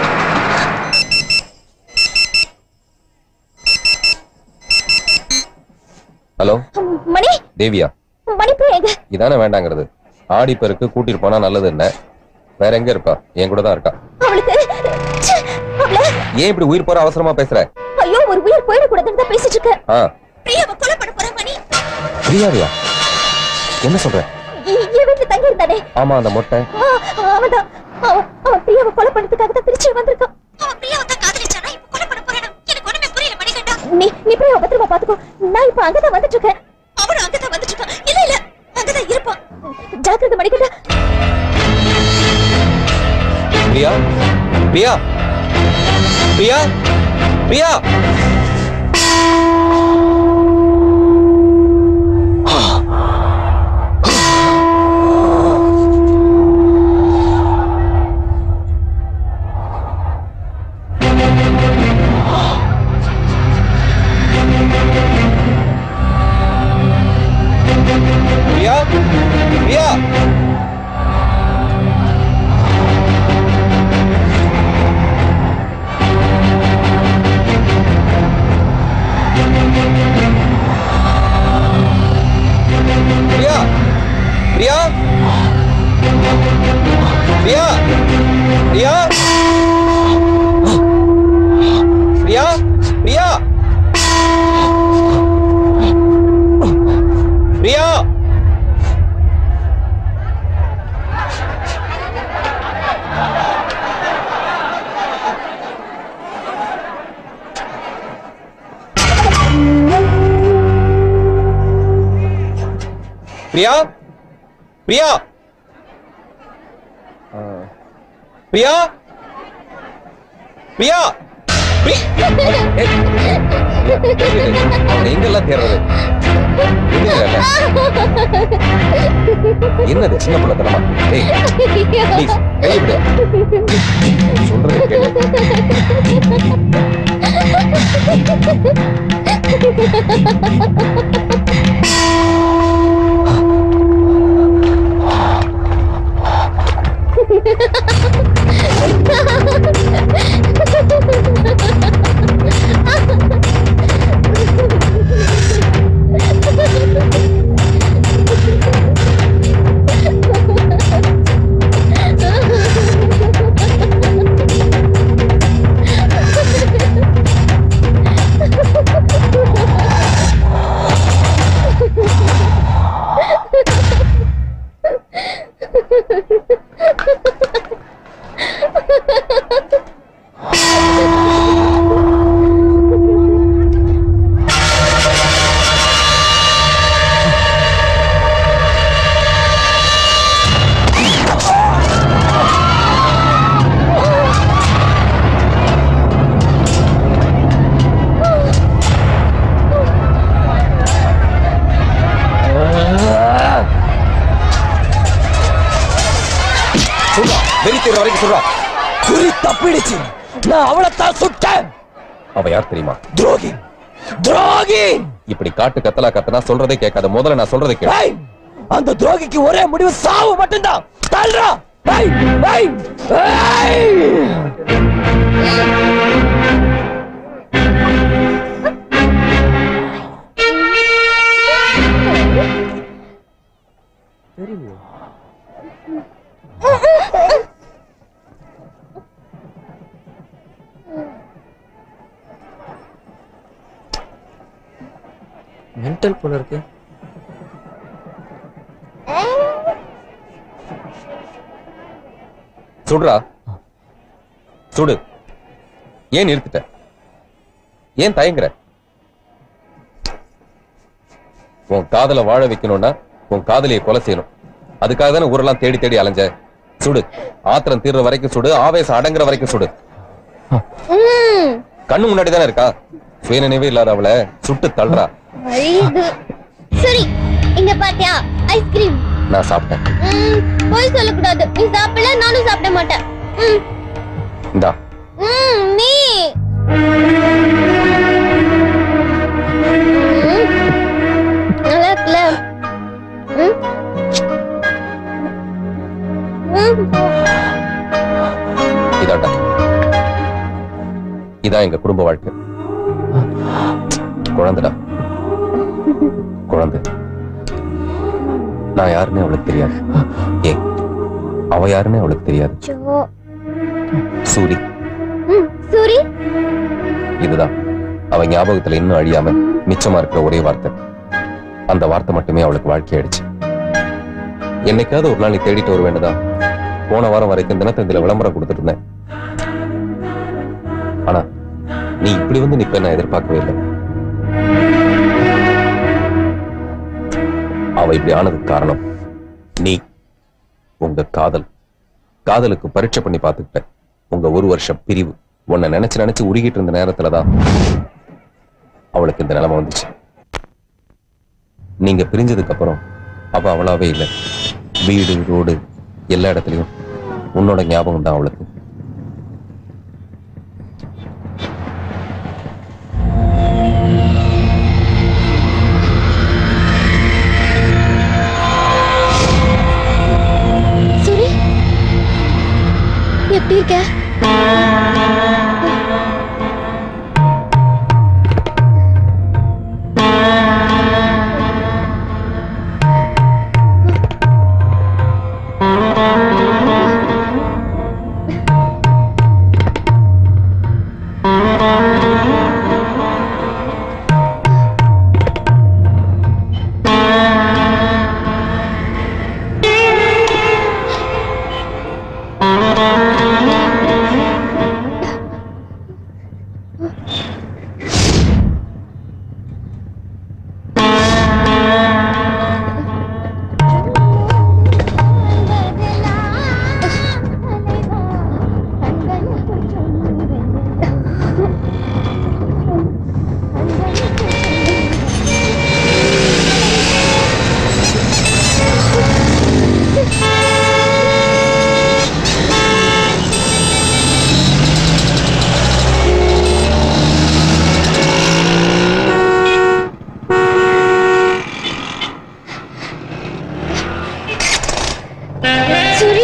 ஹலோ மணி தேவியா மணி பிரியா எங்க இதானே வேண்டாங்கிறது ஆடி பெருக்கு கூட்டிட்டு போனா நல்லது என்ன வேற எங்க இருக்கா என் கூட தான் இருக்கா அவளுக்கு ச்சே, அவள ஏன் இப்படி உயிர் போற அவசரமா பேசுற ஐயோ ஒரு உயிர் போயிடக்கூடாதுன்னு தான் பேசிட்டு இருக்க ஆ பிரியாவை கொலை பண்ண போற மணி பிரியாவியா என்ன சொல்ற எ- என் வீட்டுல தங்கி இருந்தானே ஆமா அந்த மொட்டை ஆ, அவன்தான் அவன் அவன் பிரியாவை கொலை பண்ணதுக்காக தான் திருச்சி வந்திருக்கான் அவன் பிரியாவை தான் காதலிச்சானா இப்ப கொலை பண்ண போறானா எனக்கு ஒண்ணுமே புரியல மணிகண்டா நீ நீ பிரியாவை பத்திரமா பாத்துக்கோ நான் இப்ப அங்கதான் வந்துட்டு இருக்கேன் அவனும் அங்கதான் வந்துட்டு இருக்கான் இல்ல இல்ல அங்கதான் இருப்பான் ஜாக்கிரதை மணிகண்டா பிரியா பிரியா பிரியா பிரியா பிரியா பிரியா பிரியா பிரியா பிரியா பிரியா பிரியா பிரியா பிரியா பிரியா பிரியா ஆ. பிரியா பிரியா பிரி- ஏய், அவனை எங்கெல்லாம் தேடுறது எங்க தேடல? என்னது சின்ன பிள்ளை தனமா ஏய் ப்ளீஸ் கையை விடு சொல்றது கேளு சொல்றா வெறி தீர வரைக்கும் சொல்றா குறி தப்பிடுச்சு நான் அவளை தான் சுட்டேன் அவ யார் தெரியுமா துரோகி துரோகி இப்படி காட்டு கத்தலா கத்தனா சொல்றதே கேட்காத முதல்ல நான் சொல்றதை கேளு அந்த துரோகிக்கு ஒரே முடிவு சாவு மட்டும்தான் தள்ளுறா ஏய், ஏய், ஏய். மென்டல் போல இருக்கு சுடுறா சுடு ஏன் நிறுத்திட்ட ஏன் தயங்குற உன் காதலை வாழ வைக்கணும்னா உன் காதலியை கொலை செய்யணும் அதுக்காக தானே ஊரெல்லாம் தேடி தேடி அலைஞ்ச சுடு ஆத்திரம் தீர்ற வரைக்கும் சுடு ஆவேசம் அடங்குற வரைக்கும் சுடு ம், கண்ணு முன்னாடி தானே இருக்கா சுயநினைவே இல்லாத அவளை சுட்டு தள்ளுறா வலியுது. சரி இங்க பாத்தியா ஐஸ்கிரீம் நான் சாப்பிட்டேன் ம், போய் சொல்லக்கூடாது நீ சாப்பிடல நானும் சாப்பிட மாட்டேன் ம், இந்தா ம், நீ ம், நல்லா இருக்குல்ல ம்? ம். இதாண்டா இதான் எங்க குடும்ப வாழ்க்கை குழந்தைடா குழந்தை நான் யாருன்னு அவளுக்கு தெரியாது ஏன் அவ யாருன்னு அவளுக்கு தெரியாது சோ. சூரி ம், சூரி இதுதான் அவ ஞாபகத்துல இன்னும் அழியாம மிச்சமா இருக்கிற ஒரே வார்த்தை அந்த வார்த்தை மட்டுமே அவளுக்கு வாழ்க்கையாயிடுச்சு என்னைக்காவது ஒரு நாள் நீ தேடிட்டு வர வேண்டதா போன வாரம் வரைக்கும் தினத்தந்தில விளம்பரம் கொடுத்துட்டு இருந்தேன் ஆனா நீ இப்படி வந்து நிப்ப நான் எதிர்பார்க்கவே இல்லை அவ இப்படி ஆனதுக்கு காரணம் நீ உங்க காதல் காதலுக்கு பரீட்சை பண்ணி பார்த்துக்கிட்ட உங்க ஒரு வருஷம் பிரிவு உன்னை நினைச்சு நினைச்சு உருகிட்டு இருந்த நேரத்துலதான் அவளுக்கு இந்த நிலைமை வந்துச்சு நீங்க பிரிஞ்சதுக்கு அப்புறம் அவ அவளாவே இல்லை வீடு ரோடு எல்லா இடத்துலயும் உன்னோட ஞாபகம் தான் அவளுக்கு சூரி எப்படி இருக்க சூரி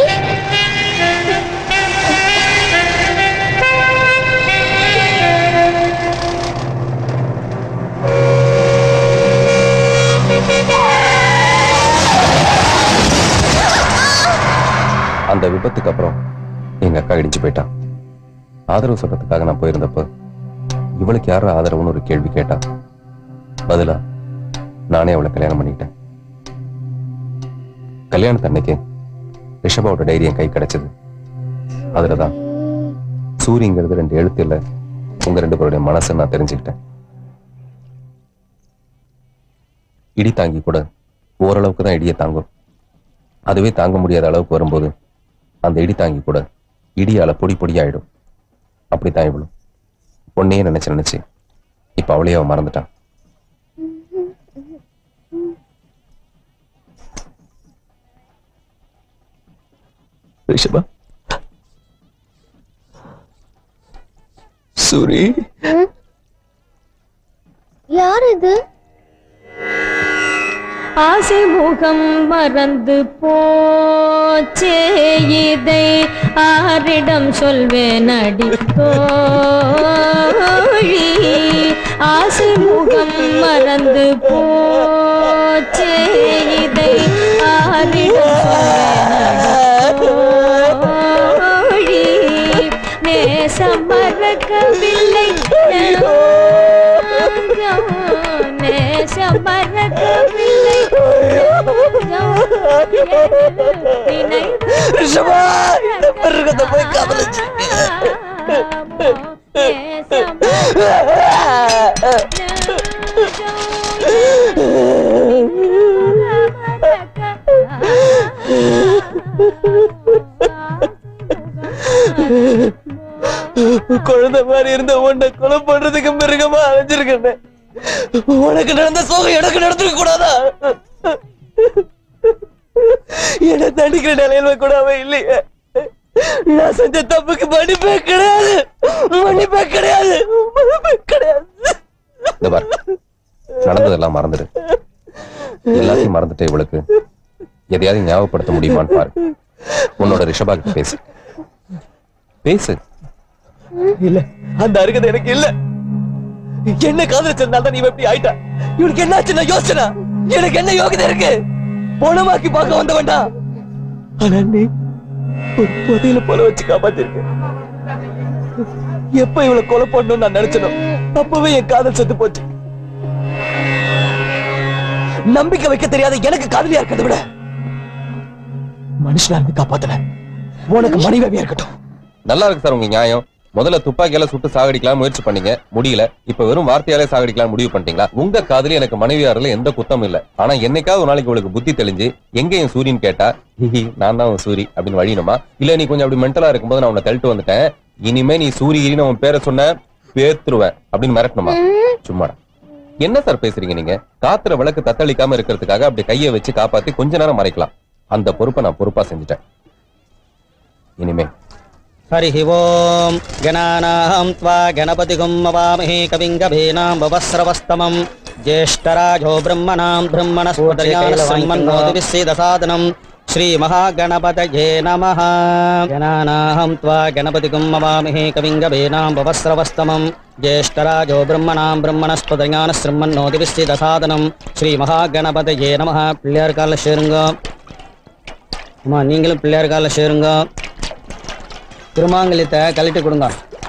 அந்த விபத்துக்கு அப்புறம் எங்க அக்கா இடிச்சு போயிட்டான் ஆதரவு சொல்றதுக்காக நான் போயிருந்தப்ப இவளுக்கு யாரும் ஆதரவுன்னு ஒரு கேள்வி கேட்டா பதிலா நானே அவளை கல்யாணம் பண்ணிக்கிட்டேன் கல்யாணத்தன்னைக்கு ரிஷபாவோட டைரி என் கை கிடைச்சது அதுலதான் சூரியங்கிறது ரெண்டு எழுத்து இல்ல உங்க ரெண்டு பேருடைய மனசை நான் தெரிஞ்சுக்கிட்டேன் இடி தாங்கி கூட ஓரளவுக்கு தான் இடியை தாங்கும் அதுவே தாங்க முடியாத அளவுக்கு வரும்போது அந்த இடி தாங்கி கூட இடியால பொடி பொடியாயிடும் அப்படித்தான் இவளும் பொண்ணையே நினைச்சு நினைச்சு இப்ப அவளையே அவன் மறந்துட்டான் ரிஷபா சூரி யார் இது ஆசை முகம் மறந்து போச்சே இதை ஆரிடம் சொல்வேன் அடி தோழி ஆசை முகம் மறந்து போச்சே இதை ஆரிடம் சொல்வேன் தோழி நேசம் மறக்கவில்லை நெஞ்சம் நேசம் மறக்கவில்லை ரிஷபா இந்த மிருகத்தை போய் குழந்தை மாதிரி இருந்த உன்னை கொலை பண்றதுக்கு மிருகமா அழைஞ்சிருக்கேன் உனக்கு நடந்த சோகம் எனக்கு நடந்துக்க கூடாதா என்ன தண்டிக்கிற நிலையில கூட அவன் இல்லையே நான் செஞ்ச தப்புக்கு மன்னிப்பே கிடையாது மன்னிப்பே கிடையாது மன்னிப்பே கிடையாது இந்த பார் நடந்ததெல்லாம் மறந்துடு எல்லாத்தையும் மறந்துட்டு இவளுக்கு எதையாவது ஞாபகப்படுத்த முடியுமான்னு பாரு உன்னோட ரிஷபா கிட்ட பேசு பேசு இல்ல அந்த அருகதை எனக்கு இல்ல என்ன காதலிச்சதுனால தான் நீ இவ இப்படி ஆயிட்டா இவனுக்கு என்ன ஆச்சுன்னா யோசனை எனக்கு என்ன யோகிதை இருக்கு பணமாக்கி பார்க்க வந்தவன்டா ஆனா நீ ஒரு புதையில போல வச்சு காப்பாத்திருக்க எப்ப இவளை கொலை பண்ணணும்னு நான் நினைச்சனோ அப்பவே என் காதல் செத்து போச்சு நம்பிக்கை வைக்க தெரியாத எனக்கு காதலியா இருக்கிறத விட மனுஷனா இருந்து காப்பாத்தல உனக்கு மனைவியா இருக்கட்டும் நல்லா இருக்கு சார் உங்க நியாயம் முதல்ல துப்பாக்கியால சுட்டு சாகடிக்கலாம் முயற்சி பண்ணீங்க முடியல இப்ப வெறும் வார்த்தையாலே சாகடிக்கலாம் முடிவு பண்ணிட்டீங்களா உங்க காதலி எனக்கு மனைவியாரில் எந்த குத்தமும் இல்ல ஆனா என்னைக்காவது ஒரு நாளைக்கு உங்களுக்கு புத்தி தெளிஞ்சு எங்க என் சூரியன் கேட்டா ஹிஹி நான் தான் உன் சூரி அப்படின்னு வழியணுமா இல்ல நீ கொஞ்சம் அப்படி மென்டலா இருக்கும்போது நான் உன்னை தள்ளிட்டு வந்துட்டேன் இனிமே நீ சூரியகிரின்னு உன் பேரை சொன்ன பேத்துருவேன் அப்படின்னு மிரட்டணுமா சும்மாடா என்ன சார் பேசுறீங்க நீங்க காத்துல விளக்கு தத்தளிக்காம இருக்கிறதுக்காக அப்படி கையை வச்சு காப்பாத்தி கொஞ்ச நேரம் மறைக்கலாம் அந்த பொறுப்பை நான் பொறுப்பா செஞ்சுட்டேன் இனிமே हरिः ओम् गणानाहं त्वा गणपतिगुं मवामहे कविं गभीनां ववस्रवस्तमं ज्येष्ठराजो ब्रह्मणां ब्रह्मणस्पदयानसम्मन्नोदिविश्वेदसादनं श्रीमहागणपतये नमः गणानाहं त्वा गणपतिगुं मवामहे कविं गभीनां ववस्रवस्तमं ज्येष्ठराजो ब्रह्मणां ब्रह्मणस्पदयानसम्मन्नोदिविश्वेदसादनं श्रीमहागणपतये நமः பிள்ளையார் காலில் சேருங்க அம்மா நீங்களும் பிள்ளையார் காலில் சேருங்க திருமாங்கல்யத்தை கழட்டி கொடுங்க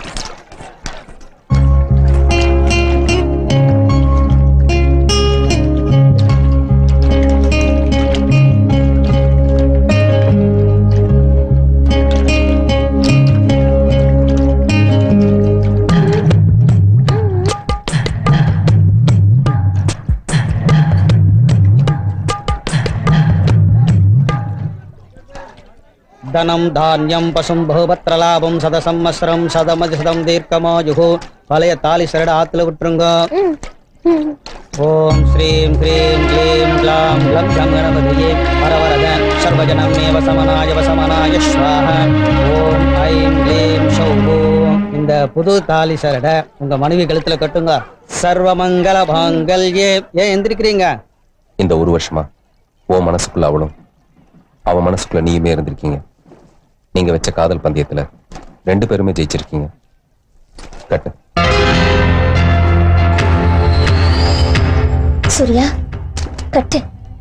धनं धान्यं पशुं बहुपत्रलाभं சதசம்மஸ்ரம் சதமதிசதம் தீர்க்கமாயுகு பழைய தாலி சரட ஆத்துல விட்டுருங்க ஓம் ஸ்ரீம் க்ரீம் க்ளீம் க்ளாம் க்ளம் க்ளம் கணபதியே வரவரத சர்வஜனம் மேவ சமனாய வசமனாய ஸ்வாஹ ஓம் ஐம் க்ளீம் ஷௌஹு இந்த புது தாலி சரட உங்க மனைவி கழுத்துல கட்டுங்க சர்வமங்கல பாங்கல்யே ஏன் எந்திரிக்கிறீங்க இந்த ஒரு வருஷமா உன் மனசுக்குள்ள அவளும் அவன் மனசுக்குள்ள நீயுமே இருந்திருக்கீங்க நீங்க வச்ச காதல் பந்தயத்துல ரெண்டு பேருமே ஜெயிச்சிருக்கீங்க கட்டு சூர்யா கட்டு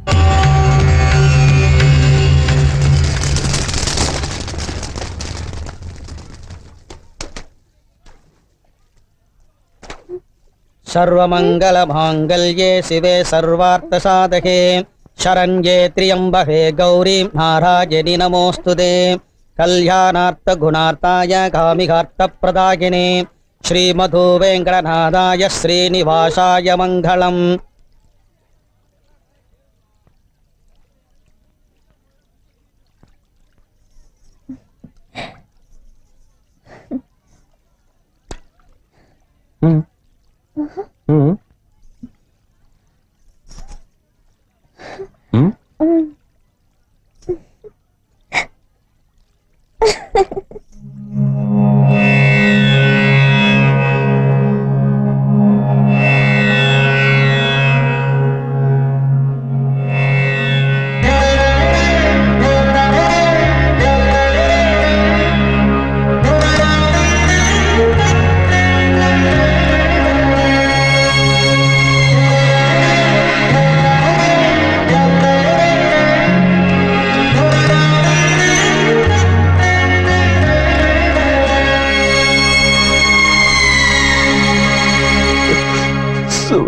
सर्वमङ्गलमाङ्गल्ये शिवे सर्वार्थसाधके शरण्ये त्र्यम्बके गौरीं नारायणि नमोऽस्तु ते कल्याणार्थगुणार्थाय कामिकार्थप्रदायिने श्रीमधु वेङ्कटनाथाय श्रीनिवासाय मङ्गलम्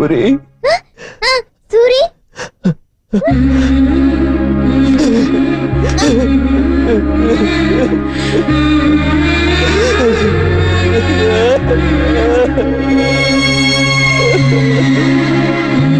சூரி சூரி Thank you.